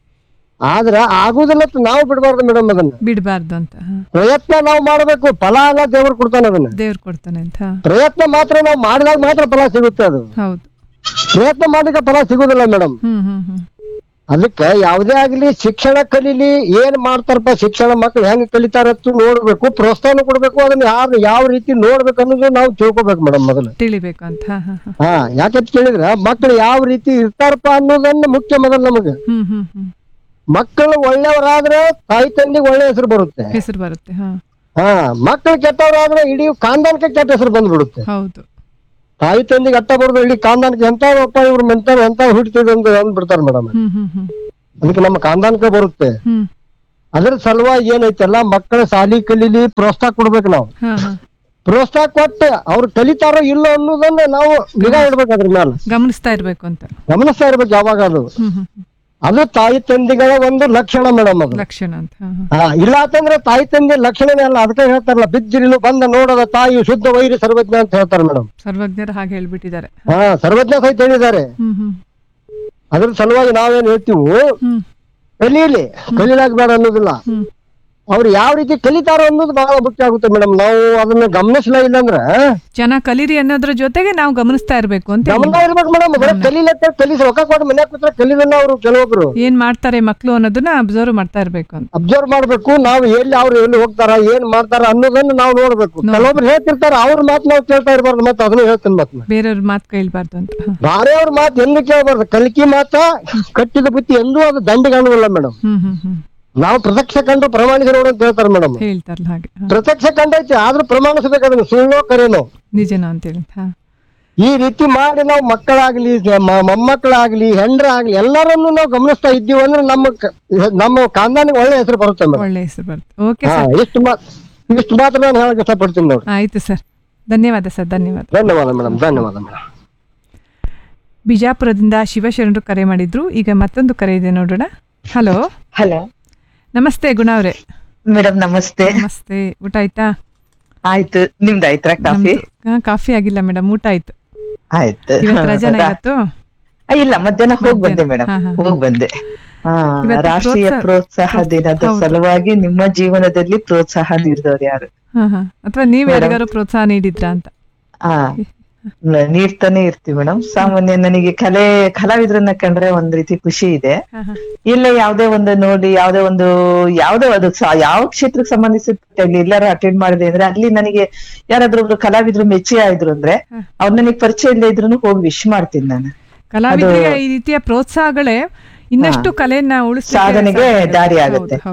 ಆದ್ರ ಆಗುದಿಲ್ಲ ಅಂತ ನಾವು ಬಿಡಬಾರ್ದು ಮೇಡಮ್ ಅದನ್ನ ಬಿಡಬಾರ್ದು ಅಂತ ಹಾ. ಪ್ರಯತ್ನ ನಾವು ಮಾಡ್ಬೇಕು ಫಲ ಎಲ್ಲ ದೇವ್ರು ಕೊಡ್ತಾನೆ ಅದನ್ನ ದೇವ್ರು ಕೊಡ್ತಾನೆ ಅಂತ ಹಾ. ಪ್ರಯತ್ನ ಮಾತ್ರ ನಾವು ಮಾಡಿದಾಗ ಮಾತ್ರ ಫಲ ಸಿಗುತ್ತೆ ಅದು ಹೌದು ಪ್ರಯತ್ನ ಮಾಡಿದ್ರೆ ಫಲ ಸಿಗುದಿಲ್ಲ ಮೇಡಮ್ ಹ್ಮ್ ಹ್ಮ್ ಹ್ಮ್ ಅದಕ್ಕೆ ಯಾವುದೇ ಆಗ್ಲಿ ಶಿಕ್ಷಣ ಕಲೀಲಿ ಏನ್ ಮಾಡ್ತಾರಪ್ಪ ಶಿಕ್ಷಣ ಮಕ್ಳು ಹೆಂಗ್ ಕಲಿತಾರತ್ತು ನೋಡ್ಬೇಕು ಪ್ರೋತ್ಸಾಹ ಕೊಡ್ಬೇಕು ಅದನ್ನ ಯಾರು ಯಾವ ರೀತಿ ನೋಡ್ಬೇಕು ಅನ್ನೋದು ನಾವು ತಿಳ್ಕೊಬೇಕು ಮೇಡಮ್ ಮೊದಲು ತಿಳಿಬೇಕು ಅಂತ ಹಾ ಹಾ ಹಾ ಹಾ ಯಾಕಂತ ಕೇಳಿದ್ರ ಮಕ್ಳು ಯಾವ ರೀತಿ ಇರ್ತಾರಪ್ಪ ಅನ್ನೋದನ್ನ ಮುಖ್ಯ ಮೊದಲು ನಮಗೆ ಹ್ಮ್ ಹ್ಮ್ ಹ್ಮ್ ಮಕ್ಕಳು ಒಳ್ಳೆಯವರಾದ್ರೆ ತಾಯಿ ತಂದೆಗೆ ಒಳ್ಳೆ ಹೆಸರು ಬರುತ್ತೆ ಹೆಸರು ಬರುತ್ತೆ ಹಾ ಹಾ ಮಕ್ಕಳು ಕೆಟ್ಟವರಾದ್ರೆ ಇಡೀ ಕಾಂದಾನಕ್ಕೆ ಕೆಟ್ಟ ಹೆಸರು ಬಂದ್ಬಿಡುತ್ತೆ ಹೌದು ತಾಯಿ ತಂದೆಗೆ ಅಟ್ಟ ಬರೋದು ಇಡೀ ಕಾಂದಾನಕ್ಕೆ ಎಂತಪ್ಪ ಇವ್ರು ಮೆಂತ ಎಂತ ಹುಡ್ತಿದ್ರು ಅಂತ ಅಂದ್ಬಿಡ್ತಾರೆ ಮೇಡಮ್ ಹ್ಮ್ ಹ್ಮ್ ಹ್ಮ್ ಅದಕ್ಕೆ ನಮ್ಮ ಕಾಂದಾನಕ್ಕೆ ಬರುತ್ತೆ ಹ್ಮ್ ಅದ್ರ ಸಲುವಾಗಿ ಏನೈತೆಲ್ಲ ಮಕ್ಕಳ ಶಾಲಿ ಕಲೀಲಿ ಪ್ರೋತ್ಸಾಹ ಕೊಡ್ಬೇಕು ನಾವು ಹಾ ಹಾ ಪ್ರೋತ್ಸಾಹ ಕೊಟ್ಟು ಅವ್ರು ಕಲಿತಾರೋ ಇಲ್ಲೋ ಅನ್ನೋದನ್ನ ನಾವು ನಿಗಾ ಇಡ್ಬೇಕು ಅದ್ರ ಮೇಲೆ ಗಮನಿಸ್ತಾ ಇರ್ಬೇಕು ಅಂತ ಗಮನಿಸ್ತಾ ಇರ್ಬೇಕು ಯಾವಾಗ ಅದು ಹ್ಮ್ ಹ್ಮ್ ಅದು ತಾಯಿ ತಂದೆಗಳ ಒಂದು ಲಕ್ಷಣ ಮೇಡಮ್ ಅದು ಲಕ್ಷಣ ಅಂತ ಹಾ ಹಾ ಹಾ ಇಲ್ಲ ಅಂತಂದ್ರೆ ತಾಯಿ ತಂದೆ ಲಕ್ಷಣನೇ ಅಲ್ಲ ಅದಕ್ಕೆ ಹೇಳ್ತಾರಲ್ಲ ಬಿದ್ದಿರಿಲು ಬಂದ ನೋಡದ ತಾಯಿ ಶುದ್ಧ ವೈರಿ ಸರ್ವಜ್ಞ ಅಂತ ಹೇಳ್ತಾರೆ ಮೇಡಮ್ ಸರ್ವಜ್ಞರು ಹಾಗೆ ಹೇಳ್ಬಿಟ್ಟಿದ್ದಾರೆ ಹಾ ಸರ್ವಜ್ಞ ಸಹಿತ ಹೇಳಿದ್ದಾರೆ ಹ್ಮ್ ಹ್ಮ್ ಅದ್ರ ಸಲುವಾಗಿ ನಾವೇನ್ ಹೇಳ್ತೀವಿ ಹ್ಮ್ ಕಲೀಲಿ ಕಲೀಲಾಗ್ಬೇಡ ಅನ್ನೋದಿಲ್ಲ ಹ್ಮ್ ಅವ್ರು ಯಾವ ರೀತಿ ಕಲಿತಾರೋ ಅನ್ನೋದು ಬಹಳ ಮುಖ್ಯ ಆಗುತ್ತೆ ಮೇಡಮ್ ನಾವು ಅದನ್ನ ಗಮನಿಸಲೇ ಇಲ್ಲ ಅಂದ್ರೆ ಚೆನ್ನಾಗ್ ಕಲೀರಿ ಅನ್ನೋದ್ರ ಜೊತೆಗೆ ನಾವು ಗಮನಿಸ್ತಾ ಇರ್ಬೇಕು ಅಂತ ಹೇಳಿ. ಗಮನ ಇರ್ಬೇಕು ಮೇಡಮ್ ಬರೀ ಕಲೀಲತ್ತ ಕಲಿಸಿ ರೊಕ್ಕ ಕೊಟ್ಟು ಮನ್ಯಾಗ ಕೂತ್ರೆ ಕಲಿದಲ್ಲ ಅವರು ಕೆಲವೊಬ್ರು ಏನ್ ಮಾಡ್ತಾರೆ ಮಕ್ಳು ಅನ್ನೋದನ್ನ ಅಬ್ಸರ್ವ್ ಮಾಡ್ತಾ ಇರ್ಬೇಕು ಅಂತ ಅಬ್ಸರ್ವ್ ಮಾಡ್ಬೇಕು ನಾವು ಎಲ್ಲಿ ಅವ್ರು ಎಲ್ಲಿ ಹೋಗ್ತಾರ ಏನ್ ಮಾಡ್ತಾರ ಅನ್ನೋದನ್ನ ನಾವು ನೋಡ್ಬೇಕು ಕೆಲವೊಬ್ರು ಹೇಳ್ತಿರ್ತಾರ ಅವ್ರ ಮಾತು ನಾವು ಕೇಳ್ತಾ ಇರ್ಬಾರ್ದು ಮತ್ತೆ ಅದನ್ನ ಹೇಳ್ತೀನಿ ಮತ್ತೆ ಬೇರೆಯವ್ರ ಮಾತು ಕೇಳ್ಬಾರ್ದು ಅಂತ ಹಾ. ಬಾರೆ ಅವ್ರ ಮಾತು ಎಂದು ಕೇಳಬಾರ್ದು ಕಲಿಕೆ ಮಾತ ಕಟ್ಟಿದ ಬುತ್ತಿ ಎಂದೂ ಅದು ದಂಡಿಗೆ ಅನ್ನೋದಿಲ್ಲ ಮೇಡಮ್ ಹ್ಮ್ ಹ್ಮ್ ಹ್ಮ್ ನಾವು ಪ್ರತ್ಯಕ್ಷ ಕಂಡು ಪ್ರಮಾಣಿಸಿ ನೋಡು ಅಂತ ಹೇಳ್ತಾರೆ ಮೇಡಮ್ ಹೇಳ್ತಾರಲ್ಲ ಹಾಗೆ ಹಾ. ಪ್ರತ್ಯಕ್ಷ ಕಂಡೈತಿ ಆದ್ರೂ ಪ್ರಮಾಣಿಸ್ಬೇಕು ಅದನ್ನ ಸುಳ್ಳೋ ಕರೇನೋ ನಿಜನೋ ಅಂತೇಳಿ ಹಾ ಈ ರೀತಿ ಮಾಡಿ ನಾವು ಮಕ್ಕಳಾಗ್ಲಿ ಮ- ಮೊಮ್ಮಕ್ಕಳಾಗ್ಲಿ ಹೆಂಡ್ರಾಗ್ಲಿ ಎಲ್ಲರನ್ನು ನಾವು ಗಮನಿಸ್ತಾ ಇದ್ದೀವಿ ಅಂದ್ರೆ ನಮ್ಮ ಕ- ನಮ್ಮ ಕಾಂದಾನಿಗೆ ಒಳ್ಳೆ ಹೆಸರು ಬರುತ್ತೆ ಮೇಡಮ್ ಒಳ್ಳೆ ಹೆಸರು ಬರುತ್ತೆ ಓಕೆ ಹಾ, ಸರ್ ಇಷ್ಟು ಮಾತ್ ಇಷ್ಟು ಮಾತ್ರ ನಾನು ಹೇಳಕ್ ಇಷ್ಟಪಡ್ತೀನಿ ನೋಡಿ ಆಯ್ತು ಸರ್ ಧನ್ಯವಾದ ಸರ್ ಧನ್ಯವಾದ ಧನ್ಯವಾದ ಮೇಡಮ್ ಧನ್ಯವಾದ ಮೇಡಮ್ ಬಿಜಾಪುರದಿಂದ ಶಿವಶರಣರು ಕರೆ ಮಾಡಿದ್ರು ಈಗ ಮತ್ತೊಂದು ಕರೆ ಇದೆ ನೋಡೋಣ ಹಲೋ ಹಲೋ ನಮಸ್ತೆ ಗುಣ ಅವರೇ ಮೇಡಮ್ ನಮಸ್ತೆ ನಮಸ್ತೆ ಊಟ ಆಯ್ತಾ ಆಯ್ತು ನಿಮ್ದು ಆಯ್ತಾ ಕಾಫಿ ನಮ್ದು- ಹಾ, ಕಾಫಿ ಆಗಿಲ್ಲ ಮೇಡಮ್ ಊಟ ಆಯ್ತು ಆಯ್ತು ಇವತ್ತು ರಜಾನ ರಾ- ಇವತ್ತು ಆ, ಇಲ್ಲ ಮಧ್ಯಾಹ್ನ ಹೋಗ್ ಬಂದೆ ಮೇಡಮ್ ಹಾ, ಹಾ. ಹೋಗ್ ಬಂದೆ ಹಾ ಇವತ್ತು ರಾಷ್ಟ್ರೀಯ ಪ್ರೋತ್ಸಾಹ- ಪ್ರೋತ್ಸಾಹ ದಿನದ ಹೌದು. ಸಲುವಾಗಿ ನಿಮ್ಮ ಜೀವನದಲ್ಲಿ ಪ್ರೋತ್ಸಾಹ ನೀಡಿದವ್ರು ಯಾರು ಹಾ ಹಾ ಅಥವಾ ನೀವ್ ಮೇಡಮ್. ಯಾರಿಗಾರು ಪ್ರೋತ್ಸಾಹ ನೀಡಿದ್ರಾ ಅಂತ ಹಾ ನ- ನೀಡ್ತಾನೆ ಇರ್ತೀವಿ ಮೇಡಮ್ ಸಾಮಾನ್ಯ ನನಗೆ ಕಲೆ ಕಲಾವಿದ್ರನ್ನ ಕಂಡ್ರೆ ಒಂದ್ ರೀತಿ ಖುಷಿ ಇದೆ ಹಾ, ಹಾ. ಇಲ್ಲ ಯಾವ್ದೇ ಒಂದು ನೋಡಿ ಯಾವ್ದೇ ಒಂದು ಯಾವ್ದೇ ಅದು ಸ- ಯಾವ ಕ್ಷೇತ್ರಕ್ಕೆ ಸಂಬಂಧಿಸಿದ ಎಲ್ಲಾರ ಅಟೆಂಡ್ ಮಾಡಿದೆ ಅಂದ್ರೆ ಅಲ್ಲಿ ನನಗೆ ಯಾರಾದ್ರೂ ಒಬ್ರು ಕಲಾವಿದ್ರು ಮೆಚ್ಚಿ ಆಯ್ದ್ರು ಅಂದ್ರೆ ಅವ್ರು ನನಗೆ ಪರಿಚಯ ಇಲ್ಲದೆ ಇದ್ರು ಹೋಗಿ ವಿಶ್ ಮಾಡ್ತೀನಿ ನಾನು ಕಲಾವಿದರಿಗೆ ಈ ರೀತಿಯ ಪ್ರೋತ್ಸಾಹಗಳೇ ಇನ್ನಷ್ಟು ಕಲೆಯನ್ನ ಉಳಿಸ ಸಾಧನೆಗೆ ದಾರಿ ಆಗುತ್ತೆ ಹೌದು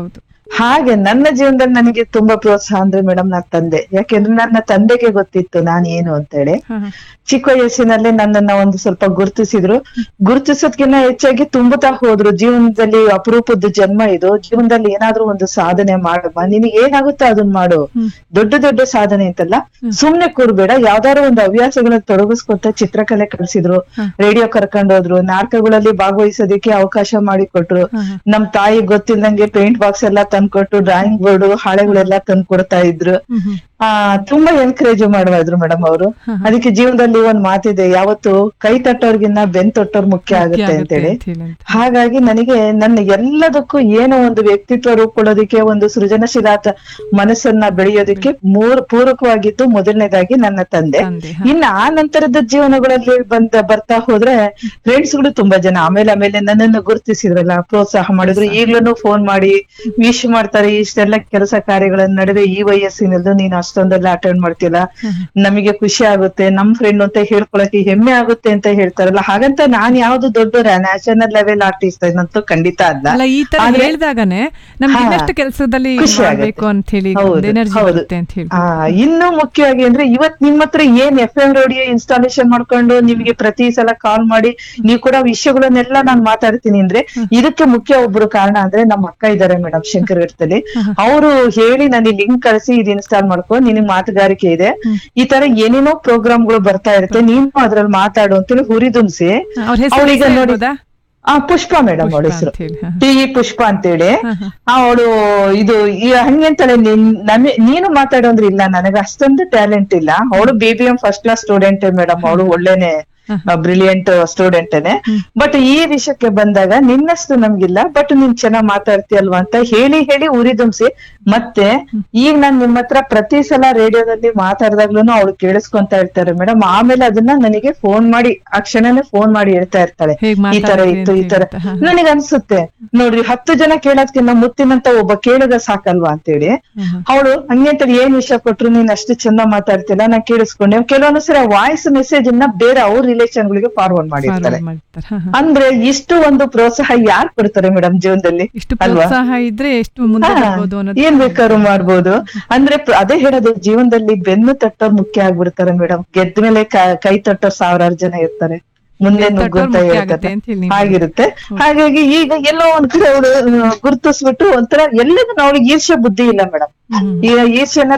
ಹಾಗೆ ನನ್ನ ಜೀವನದಲ್ಲಿ ನನಗೆ ತುಂಬಾ ಪ್ರೋತ್ಸಾಹ ಅಂದ್ರೆ ಮೇಡಮ್ ನನ್ನ ತಂದೆ ಯಾಕೆಂದ್ರೆ ನನ್ನ ತಂದೆಗೆ ಗೊತ್ತಿತ್ತು ನಾನು ಏನು ಅಂತೇಳಿ ಚಿಕ್ಕ ವಯಸ್ಸಿನಲ್ಲೇ ನನ್ನನ್ನ ಒಂದು ಸ್ವಲ್ಪ ಗುರುತಿಸಿದ್ರು ಗುರುತಿಸೋದ್ಕಿಂತ ಹೆಚ್ಚಾಗಿ ತುಂಬುತ್ತಾ ಹೋದ್ರು ಜೀವನದಲ್ಲಿ ಅಪರೂಪದ ಜನ್ಮ ಇದು ಜೀವನದಲ್ಲಿ ಏನಾದ್ರೂ ಒಂದು ಸಾಧನೆ ಮಾಡಮ್ಮ ನಿನಗೆ ಏನಾಗುತ್ತೋ ಅದನ್ನ ಮಾಡು ದೊಡ್ಡ ದೊಡ್ಡ ಸಾಧನೆ ಅಂತಲ್ಲ ಸುಮ್ನೆ ಕೂರ್ಬೇಡ ಯಾವ್ದಾದ್ರು ಒಂದು ಹವ್ಯಾಸಗಳನ್ನ ತೊಡಗಿಸ್ಕೊತ ಚಿತ್ರಕಲೆ ಕಲಿಸಿದ್ರು ರೇಡಿಯೋ ಕರ್ಕೊಂಡೋದ್ರು ನಾಟಕಗಳಲ್ಲಿ ಭಾಗವಹಿಸೋದಕ್ಕೆ ಅವಕಾಶ ಮಾಡಿಕೊಟ್ರು ನಮ್ ತಾಯಿ ಗೊತ್ತಿಲ್ಲದಂಗೆ ಪೇಂಟ್ ಬಾಕ್ಸ್ ಎಲ್ಲ ತಂದ್ಕೊಟ್ಟು ಡ್ರಾಯಿಂಗ್ ಬೋರ್ಡ್ ಹಾಳೆಗಳೆಲ್ಲ ತಂದು ಕೊಡ್ತಾ ಇದ್ರು ಆ ತುಂಬಾ ಎನ್ಕರೇಜ್ ಮಾಡುವ ಮೇಡಮ್ ಅವರು ಅದಕ್ಕೆ ಜೀವನದಲ್ಲಿ ಒಂದ್ ಮಾತಿದೆ ಯಾವತ್ತು ಕೈ ತಟ್ಟೋರ್ಗಿನ್ನ ಬೆನ್ ತೊಟ್ಟೋರ್ ಮುಖ್ಯ ಆಗುತ್ತೆ ಅಂತೇಳಿ ಹಾಗಾಗಿ ನನಗೆ ನನ್ನ ಎಲ್ಲದಕ್ಕೂ ಏನೋ ಒಂದು ವ್ಯಕ್ತಿತ್ವ ರೂಪ ಕೊಡೋದಕ್ಕೆ ಒಂದು ಸೃಜನಶೀಲಾತ ಮನಸ್ಸನ್ನ ಬೆಳೆಯೋದಕ್ಕೆ ಮೂರ್ ಪೂರಕವಾಗಿದ್ದು ಮೊದಲನೇದಾಗಿ ನನ್ನ ತಂದೆ ಇನ್ನು ಆ ನಂತರದ ಜೀವನಗಳಲ್ಲಿ ಬಂದ ಬರ್ತಾ ಹೋದ್ರೆ ಫ್ರೆಂಡ್ಸ್ ಗಳು ತುಂಬಾ ಜನ ಆಮೇಲೆ ಆಮೇಲೆ ನನ್ನನ್ನು ಗುರುತಿಸಿದ್ರಲ್ಲ ಪ್ರೋತ್ಸಾಹ ಮಾಡಿದ್ರು ಈಗ್ಲೂ ಫೋನ್ ಮಾಡಿ ವಿಶ್ ಮಾಡ್ತಾರೆ ಇಷ್ಟೆಲ್ಲ ಕೆಲಸ ಕಾರ್ಯಗಳ ನಡುವೆ ಈ ವಯಸ್ಸಿನಲ್ಲೂ ನೀನು ಅಷ್ಟೊಂದೆಲ್ಲ ಅಟೆಂಡ್ ಮಾಡ್ತಿಲ್ಲ ನಮಗೆ ಖುಷಿ ಆಗುತ್ತೆ ನಮ್ ಫ್ರೆಂಡ್ ಅಂತ ಹೇಳ್ಕೊಳಕ್ಕೆ ಹೆಮ್ಮೆ ಆಗುತ್ತೆ ಅಂತ ಹೇಳ್ತಾರಲ್ಲ ಹಾಗಂತ ನಾನ್ ಯಾವ್ದು ದೊಡ್ಡ ನ್ಯಾಷನಲ್ ಲೆವೆಲ್ ಆರ್ಟಿಸ್ಟ್ ಅನ್ನಂತೂ ಖಂಡಿತ ಅಲ್ಲ ಅಲ್ಲ ಈ ತರ ಆದ್ರೆ- ಹೇಳ್ದಾಗನೆ ನಮ್ಗೆ ಹಾ. ಇನ್ನಷ್ಟು ಕೆಲಸದಲ್ಲಿ ಖುಷಿ ಆಗುತ್ತೆ. ಮಾಡ್ಬೇಕು ಅಂತ ಹೇಳಿ ಹೌದು, ಎನರ್ಜಿ ಹೌದು. ಬರುತ್ತೆ ಅಂತ ಹೇಳಿ ಆ, ಇನ್ನು ಮುಖ್ಯವಾಗಿ ಅಂದ್ರೆ ಇವತ್ ನಿಮ್ ಹತ್ರ ಏನ್ ಎಫ್ ಎಂ ರೇಡಿಯೋ ಇನ್ಸ್ಟಾಲೇಷನ್ ಮಾಡ್ಕೊಂಡು ನಿಮ್ಗೆ ಪ್ರತಿ ಸಲ ಕಾಲ್ ಮಾಡಿ ನೀವು ಕೂಡ ವಿಷಯಗಳನ್ನೆಲ್ಲ ನಾನ್ ಮಾತಾಡ್ತೀನಿ ಅಂದ್ರೆ ಇದಕ್ಕೆ ಮುಖ್ಯ ಒಬ್ರು ಕಾರಣ ಅಂದ್ರೆ ನಮ್ಮ ಅಕ್ಕ ಇದ್ದಾರೆ ಮೇಡಮ್ ಶಂಕರಘಟ್ಟದಲ್ಲಿ ಅವರು ಹೇಳಿ ನನಗೆ ಲಿಂಕ್ ಕಳಿಸಿ ಇದು ಇನ್ಸ್ಟಾಲ್ ಮಾಡ್ಕೊ ನಿನಗ್ ಮಾತುಗಾರಿಕೆ ಇದೆ ಈ ತರ ಏನೇನೋ ಪ್ರೋಗ್ರಾಮ್ಗಳು ಬರ್ತಾ ಇರುತ್ತೆ ನೀನು ಅದ್ರಲ್ಲಿ ಮಾತಾಡು ಅಂತೇಳಿ ಹುರಿದುಂಬಿಸಿ ಅವ್ರ ಹೆಸರು ಅವಳೀಗ ನೋಡಿ ಹೇಳ್ಬೋದಾ? ಆ ಪುಷ್ಪ ಮೇಡಮ್ ಅವಳ ಹೆಸರು ಅಂತ ಹೇಳಿ, ಹಾ. ಟಿ ಇ ಪುಷ್ಪ ಅಂತೇಳಿ ಅವಳು ಇದು ಈ ಹಂಗೆಂತಾಳೆ ನೀನ್ ನಮಿ- ನೀನು ಮಾತಾಡೋ ಅಂದ್ರೆ ಇಲ್ಲ ನನಗೆ ಅಷ್ಟೊಂದು ಟ್ಯಾಲೆಂಟ್ ಇಲ್ಲ ಅವಳು B B M first class student madam ಅವಳು ಒಳ್ಳೆನೆ ಬ್ರಿಲಿಯಂಟ್ ಸ್ಟೂಡೆಂಟೇನೆ ಬಟ್ ಈ ವಿಷಯಕ್ಕೆ ಬಂದಾಗ ನಿನ್ನಷ್ಟು ನಮ್ಗಿಲ್ಲ ಬಟ್ ನೀನ್ ಚೆನ್ನಾಗ್ ಮಾತಾಡ್ತೀಯಲ್ವಾ ಅಂತ ಹೇಳಿ ಹೇಳಿ ಉರಿದುಂಬಿಸಿ ಮತ್ತೆ ಈಗ ನಾನ್ ನಿಮ್ ಹತ್ರ ಪ್ರತಿ ಸಲ ರೇಡಿಯೋದಲ್ಲಿ ಮಾತಾಡ್ದಾಗ್ಲೂ ಅವಳು ಕೇಳಿಸ್ಕೊಂತಾ ಇರ್ತಾರೆ ಮೇಡಮ್ ಆಮೇಲೆ ಅದನ್ನ ನನಗೆ ಫೋನ್ ಮಾಡಿ ಆ ಕ್ಷಣನೇ ಫೋನ್ ಮಾಡಿ ಹೇಳ್ತಾ ಇರ್ತಾಳೆ ಈ ತರ ಇತ್ತು ಈ ತರ ನನಗೆ ಅನ್ಸುತ್ತೆ ನೋಡ್ರಿ ಹತ್ತು ಜನ ಕೇಳೋದ್ಕಿಂತ ಮುತ್ತಿನಂತ ಒಬ್ಬ ಕೇಳಿದ ಸಾಕಲ್ವಾ ಅಂತೇಳಿ ಅವಳು ಹಂಗಂತೇಳಿ ಏನ್ ವಿಷಯ ಕೊಟ್ರು ನೀನ್ ಅಷ್ಟು ಚಂದ ಮಾತಾಡ್ತಿಲ್ಲ ನಾ ಕೇಳಿಸ್ಕೊಂಡೆ ಕೆಲವೊಂದು ಸರಿ ವಾಯ್ಸ್ ಮೆಸೇಜ್ ಅನ್ನ ಬೇರೆ ಅವ್ರ ರಿಲೇಷನ್ ಗಳಿಗೆ ಫಾರ್ವರ್ಡ್ ಮಾಡಿರ್ತಾರೆ ಅಂದ್ರೆ ಇಷ್ಟು ಒಂದು ಪ್ರೋತ್ಸಾಹ ಯಾರು ಕೊಡ್ತಾರೆ ಮೇಡಮ್ ಜೀವನದಲ್ಲಿ ಅಲ್ವಾ ಪ್ರೋತ್ಸಾಹ ಇದ್ರೆ ಎಷ್ಟು ಮುಂದೆ ಹಾ, ಬರ್ಬೋದು ಅನ್ನೋದು ಏನ್ ಬೇಕಾದ್ರೂ ಮಾಡ್ಬೋದು ಅಂದ್ರೆ ಪ್ರ- ಅದೇ ಹೇಳೋದು ಜೀವನದಲ್ಲಿ ಬೆನ್ನು ತಟ್ಟೋರ್ ಮುಖ್ಯ ಆಗ್ಬಿಡ್ತಾರೆ ಮೇಡಮ್ ಗೆದ್ದ ಮೇಲೆ ಕೈ ತಟ್ಟೋರ್ ಸಾವಿರಾರು ಜನ ಇರ್ತಾರೆ ಮುಂದೆ ಬೆನ್ನು ತಟ್ಟೋರ್ ನುಗ್ಗುತ್ತಾ ಮುಖ್ಯ ಇರ್ತಾರೆ ಆಗತ್ತೆ ಅಂತ ಹೇಳಿ ನೀವು ಆಗಿರುತ್ತೆ ಹಾಗಾಗಿ ಈಗ ಎಲ್ಲೋ ಒಂದ್ ಕಡೆ ಅವಳು ಗುರುತಿಸ್ಬಿಟ್ಟು ಒಂಥರ ಎಲ್ಲದನ್ನ ಅವಳಿಗೆ ಈರ್ಷ್ಯ ಬುದ್ಧಿ ಇಲ್ಲ ಮೇಡಮ್ ಈಗ ಈರ್ಷ್ಯನ